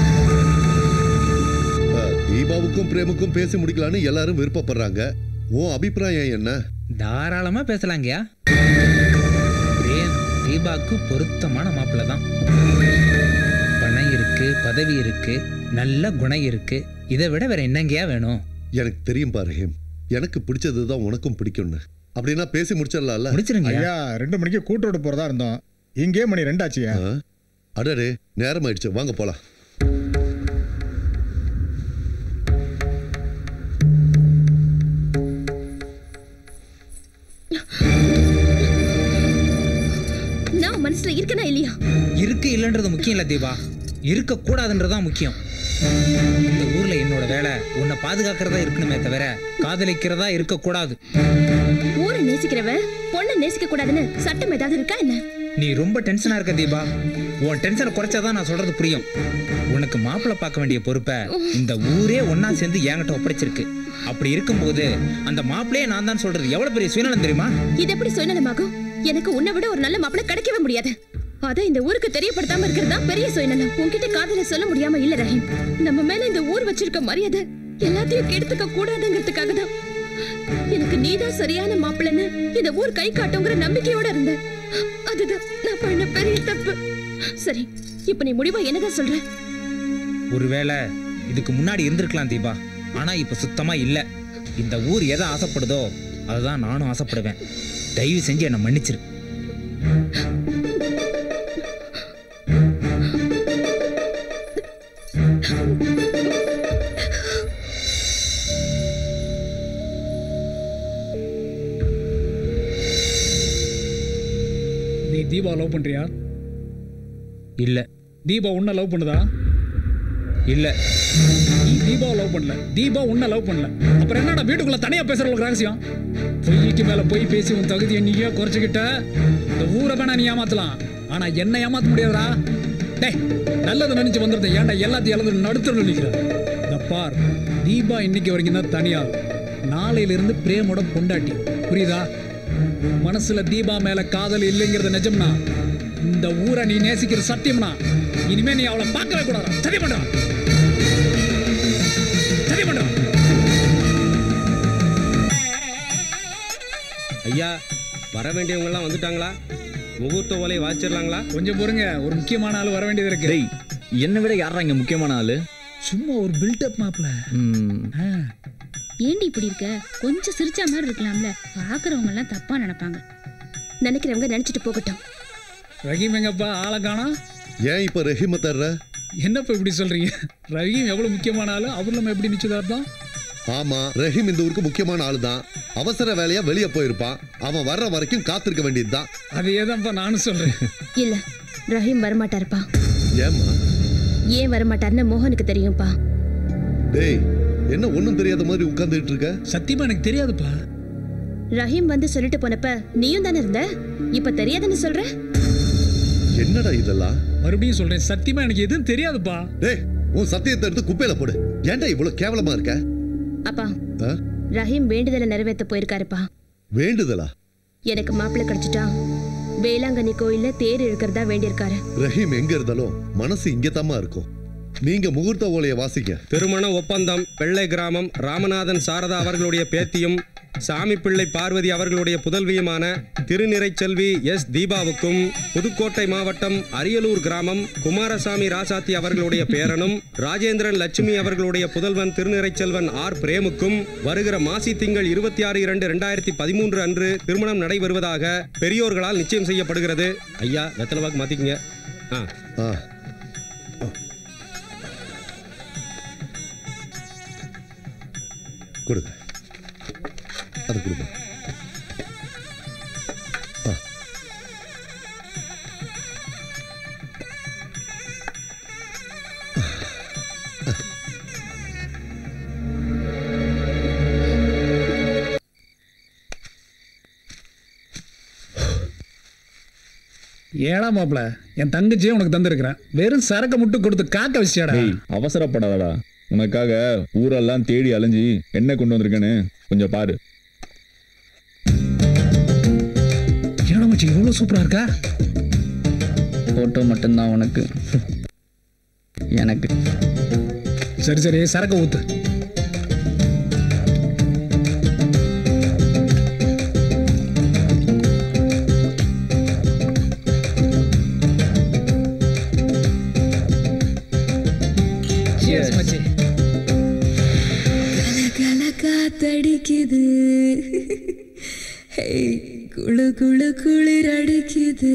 அஹ், தீபாவுக்கும் பிரேமுக்கும் பேசி முடிக்கலான்னு எல்லாரும் விருப்பப்படுறாங்க உன் அபிப்பிராயம் என்ன தாராளமா பேசலாங்கய்யா பிரேம் தீபாக்கு பொருத்தமான மாப்பிள்ளை தான் பணம் இருக்கு பதவி இருக்கு நல்ல குணம் இருக்கு இதை விட வேற என்னங்கய்யா வேணும் எனக்கு தெரியும் பா ரஹீம் எனக்கு பிடிச்சதுதான் உனக்கும் பிடிக்கும்னு அப்படின்னா பேசி முடிச்சிடலாம்ல ஐயா ரெண்டு மணிக்கு கூட்டோடு போறதா இருந்தோம் இங்கே மணி ரெண்டாச்சியா அடடே நேரம் ஆயிடுச்சு வாங்க போலாம் நான் மனசுல இருக்கனா இல்லையா இருக்கு இல்லைன்றது முக்கியம் இல்லை தீபா இருக்கக்கூடாதுன்றதான் முக்கியம் இந்த ஊர்ல என்னோட வேலை உன்னை பாதுகாக்கிறதா இருக்கணுமே தவிர காதலிக்கிறதா இருக்கக்கூடாது ஊரை நேசிக்கிறவ பொண்ணை நேசிக்க கூடாதுன்னு சட்டம் ஏதாவது இருக்கா என்ன நீ ரொம்ப டென்ஷனா இருக்க தீபா உன் டென்ஷனை குறைச்சாதான் நான் சொல்றது புரியும் உனக்கு மாப்பிள்ளை பார்க்க வேண்டிய பொறுப்பை இந்த ஊரே ஒண்ணா சேர்ந்து என்கிட்ட ஒப்படைச்சிருக்கு அப்படி இருக்கும்போது அந்த மாப்பிள்ளையே நான் தான் சொல்றது எவ்வளவு பெரிய சுயநலம் தெரியுமா இது எப்படி சுயநலமாகும் எனக்கு உன்னை விட ஒரு நல்ல மாப்பிள்ளை கிடைக்கவே முடியாது அத இந்த ஊருக்கு தெரியப்படுத்தாம இருக்கிறது தான் பெரிய சுயநலம் உன்கிட்ட காதல சொல்ல முடியாம இல்ல ரஹீம் நம்ம மேல இந்த ஊர் வச்சிருக்க மரியாதை எல்லாத்தையும் கெடுத்துக்க கூடாதுங்கிறதுக்காக தான் எனக்கு நீதான் சரியான மாப்பிள்ளைன்னு இந்த ஊர் கை காட்டுங்கிற நம்பிக்கையோட இருந்தேன் அதுதான் நான் பண்ண பெரிய தப்பு சரி இப்ப நீ முடிவா என்னதான் சொல்ற ஒருவேளை இதுக்கு முன்னாடி இருந்திருக்கலாம் தீபா ஆனா இப்ப சுத்தமா இல்ல இந்த ஊர் எதை ஆசைப்படுதோ அதுதான் நானும் ஆசைப்படுவேன் தயவு செஞ்சு என்னை மன்னிச்சிரு நீ தீபா லவ் பண்றியா இல்ல தீபா உன்னை லவ் பண்ணுதா இல்ல நீ தீபா லவ் பண்ணல தீபா உன்னை லவ் பண்ணல அப்புறம் என்னடா வீட்டுக்குள்ள தனியா பேசுறவங்களுக்கு ரகசியம் பொய்க்கு மேல பொய் பேசி உன் தகுதியை நீயே குறைச்சிக்கிட்ட இந்த ஊரை வேணா நீ ஏமாத்தலாம் ஆனா என்ன ஏமாத்த முடியாதுடா டேய் நல்லது நினைச்சு வந்துருந்த ஏன்டா எல்லாத்தையும் இழந்து நடுத்தர நினைக்கிற இந்த பார் தீபா இன்னைக்கு வரைக்கும் தான் தனியா நாளையில இருந்து பிரேமோட பொண்டாட்டி புரியுதா உன் மனசுல தீபா மேல காதல் இல்லைங்கிறது நிஜம்னா இந்த ஊரை நீ நேசிக்கிற சத்தியம்னா இனிமே நீ அவளை பார்க்கவே கூடாது சரி பண்றா சரி பண்றா ஐயா வர வேண்டியவங்க எல்லாம் வந்துட்டாங்களா முகூர்த்த ஓலையை வாசிச்சிடலாங்களா கொஞ்சம் பொறுங்க ஒரு முக்கியமான ஆள் வர வேண்டியது இருக்கு டேய் என்னை விட யாரா இங்க முக்கியமான ஆளு சும்மா ஒரு பில்டப் மாப்ள ஏண்டி இப்படி இருக்க கொஞ்சம் சிரிச்ச மாதிரி இருக்கலாம்ல பாக்குறவங்க எல்லாம் தப்பா நினைப்பாங்க நினைக்கிறவங்க நினைச்சிட்டு போகட்டும் ரஹீம் எங்கப்பா ஆளை காணோம் ஏன் இப்ப ரஹீம தர்ற என்னப்பா இப்படி சொல்றீங்க ரஹீம் எவ்வளவு முக்கியமான ஆளு அவர் நம்ம எப்படி நிச்சயதார்த்தம் ஆமா ரஹீம் இந்த ஊருக்கு முக்கியமான ஆளு தான் அவசர வேலையா வெளியே போயிருப்பான் அவன் வர்ற வரைக்கும் காத்திருக்க வேண்டியதுதான் அதையே தான்ப்பா நானும் சொல்றேன் இல்ல ரஹீம் வரமாட்டாருப்பா ஏம்மா ஏன் வரமாட்டாருன்னு மோகனுக்கு தெரியும்ப்பா டேய் என்ன ஒண்ணும் தெரியாத மாதிரி உட்கார்ந்துட்டு இருக்க சத்தியமா எனக்கு தெரியாதுப்பா ரஹீம் வந்து சொல்லிட்டு போனப்ப நீயும் தானே இருந்த இப்ப தெரியாதுன்னு சொல்ற என்னடா இதெல்லாம் மறுபடியும் சொல்றேன் சத்தியமா எனக்கு எதுவும் தெரியாதுப்பா டேய் உன் சத்தியத்தை எடுத்து குப்பையில போடு ஏன்டா இவ்வளவு கேவலமா இருக்க அப்பா ஆ? ரஹீம் வேண்டுதலை நிறைவேற்ற போயிருக்காருப்பா வேண்டுதலா எனக்கு மாப்பிள்ளை கிடைச்சிட்டா வேளாங்கண்ணி கோயில்ல தேர் இழுக்கிறதா வேண்டியிருக்காரு ரஹீம் எங்க இருந்தாலும் மனசு இங்கதாம்மா இருக்கும் நீங்க முகூர்த்த ஓலையை வாசிக்க திருமண ஒப்பந்தம் வெள்ளை கிராமம் ராமநாதன் சாரதா அவர்களுடைய பேத்தியும் சாமி பிள்ளை பார்வதி அவர்களுடைய புதல்வியுமான திருநிறைச்செல்வி எஸ் தீபாவுக்கும் புதுக்கோட்டை மாவட்டம் அரியலூர் கிராமம் குமாரசாமி ராசாத்தி அவர்களுடைய பேரனும் ராஜேந்திரன் லட்சுமி அவர்களுடைய புதல்வன் திருநிறைச்செல்வன் ஆர் பிரேமுக்கும் வருகிற மாசி திங்கள் இருபத்தி ஆறு இரண்டு ரெண்டாயிரத்தி பதிமூன்று அன்று திருமணம் நடைபெறுவதாக பெரியோர்களால் நிச்சயம் செய்யப்படுகிறது ஐயா வெத்தலை வாக்கு மாத்திக்கங்க ஆ கொடுங்க அது கொடுங்க ஆ. ஏடா மாப்ள என் தங்கச்சியே உனக்கு தந்திருக்கிறேன் வெறும் சரக்கு மட்டும் கொடுத்து காக்க வச்சியாடா டேய் அவசரப்படாதடா உனக்காக ஊரெல்லாம் தேடி அலைஞ்சி என்ன கொண்டு வந்திருக்கேன்னு கொஞ்சம் பாரு என்னடா மச்சி இவ்வளோ சூப்பரா இருக்கா ஃபோட்டோ மட்டும்தான் உனக்கு எனக்கு சரி சரி சரக்கு ஊத்து Cheers, மச்சி கல காத்தடிக்குது ஹே, குளு குளு குளிர் அடிக்குது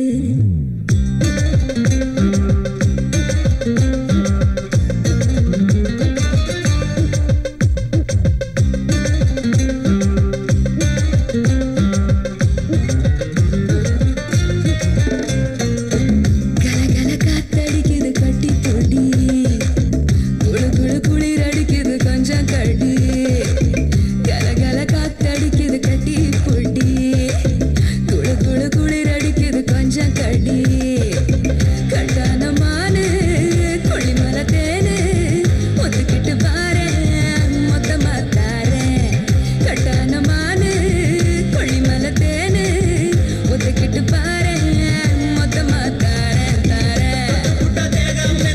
கல கல காத்தடிக்குது கட்டி பொடி குளு குளு குளிர் அடிக்குது கொஞ்சம் கடி கல கல காத்தடிக்குது கட்டி பொடி குளு குளு குளிர் அடிக்குது கொஞ்சம் கடி கட்டான மானு கொள்ளிமல தேனு ஒத்துக்கிட்டு பாரு மொத்தமா தாரேன் கட்டான மானு கொள்ளிமல தேனு ஒத்துக்கிட்டு பாரு மொத்தமா தாரேன் தாரேன்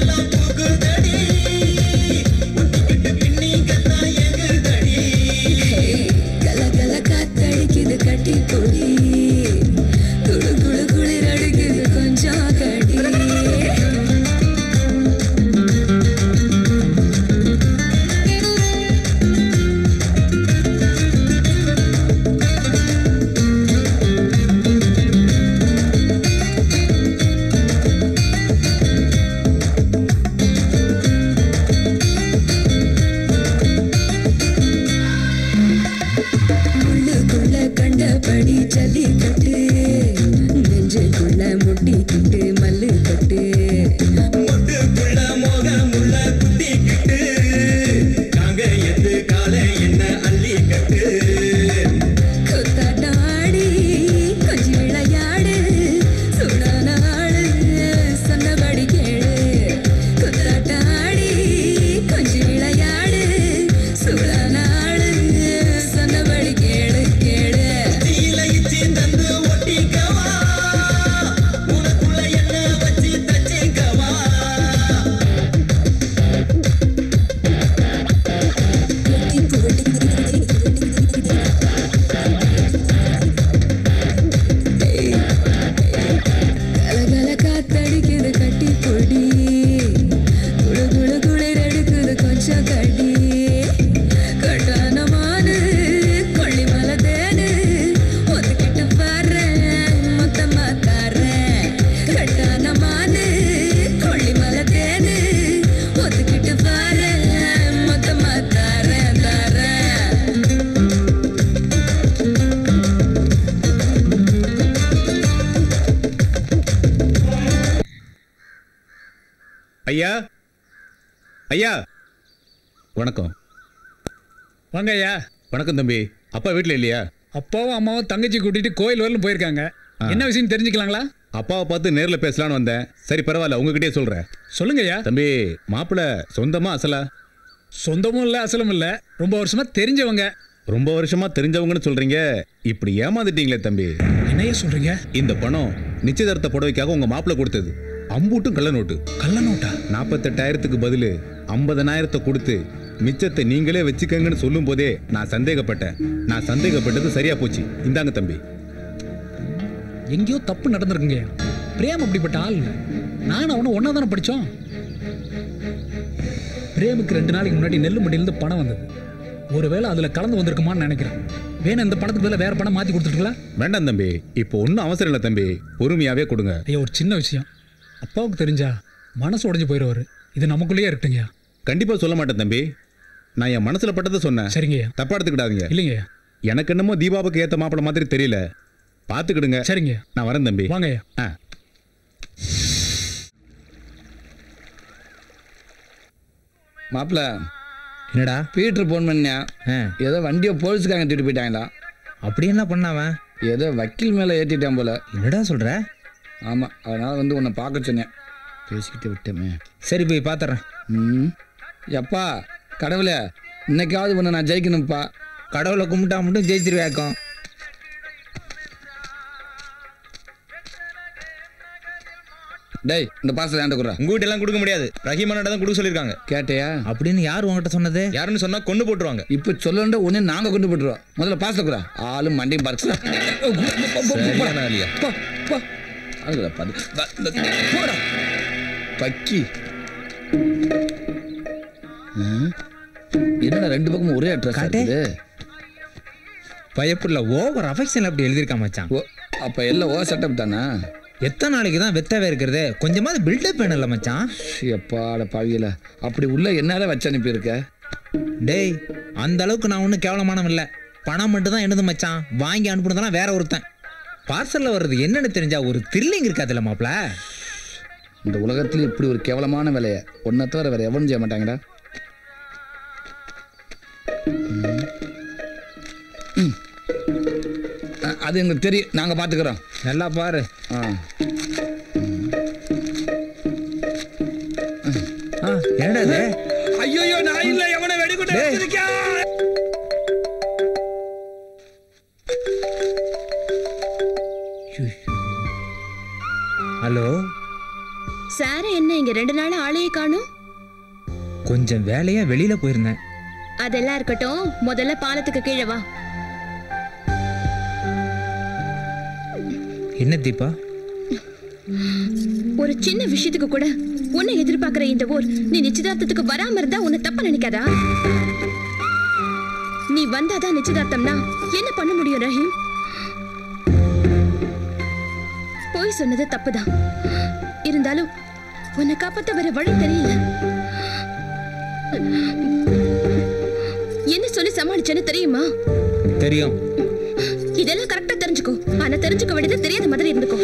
கல கல காத்தடிக்குது கட்டி பொடி குளு குளு குளிர் அடிக்குது கொஞ்சம் கடி உள்ளுக்குள்ள கண்டபடி ஜல்லிக்கட்டு நெஞ்சுக்குள்ள முட்டிக்கிட்டு மல்லு கட்டு முட்டுக்குள்ள மோகமுள்ள குட்டிக்கிட்டு காங்க எது காலை என்ன அள்ளி கட்டு குத்தாட்டம் ஆடி கொஞ்சி விளையாடு சூடான ஆடு சொன்னபடி கேளு குத்தாட்டம் ஆடி கொஞ்சி விளையாடு சூடான ஆடு சொன்னபடி கேளு கேளு இலைச்சி தந்து ஒட்டிக்கவா உனக்குள்ள என்ன வச்சு தச்சிக்கவா கலகல காத்தடிக்குது கட்டி பொடி குளு குளு குளிர் எடுக்குது கொஞ்சம் கடி கட்டானமானு கொள்ளிமலை தேனு ஒத்துக்கிட்டு பாரு மொத்தமா தாரேன் கட்டானமானு கொள்ளிமலை தேனு ஒத்துக்கிட்டு பாரு மொத்தமா தாரேன் தாரேன் ஐயா ஐயா வணக்கம் வாங்க ஐயா வணக்கம் தம்பி அப்பா வீட்டில் இல்லையா அப்பாவும் அம்மாவும் தங்கச்சி கூட்டிட்டு கோயில் வரலும் போயிருக்காங்க என்ன விஷயம் தெரிஞ்சுக்கலாங்களா அப்பாவை பார்த்து நேரில் பேசலான்னு வந்தேன் சரி பரவாயில்ல உங்ககிட்டயே சொல்கிறேன் சொல்லுங்க ஐயா தம்பி மாப்பிள்ளை சொந்தமா அசலா சொந்தமும் இல்லை அசலும் இல்லை ரொம்ப வருஷமா தெரிஞ்சவங்க ரொம்ப வருஷமா தெரிஞ்சவங்கன்னு சொல்றீங்க இப்படி ஏமாந்துட்டீங்களே தம்பி என்னையா சொல்றீங்க இந்த பணம் நிச்சயதார்த்த புடவைக்காக உங்க மாப்பிள்ளை கொடுத்தது அம்பூட்டும் கள்ள நோட்டு கள்ள நோட்டா நாற்பத்தெட்டாயிரத்துக்கு பதில் ஐம்பதனாயிரத்தை கொடுத்து மிச்சத்தை நீங்களே வச்சுக்கங்கன்னு சொல்லும் போதே நான் சந்தேகப்பட்டேன் நான் சந்தேகப்பட்டது சரியா போச்சு இந்தாங்க தம்பி எங்கேயோ தப்பு நடந்திருக்குங்க பிரேம் அப்படிப்பட்ட ஆள் இல்ல. நானும் அவனும் ஒன்றா தானே படித்தோம் பிரேமுக்கு ரெண்டு நாளைக்கு முன்னாடி நெல்லு மண்டியிலேருந்து பணம் வந்தது ஒருவேளை அதில் கலந்து வந்திருக்குமான்னு நினைக்கிறேன் வேணும் இந்த பணத்துக்கு பதிலா வேற பணம் மாற்றி கொடுத்துருக்கலாம் வேண்டாம் தம்பி இப்போ ஒன்றும் அவசரம் இல்லை தம்பி பொறுமையாவே கொடுங்க ஐயா ஒரு சின்ன விஷயம் அப்பாவுக்கு தெரிஞ்சா மனசு உடைஞ்சு போயிடுவாரு இது நமக்குள்ளேயே இருக்கட்டுங்கய்யா கண்டிப்பா சொல்ல மாட்டேன் தம்பி நான் என் மனசுல பட்டதை சொன்னேன் சரிங்க தப்பா எடுத்துக்கிடாதீங்க இல்லைங்க எனக்கு என்னமோ தீபாவுக்கு ஏத்த மாப்பிள மாதிரி தெரியல பாத்துக்கிடுங்க சரிங்க நான் வரேன் தம்பி வாங்க ஆ மாப்பிள்ள என்னடா பீட்டர் ஃபோன் பண்ணியா ஏதோ வண்டியை போலீஸ்காரங்க தூக்கிட்டு போயிட்டாங்களா அப்படி என்ன பண்ணாவன் ஏதோ வக்கீல் மேலே ஏற்றிட்டான் போல என்னடா சொல்ற ஆமாம் அதனால வந்து உன்னை பார்க்க சொன்னேன் பேசிக்கிட்டு விட்டோமே சரி போய் பார்த்துறேன் ம் எப்பா கடவுளே இன்னைக்காவது உன்னை நான் ஜெயிக்கணும்ப்பா கடவுளை கும்பிட்டா மட்டும் ஜெயிச்சிருவேக்கம் டேய் இந்த பாசத்தை ஏன்ட்ட குடுறா உங்ககிட்ட எல்லாம் கொடுக்க முடியாது ரஹீமானோட தான் கொடுக்க சொல்லியிருக்காங்க கேட்டியா அப்படின்னு யார் உங்ககிட்ட சொன்னது யாருன்னு சொன்னா கொண்டு போட்டுருவாங்க இப்போ சொல்லண்ட உடனே நாங்கள் கொண்டு போட்டுருவோம் முதல்ல பாசத்தை குறா ஆளும் மண்டையும் பறிச்சு சரியான ஆளியா. அதுல பாரு. வ- வ- போடா. பக்கி ம்? என்னடா ரெண்டு பக்கமும் ஒரே அட்ரஸ் காட்டு பயப்புள்ள ஓவர் அஃபெக்ஷன் அப்படி எழுதியிருக்கா மச்சான் அப்ப எல்லாம் ஓ செட்டப் தானா எத்தனை நாளைக்கு தான் வெத்தவே இருக்கிறது கொஞ்சமாவது பில்டப் வேணும்ல மச்சான் எப்பாட பாவியல அப்படி உள்ள என்னால வச்சு அனுப்பியிருக்க டேய் அந்த அளவுக்கு நான் ஒன்றும் கேவலமானவன் இல்லை பணம் மட்டும் தான் என்னது மச்சான் வாங்கி அனுப்புனதெல்லாம் வேற ஒருத்தன் பார்சல்ல வர்றது என்னன்னு தெரிஞ்சா ஒரு த்ரில்லிங் இருக்காதுல்ல மாப்ள இந்த உலகத்துல இப்படி ஒரு கேவலமான வேலையை ஒன்றை தவிர வேற எவனும் செய்ய மாட்டாங்கடா ம். ம். அ- அது எங்களுக்கு தெரியும் நாங்க பாத்துக்கிறோம் நல்லா பாரு ஆ என்னடா இது ஐயோ நான் இல்ல எவனை வெடிகுண்டு வச்சிருக்கேன் ஹலோ சார என்ன இங்க ரெண்டு நாள் ஆளையே காணும் கொஞ்சம் வேலையா வெளியில போயிருந்தேன் அதெல்லாம் இருக்கட்டும் முதல்ல பாலத்துக்கு கீழே வா என்ன தீபா ஒரு சின்ன விஷயத்துக்கு கூட உன்னை எதிர்பார்க்கிற இந்த ஊர் நீ நிச்சயதார்த்தத்துக்கு வராம இருந்தா உன்னை தப்பா நினைக்காதா நீ வந்தாதான் நிச்சயதார்த்தம்னா என்ன பண்ண முடியும் ரஹீம் போய் சொன்னது தப்புதான் இருந்தாலும் உன்னை காப்பாத்த வேற வழி தெரியல என்ன சொல்லி சமாளிச்சேன்னு தெரியுமா தெரியும் இதெல்லாம் கரெக்டா தெரிஞ்சுக்கோ ஆனா தெரிஞ்சுக்க வேண்டியது தெரியாத மாதிரி இருந்துக்கோ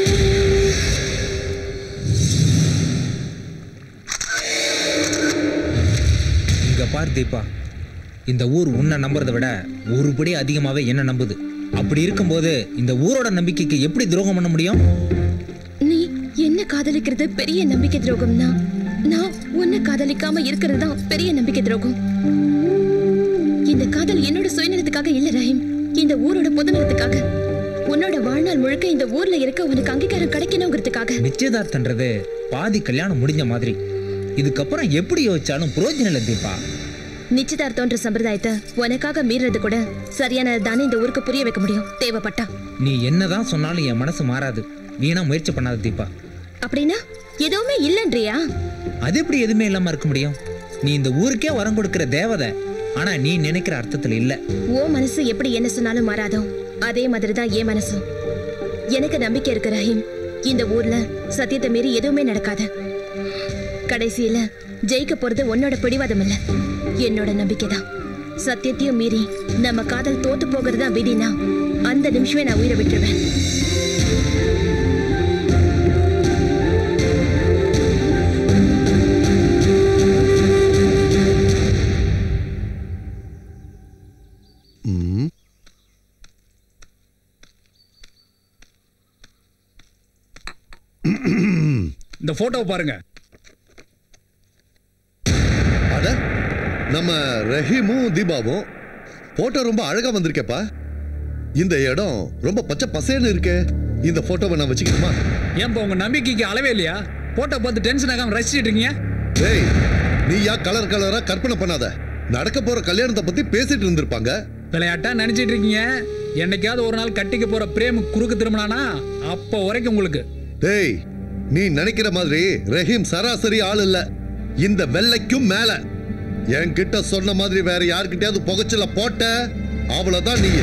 இங்க பார் தீபா இந்த ஊர் உன்னை நம்புறதை விட ஒருபடி அதிகமாவே என்ன நம்புது அப்படி இருக்கும்போது இந்த ஊரோட நம்பிக்கைக்கு எப்படி துரோகம் பண்ண முடியும் நீ என்ன காதலிக்கிறது பெரிய நம்பிக்கை துரோகம்னா நான் உன்னை காதலிக்காம இருக்கிறது தான் பெரிய நம்பிக்கை துரோகம் இந்த காதல் என்னோட சுயநலத்துக்காக இல்ல ரஹீம் இந்த ஊரோட பொதுநலத்துக்காக உன்னோட வாழ்நாள் முழுக்க இந்த ஊர்ல இருக்க உனக்கு அங்கீகாரம் கிடைக்கணுங்கிறதுக்காக நிச்சயதார்த்தன்றது பாதி கல்யாணம் முடிஞ்ச மாதிரி இதுக்கப்புறம் எப்படி யோசிச்சாலும் புரோஜனம் இல்லை தீபா நிச்சயதார்த்தம்ன்ற சம்பிரதாயத்தை உனக்காக மீறது கூட சரியானது தானே இந்த ஊருக்கு புரிய வைக்க முடியும் தேவைப்பட்டா நீ என்னதான் சொன்னாலும் என் மனசு மாறாது வீணா முயற்சி பண்ணாத தீபா அப்படின்னா எதுவுமே இல்லைன்றியா அது எப்படி எதுவுமே இல்லாம இருக்க முடியும் நீ இந்த ஊருக்கே வரம் கொடுக்கிற தேவதை ஆனா நீ நினைக்கிற அர்த்தத்துல இல்ல ஓ மனசு எப்படி என்ன சொன்னாலும் மாறாதோ அதே மாதிரி தான் என் மனசும் எனக்கு நம்பிக்கை இருக்கு ரஹீம் இந்த ஊர்ல சத்தியத்தை மீறி எதுவுமே நடக்காது கடைசியில ஜெயிக்க போறது உன்னோட பிடிவாதம் இல்ல என்னோட நம்பிக்கை தான் சத்தியத்தையும் மீறி நம்ம காதல் தோத்து போகிறது தான் விதினா அந்த நிமிஷமே நான் உயிரை விட்டுருவேன் ம் இந்த போட்டோவை பாருங்க அட நம்ம ரஹீமும் தீபாவும் போட்டோ ரொம்ப அழகா வந்திருக்கேப்பா இந்த இடம் ரொம்ப பச்சை பசேன்னு இருக்கே இந்த போட்டோவை நான் வச்சுக்கணுமா ஏன்பா உங்க நம்பிக்கைக்கு அளவே இல்லையா போட்டோ பார்த்து டென்ஷன் ஆகாம ரசிச்சிட்டு இருக்கீங்க டேய் நீயா கலர் கலரா கற்பனை பண்ணாத நடக்க போற கல்யாணத்தை பத்தி பேசிட்டு இருந்திருப்பாங்க விளையாட்டா நினைச்சிட்டு இருக்கீங்க என்னைக்காவது ஒரு நாள் கட்டிக்க போற பிரேம் குறுக்கு திரும்பினானா அப்போ வரைக்கும் உங்களுக்கு டேய் நீ நினைக்கிற மாதிரி ரஹீம் சராசரி ஆள் இல்ல இந்த வெள்ளைக்கும் மேல என்கிட்ட சொன்ன மாதிரி வேற யார்கிட்டயாவது புகைச்சல போட்ட அவ்வளவுதான் நீ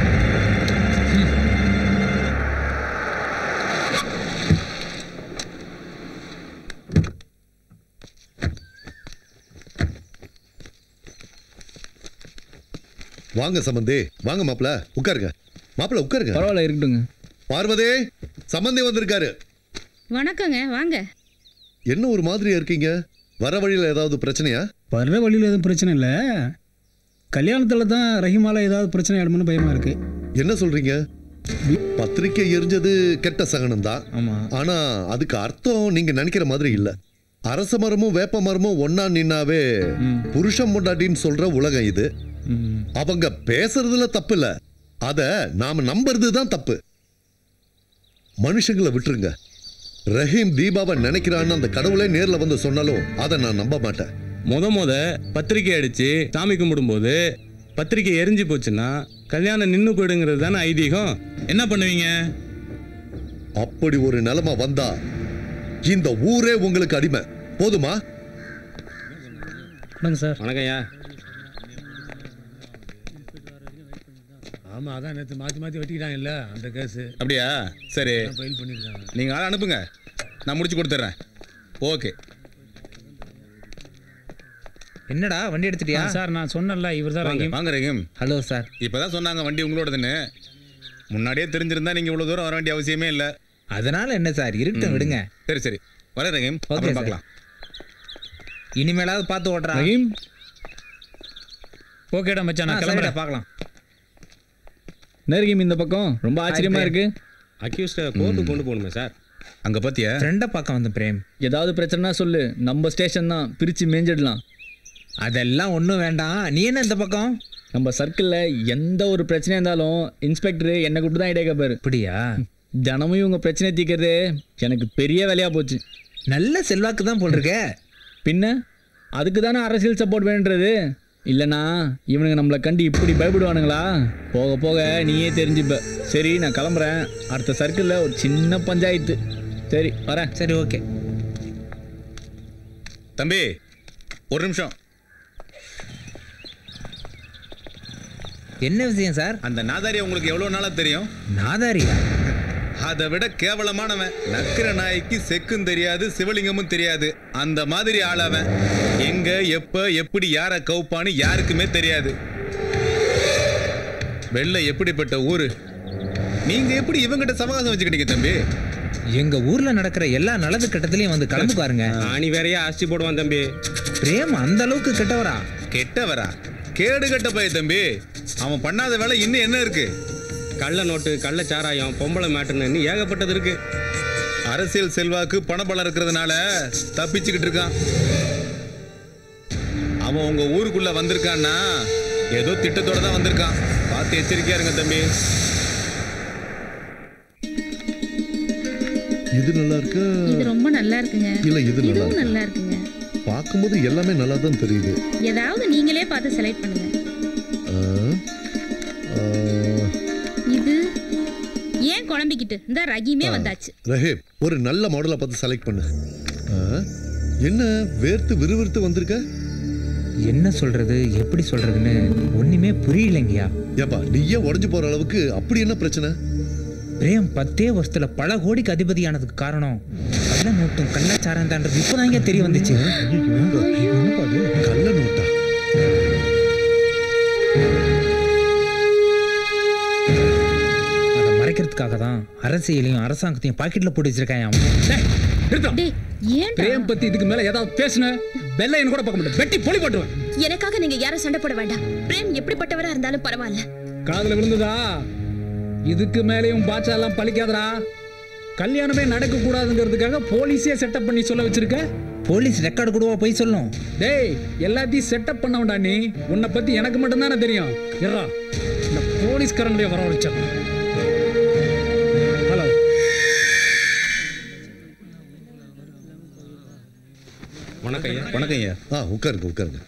வாங்க சம்பந்தி வாங்க மாப்பிள உட்காருங்க மாப்பிள உட்காருங்க பரவாயில்ல இருக்கட்டுங்க பார்வதி சம்பந்தி வந்திருக்காரு வணக்கங்க வாங்க என்ன ஒரு மாதிரியா இருக்கீங்க வர வழியில ஏதாவது பிரச்சனையா வர்ற வழியில் எதுவும் பிரச்சனை இல்லை கல்யாணத்தில் தான் ரஹிமால ஏதாவது பிரச்சனை ஆயிடுமோன்னு பயமா இருக்கு என்ன சொல்றீங்க பத்திரிக்கை எரிஞ்சது கெட்ட சகனம் தான் ஆனா அதுக்கு அர்த்தம் நீங்க நினைக்கிற மாதிரி இல்ல அரச மரமும் வேப்ப மரமும் ஒன்னா நின்னாவே புருஷன் முண்டாட்டின்னு சொல்ற உலகம் இது அவங்க பேசுறதுல தப்பு இல்ல அத நாம நம்புறது தான் தப்பு மனுஷங்களை விட்டுருங்க ரஹீம் தீபாவை நினைக்கிறான்னு அந்த கடவுளே நேர்ல வந்து சொன்னாலும் அதை நான் நம்ப மாட்டேன் முத முத பத்திரிக்கை அடிச்சு சாமி கும்பிடும்போது பத்திரிக்கை எரிஞ்சு போச்சுன்னா கல்யாணம் நின்னு போயிடுங்கிறது தானே ஐதீகம் என்ன பண்ணுவீங்க அப்படி ஒரு நிலைமை வந்தா இந்த ஊரே உங்களுக்கு அடிமை போதுமா வணக்கம் சார் வணக்கம்யா ஆமா அதான் நேற்று மாற்றி மாற்றி வெட்டிக்கிட்டாங்கல்ல அந்த கேஸு அப்படியா சரி ஃபைல் பண்ணியிருக்காங்க நீங்க ஆள் அனுப்புங்க நான் முடிச்சு கொடுத்துட்றேன் ஓகே என்னடா வண்டி எடுத்துட்டியா சார் நான் சொன்னேன்ல இவர் தான் வாங்க வாங்க ரஹீம் ஹலோ சார் இப்பதான் சொன்னாங்க வண்டி உங்களோடதுன்னு முன்னாடியே தெரிஞ்சிருந்தா நீங்க இவ்வளவு தூரம் வர வேண்டிய அவசியமே இல்ல அதனால என்ன சார் இருக்கட்டும் விடுங்க சரி சரி வர ரஹீம் ஓகே அப்புறம் சார். பார்க்கலாம் இனிமேலாவது பார்த்து ஓட்டுறா ரஹீம் ஓகேடா மச்சான் நான் ஆ, சரிடா, கிளம்புறேன் பார்க்கலாம் நெருகிம் இந்த பக்கம் ரொம்ப ஆச்சரியமா இருக்கு அக்யூஸ்ட கோர்ட்டுக்கு கொண்டு போகணுமே சார் அங்க பாத்தியா ஃப்ரெண்டை பார்க்க வந்த பிரேம் ஏதாவது பிரச்சனைனா சொல்லு நம்ம ஸ்டேஷன் தான் பிரிச்சு மேஞ்சிடலாம் அதெல்லாம் ஒன்றும் வேண்டாம் நீ என்ன இந்த பக்கம் நம்ம சர்க்கிளில் எந்த ஒரு பிரச்சனையா இருந்தாலும் இன்ஸ்பெக்டர் என்னை கூப்பிட்டு தான் இடையே கேட்பாரு அப்படியா தினமும் இவங்க பிரச்சனை தீர்க்கறது எனக்கு பெரிய வேலையா போச்சு நல்ல செல்வாக்கு தான் போல் இருக்க பின்ன அதுக்கு தானே அரசியல் சப்போர்ட் வேணுன்றது இல்லைனா இவனுங்க நம்மளை கண்டு இப்படி பயப்படுவானுங்களா போக போக நீயே தெரிஞ்சுப்ப சரி நான் கிளம்புறேன் அடுத்த சர்க்கிளில் ஒரு சின்ன பஞ்சாயத்து சரி வரேன் சரி ஓகே தம்பி ஒரு நிமிஷம் என்ன விஷயம் சார் அந்த நாதாரி உங்களுக்கு எவ்வளவு நாளா தெரியும் நாதாரியா அதை விட கேவலமானவன் நக்கிர நாய்க்கு செக்கும் தெரியாது சிவலிங்கமும் தெரியாது அந்த மாதிரி ஆள் அவன் எங்க எப்ப எப்படி யாரை கவுப்பான்னு யாருக்குமே தெரியாது வெள்ளை எப்படிப்பட்ட ஊரு நீங்க எப்படி இவங்கிட்ட சமகாசம் வச்சுக்கிட்டீங்க தம்பி எங்க ஊர்ல நடக்கிற எல்லா நல்லது கெட்டத்திலையும் வந்து கலந்து பாருங்க ஆணி வேறையா ஆஸ்தி போடுவான் தம்பி பிரேம் அந்த அளவுக்கு கெட்டவரா கெட்டவரா கேடு கெட்ட பைய தம்பி அவன் பண்ணாத வேலை இன்னும் என்ன இருக்கு கள்ள நோட்டு கள்ள சாராயம் பொம்பளை மேட்டுன்னு இன்னும் ஏகப்பட்டது இருக்கு அரசியல் செல்வாக்கு பணபலம் இருக்கிறதுனால தப்பிச்சுக்கிட்டு இருக்கான் அவன் உங்க ஊருக்குள்ள வந்திருக்கான்னா ஏதோ திட்டத்தோட தான் வந்திருக்கான் பார்த்து எச்சரிக்கையா இருங்க தம்பி இது நல்லா இருக்கா இது ரொம்ப நல்லா இருக்குங்க இல்ல இது நல்லா இதுவும் இருக்கு நல்லா இருக்குங்க பார்க்கும்போது எல்லாமே நல்லா தான் தெரியுது ஏதாவது நீங்களே பார்த்து செலக்ட் பண்ணுங்க ஆ, ஆ, இது ஏன் குழம்பிக்கிட்டு இந்த ரகிமே வந்தாச்சு ரஹீம் ஒரு நல்ல மாடலை பார்த்து செலக்ட் பண்ணு ஆ, என்ன வேர்த்து விறுவிறுத்து வந்திருக்க என்ன சொல்றது எப்படி சொல்றதுன்னு ஒண்ணுமே புரியலைங்கய்யா ஏப்பா நீயே உடஞ்சு போற அளவுக்கு அப்படி என்ன பிரச்சனை பிரேம் பத்தே வருஷத்துல பல கோடிக்கு அதிபதியானதுக்கு காரணம் கள்ள நோட்டும் கள்ளச்சாரம் தான்றது இப்போதாங்க தெரிய வந்துச்சு கள்ள நோட்டா அதை மறைக்கிறதுக்காக தான் அரசியலையும் அரசாங்கத்தையும் பாக்கெட்ல போட்டு வச்சிருக்கான் அவன் நிறுத்தம் ஏன்டா பிரேம் பத்தி இதுக்கு மேல ஏதாவது பேசுன வெள்ளையன் கூட பார்க்க மாட்டேன் வெட்டி பொலி போட்டுருவேன் எனக்காக நீங்க யாரும் சண்டை போட வேண்டாம் பிரேம் எப்படிப்பட்டவரா இருந்தாலும் பரவாயில்ல காதுல விழுந்ததா இதுக்கு மேலேயும் பாட்சா எல்லாம் பழிக்காதடா கல்யாணமே நடக்க கூடாதுங்கிறதுக்காக போலீஸே செட்டப் பண்ணி சொல்ல வச்சிருக்க போலீஸ் ரெக்கார்டு கூடவா போய் சொல்லும் டேய் எல்லாத்தையும் செட்டப் பண்ண வேண்டாம் நீ உன்னை பத்தி எனக்கு மட்டும் தானே தெரியும் இருடா இந்த போலீஸ்காரங்களே வர வச்சேன் ஹலோ வணக்கம் ஐயா வணக்கம் ஐயா ஆ உட்காருங்க உட்காருங்க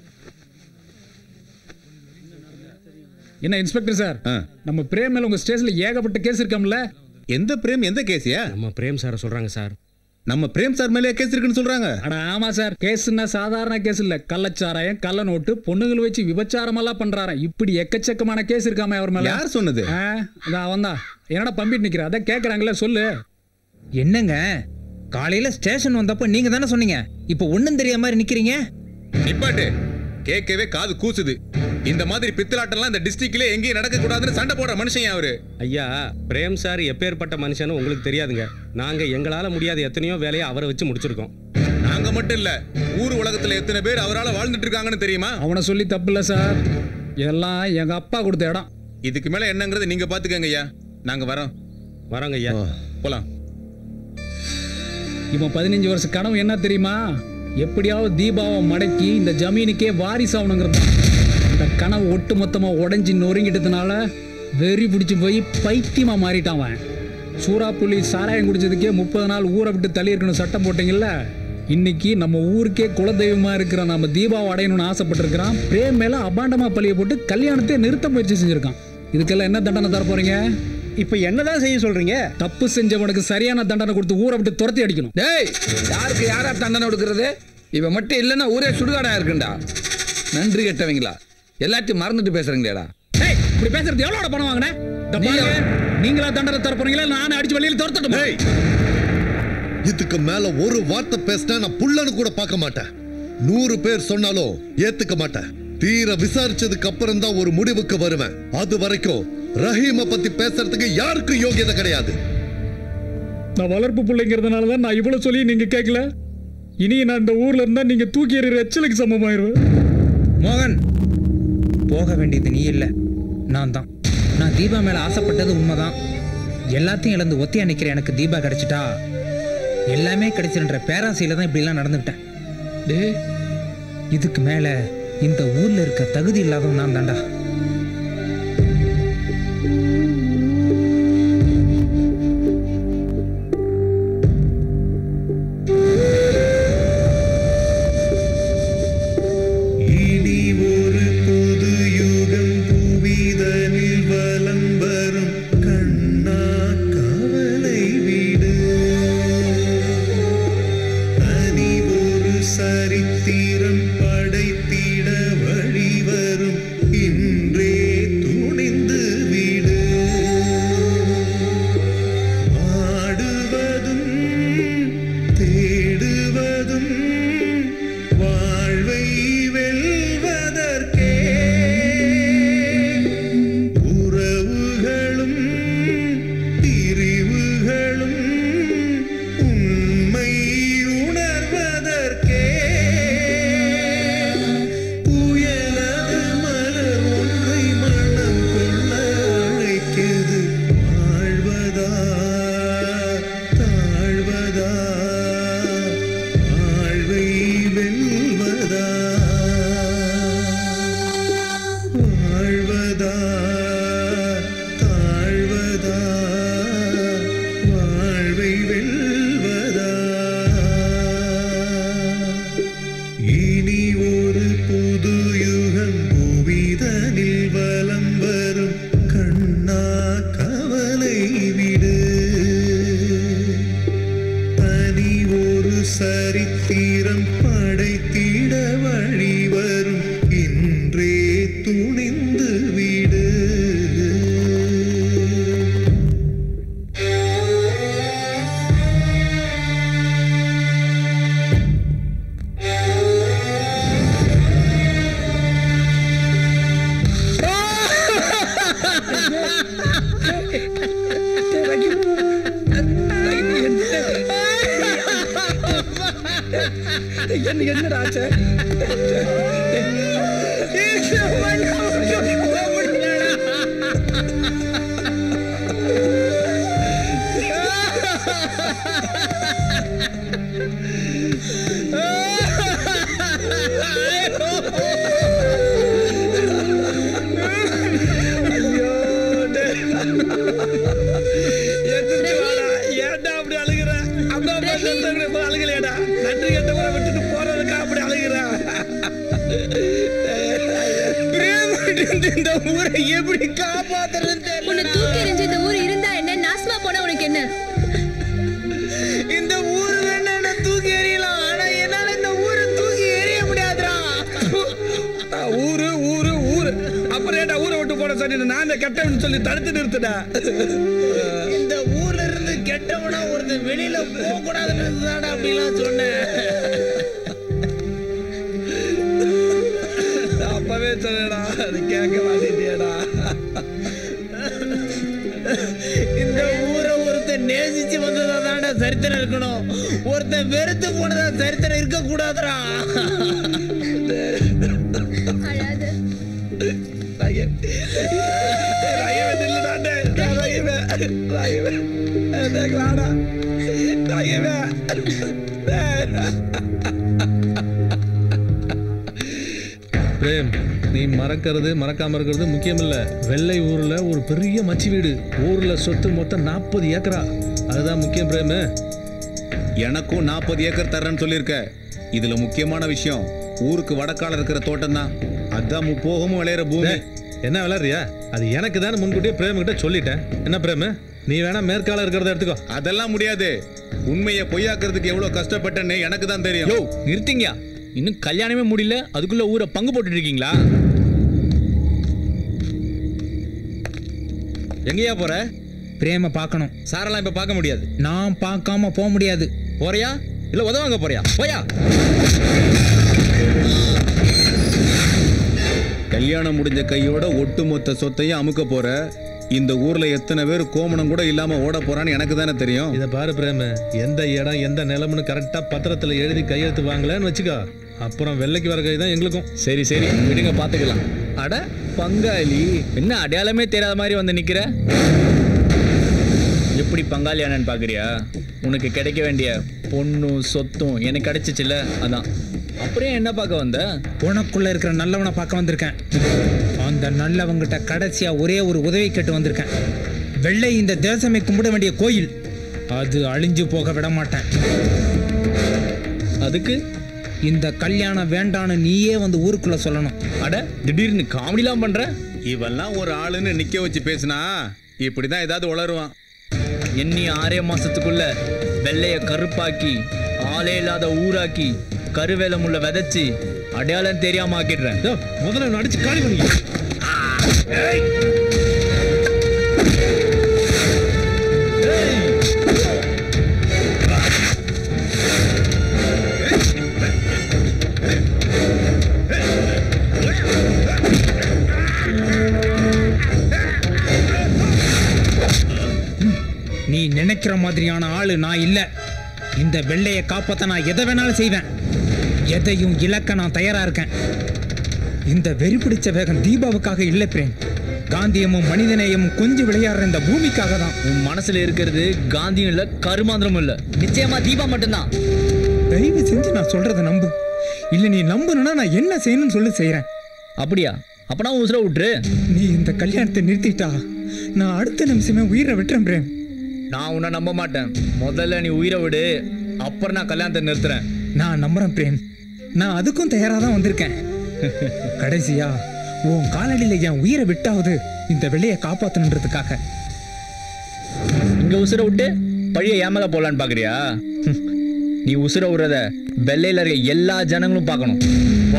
என்ன இன்ஸ்பெக்டர் சார் நம்ம பிரேம் மேல உங்க ஸ்டேஷன்ல ஏகப்பட்ட கேஸ் இருக்காம்ல எந்த பிரேம் எந்த கேஸியா நம்ம பிரேம் சாரை சொல்றாங்க சார் நம்ம பிரேம் சார் மேலே கேஸ் இருக்குன்னு சொல்றாங்க அட ஆமா சார் கேஸ்னா சாதாரண கேஸ் இல்ல கள்ளச்சாராயம் கள்ள நோட்டு பொண்ணுங்களை வச்சு விபச்சாரம் எல்லாம் பண்றாராம் இப்படி எக்கச்சக்கமான கேஸ் இருக்காம அவர் மேல யார் சொன்னது? ஆ, அதான் அவன் தான் என்னடா பம்பிட்டு நிக்கிற அதான் கேக்குறாங்கல்ல சொல்லு என்னங்க காலையில ஸ்டேஷன் வந்தப்ப நீங்க தானே சொன்னீங்க இப்போ ஒண்ணும் தெரியாத மாதிரி நிக்கிறீங்க நிப்பாட்டு கேட்கவே காது கூசுது இந்த மாதிரி பித்தலாட்டம்லாம் இந்த டிஸ்ட்ரிக்ட்ல எங்கேயும் நடக்க கூடாதுன்னு சண்டை போடுற மனுஷன் அவரு ஐயா பிரேம் சார் எப்பேற்பட்ட மனுஷன்னு உங்களுக்கு தெரியாதுங்க நாங்க எங்களால முடியாத எத்தனையோ வேலையை அவரை வச்சு முடிச்சிருக்கோம் நாங்க மட்டும் இல்ல ஊர் உலகத்துல எத்தனை பேர் அவரால வாழ்ந்துட்டு இருக்காங்கன்னு தெரியுமா அவனை சொல்லி தப்பு இல்ல சார் எல்லாம் எங்க அப்பா கொடுத்த இடம் இதுக்கு மேல என்னங்கிறது நீங்க பாத்துக்கங்க ஐயா நாங்க வரோம் வரோங்க ஐயா போலாம் இவன் பதினஞ்சு வருஷ கனவு என்ன தெரியுமா எப்படியாவது தீபாவை மடக்கி இந்த ஜமீனுக்கே வாரிசு ஆகணுங்கிறது தான். இந்த கனவு ஒட்டு மொத்தமா உடைஞ்சு நொறுங்கிட்டதுனால வெறி பிடிச்சி போய் பைத்தியமா மாறிட்டான் அவன் சூறாப்புலி சாராயம் குடிச்சதுக்கே முப்பது நாள் ஊரை விட்டு தள்ளி இருக்கணும் சட்டம் போட்டீங்கல்ல இன்னைக்கு நம்ம ஊருக்கே குலதெய்வமா இருக்கிற நம்ம தீபாவை அடையணும்னு ஆசைப்பட்டிருக்கிறான் பிரேம் மேல அபாண்டமா பழிய போட்டு கல்யாணத்தை நிறுத்த முயற்சி செஞ்சிருக்கான் இதுக்கெல்லாம் என்ன தண்டனை தர போறீங்க இப்போ என்னதான் செய்ய சொல்றீங்க தப்பு செஞ்சவனுக்கு சரியான தண்டனை கொடுத்து ஊரை விட்டு துரத்தி அடிக்கணும் டேய் யாருக்கு யாரா தண்டனை கொடுக்கறது இவன் மட்டும் இல்லைன்னா ஊரே சுடுகாடா இருக்குண்டா நன்றி கெட்டவங்களா எல்லாத்தையும் மறந்துட்டு பேசுறீங்களேடா ஏய் இப்படி பேசுறது எவ்வளோட பணம் வாங்கின இந்த பாருங்க, நீங்களா தண்டனை தர போறீங்களா நானே அடிச்சு வெளியில துரத்தட்டுமா இதுக்கு மேல ஒரு வார்த்தை பேசினா நான் புள்ளன்னு கூட பார்க்க மாட்டேன் நூறு பேர் சொன்னாலும் ஏத்துக்க மாட்டேன் தீர விசாரிச்சதுக்கு அப்புறம் தான் ஒரு முடிவுக்கு வருவேன் அது வரைக்கும் ரஹீம பத்தி பேசுறதுக்கு யாருக்கும் யோகியதை கிடையாது நான் வளர்ப்பு பிள்ளைங்கிறதுனால தான் நான் இவ்வளவு சொல்லி நீங்க கேட்கல இனி நான் இந்த ஊர்ல இருந்தா நீங்க தூக்கி எறிகிற எச்சலுக்கு சமமாயிருவேன் மோகன் போக வேண்டியது நீ இல்லை நான் தான் நான் தீபா மேல ஆசைப்பட்டது உண்மைதான் எல்லாத்தையும் இழந்து ஒத்தியா நிக்கிற எனக்கு தீபா கிடைச்சிட்டா எல்லாமே கிடைச்சிருன்ற பேராசையில தான் இப்படிலாம் நடந்துக்கிட்டேன் டே இதுக்கு மேல இந்த ஊர்ல இருக்க தகுதி இல்லாதவன் நான் தான்டா இனி ஒரு புது யுகம் புவிதனில் வலம் வரும் கண்ணா கவலை விடு தனி ஒரு சரித்திரம் படைத்திட வழிவரும் இன்றே துணிந்து விடு ஆடுவதும் தேடுவதும் வாழ்வை வெல்வதற்கே உறவுகளும் பிரிவுகளும் உண்மை உணர்வதற்கே புயலது மலர் ஒன்றை மனம் கொள்ள அழைக்கிறது வாழ்வதா தாழ்வதா வாழ்வை வெல்வதா வாழ்வதா தாழ்வதா வாழ்வை வெல்வதா இனி ஒரு புது யுகம் புவிதனில் வலம் வரும் கண்ணா கவலை விடு தனி ஒரு சரித்திரம் படைத்திட வழி வரும் இன்றே துணிந்து விடு என்ன என்னடா ஆச்சு ஏன்டா அப்படி அழுகுற அம்மா அம்மா செத்தவங்களை போல அழுகலையாடா நன்றி கெட்டவரை விட்டுட்டு போறது எப்படி காப்பாத்துறது உன்னை தூக்கி எறிஞ்ச இந்த ஊர் இருந்தா என்ன நாசமா போனா உனக்கு என்ன இந்த ஊரு வேணா என்ன தூக்கி எறியலாம் ஆனா என்னால இந்த ஊரை தூக்கி எறிய முடியாதுடா ஊரு ஊரு ஊரு அப்புறம் ஏன்டா ஊரை விட்டு போட சொன்னீங்க நான் இந்த கெட்டவன் சொல்லி தடுத்து நிறுத்துடா இந்த ஊர்ல இருந்து கெட்டவனா ஒருத்தன் வெளியில போக கூடாதுன்னு தானே அப்படிலாம் சொன்னேன் அப்பவே சொன்னடா அது கேட்க மாட்டேன்டியடா இந்த ஊரை ஒருத்தன் நேசிச்சு வந்ததா தானே சரித்திரம் இருக்கணும் ஒருத்தன் வெறுத்து போனதா சரித்திரம் இருக்க கூடாதுடா பிரேம் நீ மறக்கிறது மறக்காம இருக்கிறது முக்கியம் இல்ல வெள்ளை ஊர்ல ஒரு பெரிய மச்சி வீடு ஊர்ல சொத்து மொத்தம் நாற்பது ஏக்கரா அதுதான் முக்கியம் பிரேமு எனக்கும் நாற்பது ஏக்கர் தர்றேன்னு சொல்லியிருக்க இதுல முக்கியமான விஷயம் ஊருக்கு வடக்கால இருக்கிற தோட்டம் தான் அதான் முப்போகமும் விளையிற பூமி என்ன விளையாடுறியா அது எனக்கு தானே முன்கூட்டியே பிரேம் கிட்ட சொல்லிட்டேன் என்ன பிரேமு நீ வேணா மேற்கால இருக்கிறத எடுத்துக்கோ அதெல்லாம் முடியாது உண்மையை பொய்யாக்குறதுக்கு எவ்வளவு கஷ்டப்பட்டேன்னு எனக்கு தான் தெரியும் யோ நிறுத்திங்கயா இன்னும் கல்யாணமே முடியல அதுக்குள்ள ஊரை பங்கு போட்டுட்டு இருக்கீங்களா எங்கேயா போற பிரேம பார்க்கணும் சாரெல்லாம் இப்ப பார்க்க முடியாது நான் பார்க்காம போக முடியாது போறியா இல்ல உதவாங்க போறியா போயா கல்யாணம் முடிஞ்ச கையோட ஒட்டுமொத்த சொத்தையும் அமுக்க போற இந்த ஊர்ல எத்தனை பேர் கோமணம் கூட இல்லாம ஓட போறான்னு எனக்கு தானே தெரியும் இதை பாரு பிரேமு எந்த இடம் எந்த நிலம்னு கரெக்டா பத்திரத்துல எழுதி கையெழுத்து வாங்கலன்னு வச்சுக்கோ அப்புறம் வெள்ளைக்கு வர கை தான் எங்களுக்கும் சரி சரி விடுங்க பாத்துக்கலாம் அட பங்காளி என்ன அடையாளமே தெரியாத மாதிரி வந்து நிக்கிற எப்படி பங்காளி அண்ணன் பாக்குறியா உனக்கு கிடைக்க வேண்டிய பொண்ணும் சொத்தும் எனக்கு கிடைச்சிச்சுல அதான் அப்புறம் ஏன் என்ன பார்க்க வந்த உனக்குள்ள இருக்கிற நல்லவனை பார்க்க வந்திருக்கேன் அந்த நல்லவங்கிட்ட கடைசியா ஒரே ஒரு உதவி கேட்டு வந்திருக்கேன் வெள்ளை இந்த தேசமே கும்பிட வேண்டிய கோயில் அது அழிஞ்சு போக விட மாட்டேன் அதுக்கு இந்த கல்யாணம் வேண்டான்னு நீயே வந்து ஊருக்குள்ள சொல்லணும் அட திடீர்னு காமெடிலாம் பண்ற இவெல்லாம் ஒரு ஆளுன்னு நிக்க வச்சு பேசினா இப்படிதான் ஏதாவது உளருவான் எண்ணி ஆறே மாசத்துக்குள்ள வெள்ளைய கருப்பாக்கி ஆளே இல்லாத ஊராக்கி கருவேல முள்ள விதைச்சு அடையாளம் தெரியாம ஆக்கிடுறேன் முதல்ல அடிச்சு காலி பண்ணி நீ நினைக்கிற மாதிரியான ஆளு நான் இல்ல இந்த வெள்ளையை காப்பாத்த நான் எதை வேணாலும் செய்வேன் எதையும் இழக்க நான் தயாரா இருக்கேன் இந்த வெறி பிடிச்ச வேகம் தீபாவுக்காக இல்லை பிரேம் காந்தியமும் மனிதநேயமும் கொஞ்சம் விளையாடுற இந்த பூமிக்காக தான் உன் மனசுல இருக்கிறது காந்தியும் இல்ல கருமாந்திரமும் இல்ல நிச்சயமா தீபா மட்டும்தான் தயவு செஞ்சு நான் சொல்றத நம்பு இல்ல நீ நம்பணும்னா நான் என்ன செய்யணும்னு சொல்லி செய்யறேன் அப்படியா அப்பனா உசுர விட்டுரு நீ இந்த கல்யாணத்தை நிறுத்திட்டா நான் அடுத்த நிமிஷமே உயிரை விட்டுறேன் பிரேம் நான் உன்னை நம்ப மாட்டேன் முதல்ல நீ உயிரை விடு அப்புறம் நான் கல்யாணத்தை நிறுத்துறேன் நான் நம்புறேன் பிரேம் நான் அதுக்கும் தயாரா தான் வந்திருக்கேன் கடைசியா உன் காலடியில என் உயிரை விட்டாவது இந்த வெள்ளையை காப்பாத்தணுன்றதுக்காக இங்க உசுர விட்டு பழிய ஏமல போலான்னு பாக்குறியா ஹம். நீ உசுர விடுறத வெள்ளையில இருக்க எல்லா ஜனங்களும் பார்க்கணும் வா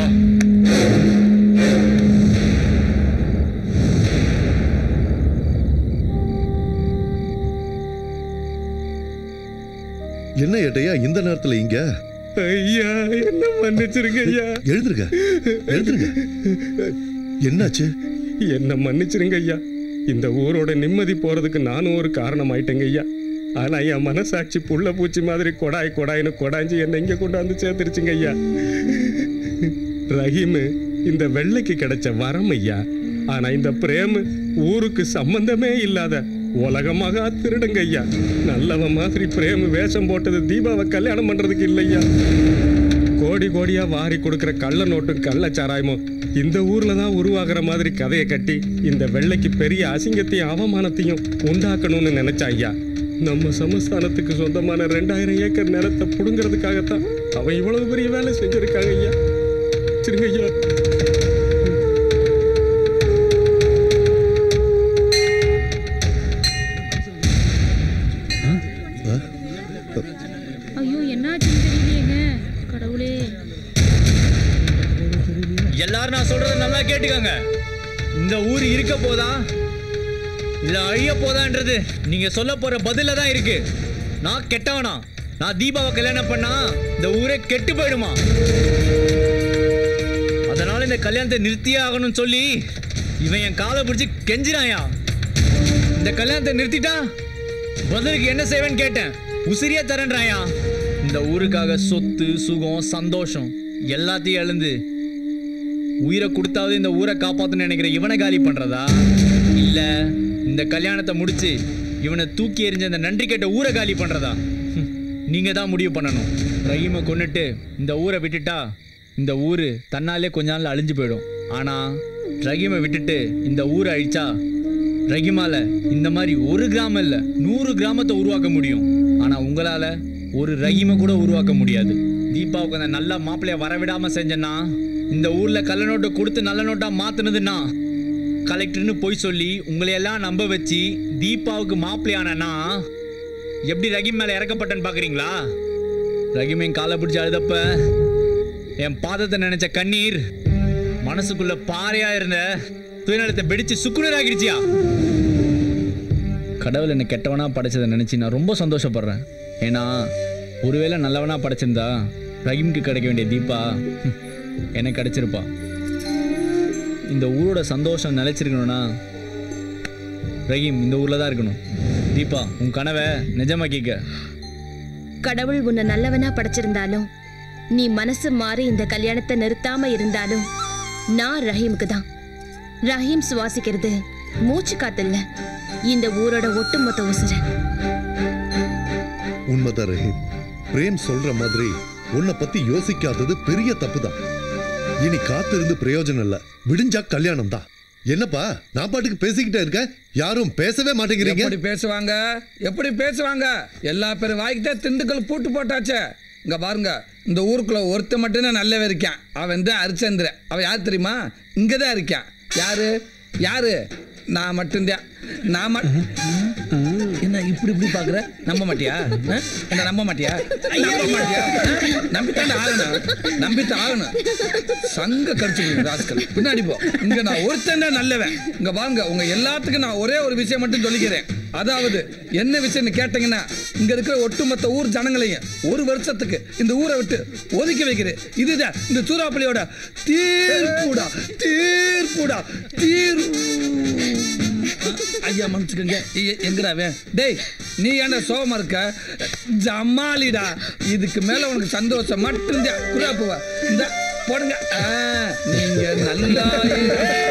என்ன ஏட்டையா இந்த நேரத்துல இங்க ஐயா என்ன மன்னிச்சிருங்க ஐயா எழுதுருங்க எழுதுருங்க என்னாச்சு என்ன மன்னிச்சிருங்க ஐயா இந்த ஊரோட நிம்மதி போறதுக்கு நானும் ஒரு காரணம் ஆயிட்டேங்க ஐயா ஆனா என் மனசாட்சி புள்ள பூச்சி மாதிரி கொடாய் கொடாய்னு கொடாஞ்சி என்னை இங்க கொண்டாந்து சேர்த்துருச்சுங்க ஐயா ரஹீமு இந்த வெள்ளைக்கு கிடைச்ச வரம் ஐயா ஆனா இந்த பிரேமு ஊருக்கு சம்பந்தமே இல்லாத உலகமாக திருடுங்க ஐயா நல்லவன் மாதிரி பிரேமு வேஷம் போட்டது தீபாவை கல்யாணம் பண்றதுக்கு இல்லையா கோடி கோடியா வாரி கொடுக்கிற கள்ள நோட்டும் கள்ளச்சாராயமும் இந்த ஊர்ல தான் உருவாகிற மாதிரி கதையை கட்டி இந்த வெள்ளைக்கு பெரிய அசிங்கத்தையும் அவமானத்தையும் உண்டாக்கணும்னு நினைச்சா ஐயா நம்ம சமஸ்தானத்துக்கு சொந்தமான ரெண்டாயிரம் ஏக்கர் நிலத்தை புடுங்கிறதுக்காகத்தான் அவன் இவ்வளவு பெரிய வேலை செஞ்சிருக்காங்க ஐயா சரிங்க ஐயா இந்த ஊர் இருக்க போதா இல்ல அழிய போதான்றது நீங்க சொல்ல போற பதில தான் இருக்கு நான் கெட்டவனா நான் தீபாவை கல்யாணம் பண்ணா இந்த ஊரே கெட்டு போயிடுமா அதனால இந்த கல்யாணத்தை நிறுத்தியே ஆகணும்னு சொல்லி இவன் என் காலை பிடிச்சு கெஞ்சினாயா இந்த கல்யாணத்தை நிறுத்திட்டா பதிலுக்கு என்ன செய்வேன்னு கேட்டேன் உசிரியா தரேன்றாயா இந்த ஊருக்காக சொத்து சுகம் சந்தோஷம் எல்லாத்தையும் எழுந்து உயிரை கொடுத்தாவது இந்த ஊரை காப்பாத்தணும்னு நினைக்கிற இவனை காலி பண்றதா இல்ல இந்த கல்யாணத்தை முடிச்சு இவனை தூக்கி எறிஞ்ச இந்த நன்றி கேட்ட ஊரை காலி பண்றதா ஹம், நீங்க தான் முடிவு பண்ணணும் ரஹீமை கொன்னுட்டு இந்த ஊரை விட்டுட்டா இந்த ஊரு தன்னாலே கொஞ்ச நாள் அழிஞ்சு போயிடும் ஆனா ரஹீமை விட்டுட்டு இந்த ஊரை அழிச்சா ரஹீமால இந்த மாதிரி ஒரு கிராமம் இல்ல நூறு கிராமத்தை உருவாக்க முடியும் ஆனா உங்களால ஒரு ரஹீமை கூட உருவாக்க முடியாது தீபாவுக்கு அந்த நல்ல மாப்பிள்ளைய வரவிடாம செஞ்சேன்னா இந்த ஊர்ல கள்ள நோட்டை கொடுத்து நல்ல நோட்டா மாத்துனதுன்னா கலெக்டர்னு போய் சொல்லி உங்களையெல்லாம் நம்ப வச்சு தீபாவுக்கு மாப்பிள்ளையானா எப்படி ரஹீம் மேல இறக்கப்பட்டேன்னு பாக்குறீங்களா ரஹீம் என் காலை பிடிச்சி அழுதப்ப என் பாதத்தை நினைச்ச கண்ணீர் மனசுக்குள்ள பாறையா இருந்த துயநலத்தை வெடிச்சு சுக்குநூறு ஆகிடுச்சியா கடவுள் என்னை கெட்டவனா படைச்சதை நினைச்சு நான் ரொம்ப சந்தோஷப்படுறேன் ஏன்னா ஒருவேளை நல்லவனா படைச்சிருந்தா ரஹீம்க்கு கிடைக்க வேண்டிய தீபா ஹம், எனக்கு கிடைச்சிருப்பா இந்த ஊரோட சந்தோஷம் நிலைச்சிருக்கணும்னா ரஹீம் இந்த ஊர்ல தான் இருக்கணும் தீபா உன் கனவை நிஜமாக்கிக்க கடவுள் உன்னை நல்லவனா படைச்சிருந்தாலும் நீ மனசு மாறி இந்த கல்யாணத்தை நிறுத்தாம இருந்தாலும் நான் ரஹீமுக்கு தான் ரஹீம் சுவாசிக்கிறது மூச்சு காத்தில்ல இந்த ஊரோட ஒட்டுமொத்த உசுர உண்மைதான் ரஹீம் பிரேம் சொல்ற மாதிரி உன்னை பத்தி யோசிக்காதது பெரிய தப்புதான் இனி காத்திருந்து பிரயோஜனம் இல்ல விடிஞ்சா கல்யாணம் தான் என்னப்பா நான் பாட்டுக்கு பேசிக்கிட்டே இருக்கேன் யாரும் பேசவே மாட்டேங்கிறீங்க எப்படி பேசுவாங்க எப்படி பேசுவாங்க எல்லா பேரும் வாய்க்கிட்டே திண்டுக்கல் பூட்டு போட்டாச்சே இங்க பாருங்க இந்த ஊருக்குள்ள ஒருத்த மட்டும்தான் நல்லவன் இருக்கான் அவன் தான் ஹரிச்சந்திரன் அவன் யார் தெரியுமா இங்க தான் இருக்கான் யாரு யாரு நான் மட்டும்தான் நான் மட்- என்ன இப்படி இப்படி பாக்குற நம்ப மாட்டியா ஆ? என்ன நம்ப மாட்டியா நம்ப மாட்டியா ஆ? நம்பித்தான் ஆகணும் நம்பித்தான் ஆகணும் சங்க கடிச்சு ராஸ்கல் பின்னாடி போ இங்க நான் ஒருத்தன் தான் நல்லவன் இங்க வாங்க உங்க எல்லாத்துக்கும் நான் ஒரே ஒரு விஷயம் மட்டும் சொல்லிக்கிறேன் அதாவது என்ன விஷயம்னு கேட்டீங்கன்னா இங்க இருக்கிற ஒட்டுமொத்த ஊர் ஜனங்களையும் ஒரு வருஷத்துக்கு இந்த ஊரை விட்டு ஒதுக்கி வைக்கிறேன் இதுதான் இந்த சூறாப்பள்ளியோட தீர்ப்புடா தீர்ப்புடா தீர் ஐயா மன்னிச்சுக்கோங்க எ- எங்கடா அவன் டேய் நீ ஏன்டா சோகமா இருக்க ஜமாலிடா இதுக்கு மேல உனக்கு சந்தோஷம் மட்டும்தான் குரா போவா இந்த போடுங்க ஆ, நீங்க நல்லா இரு-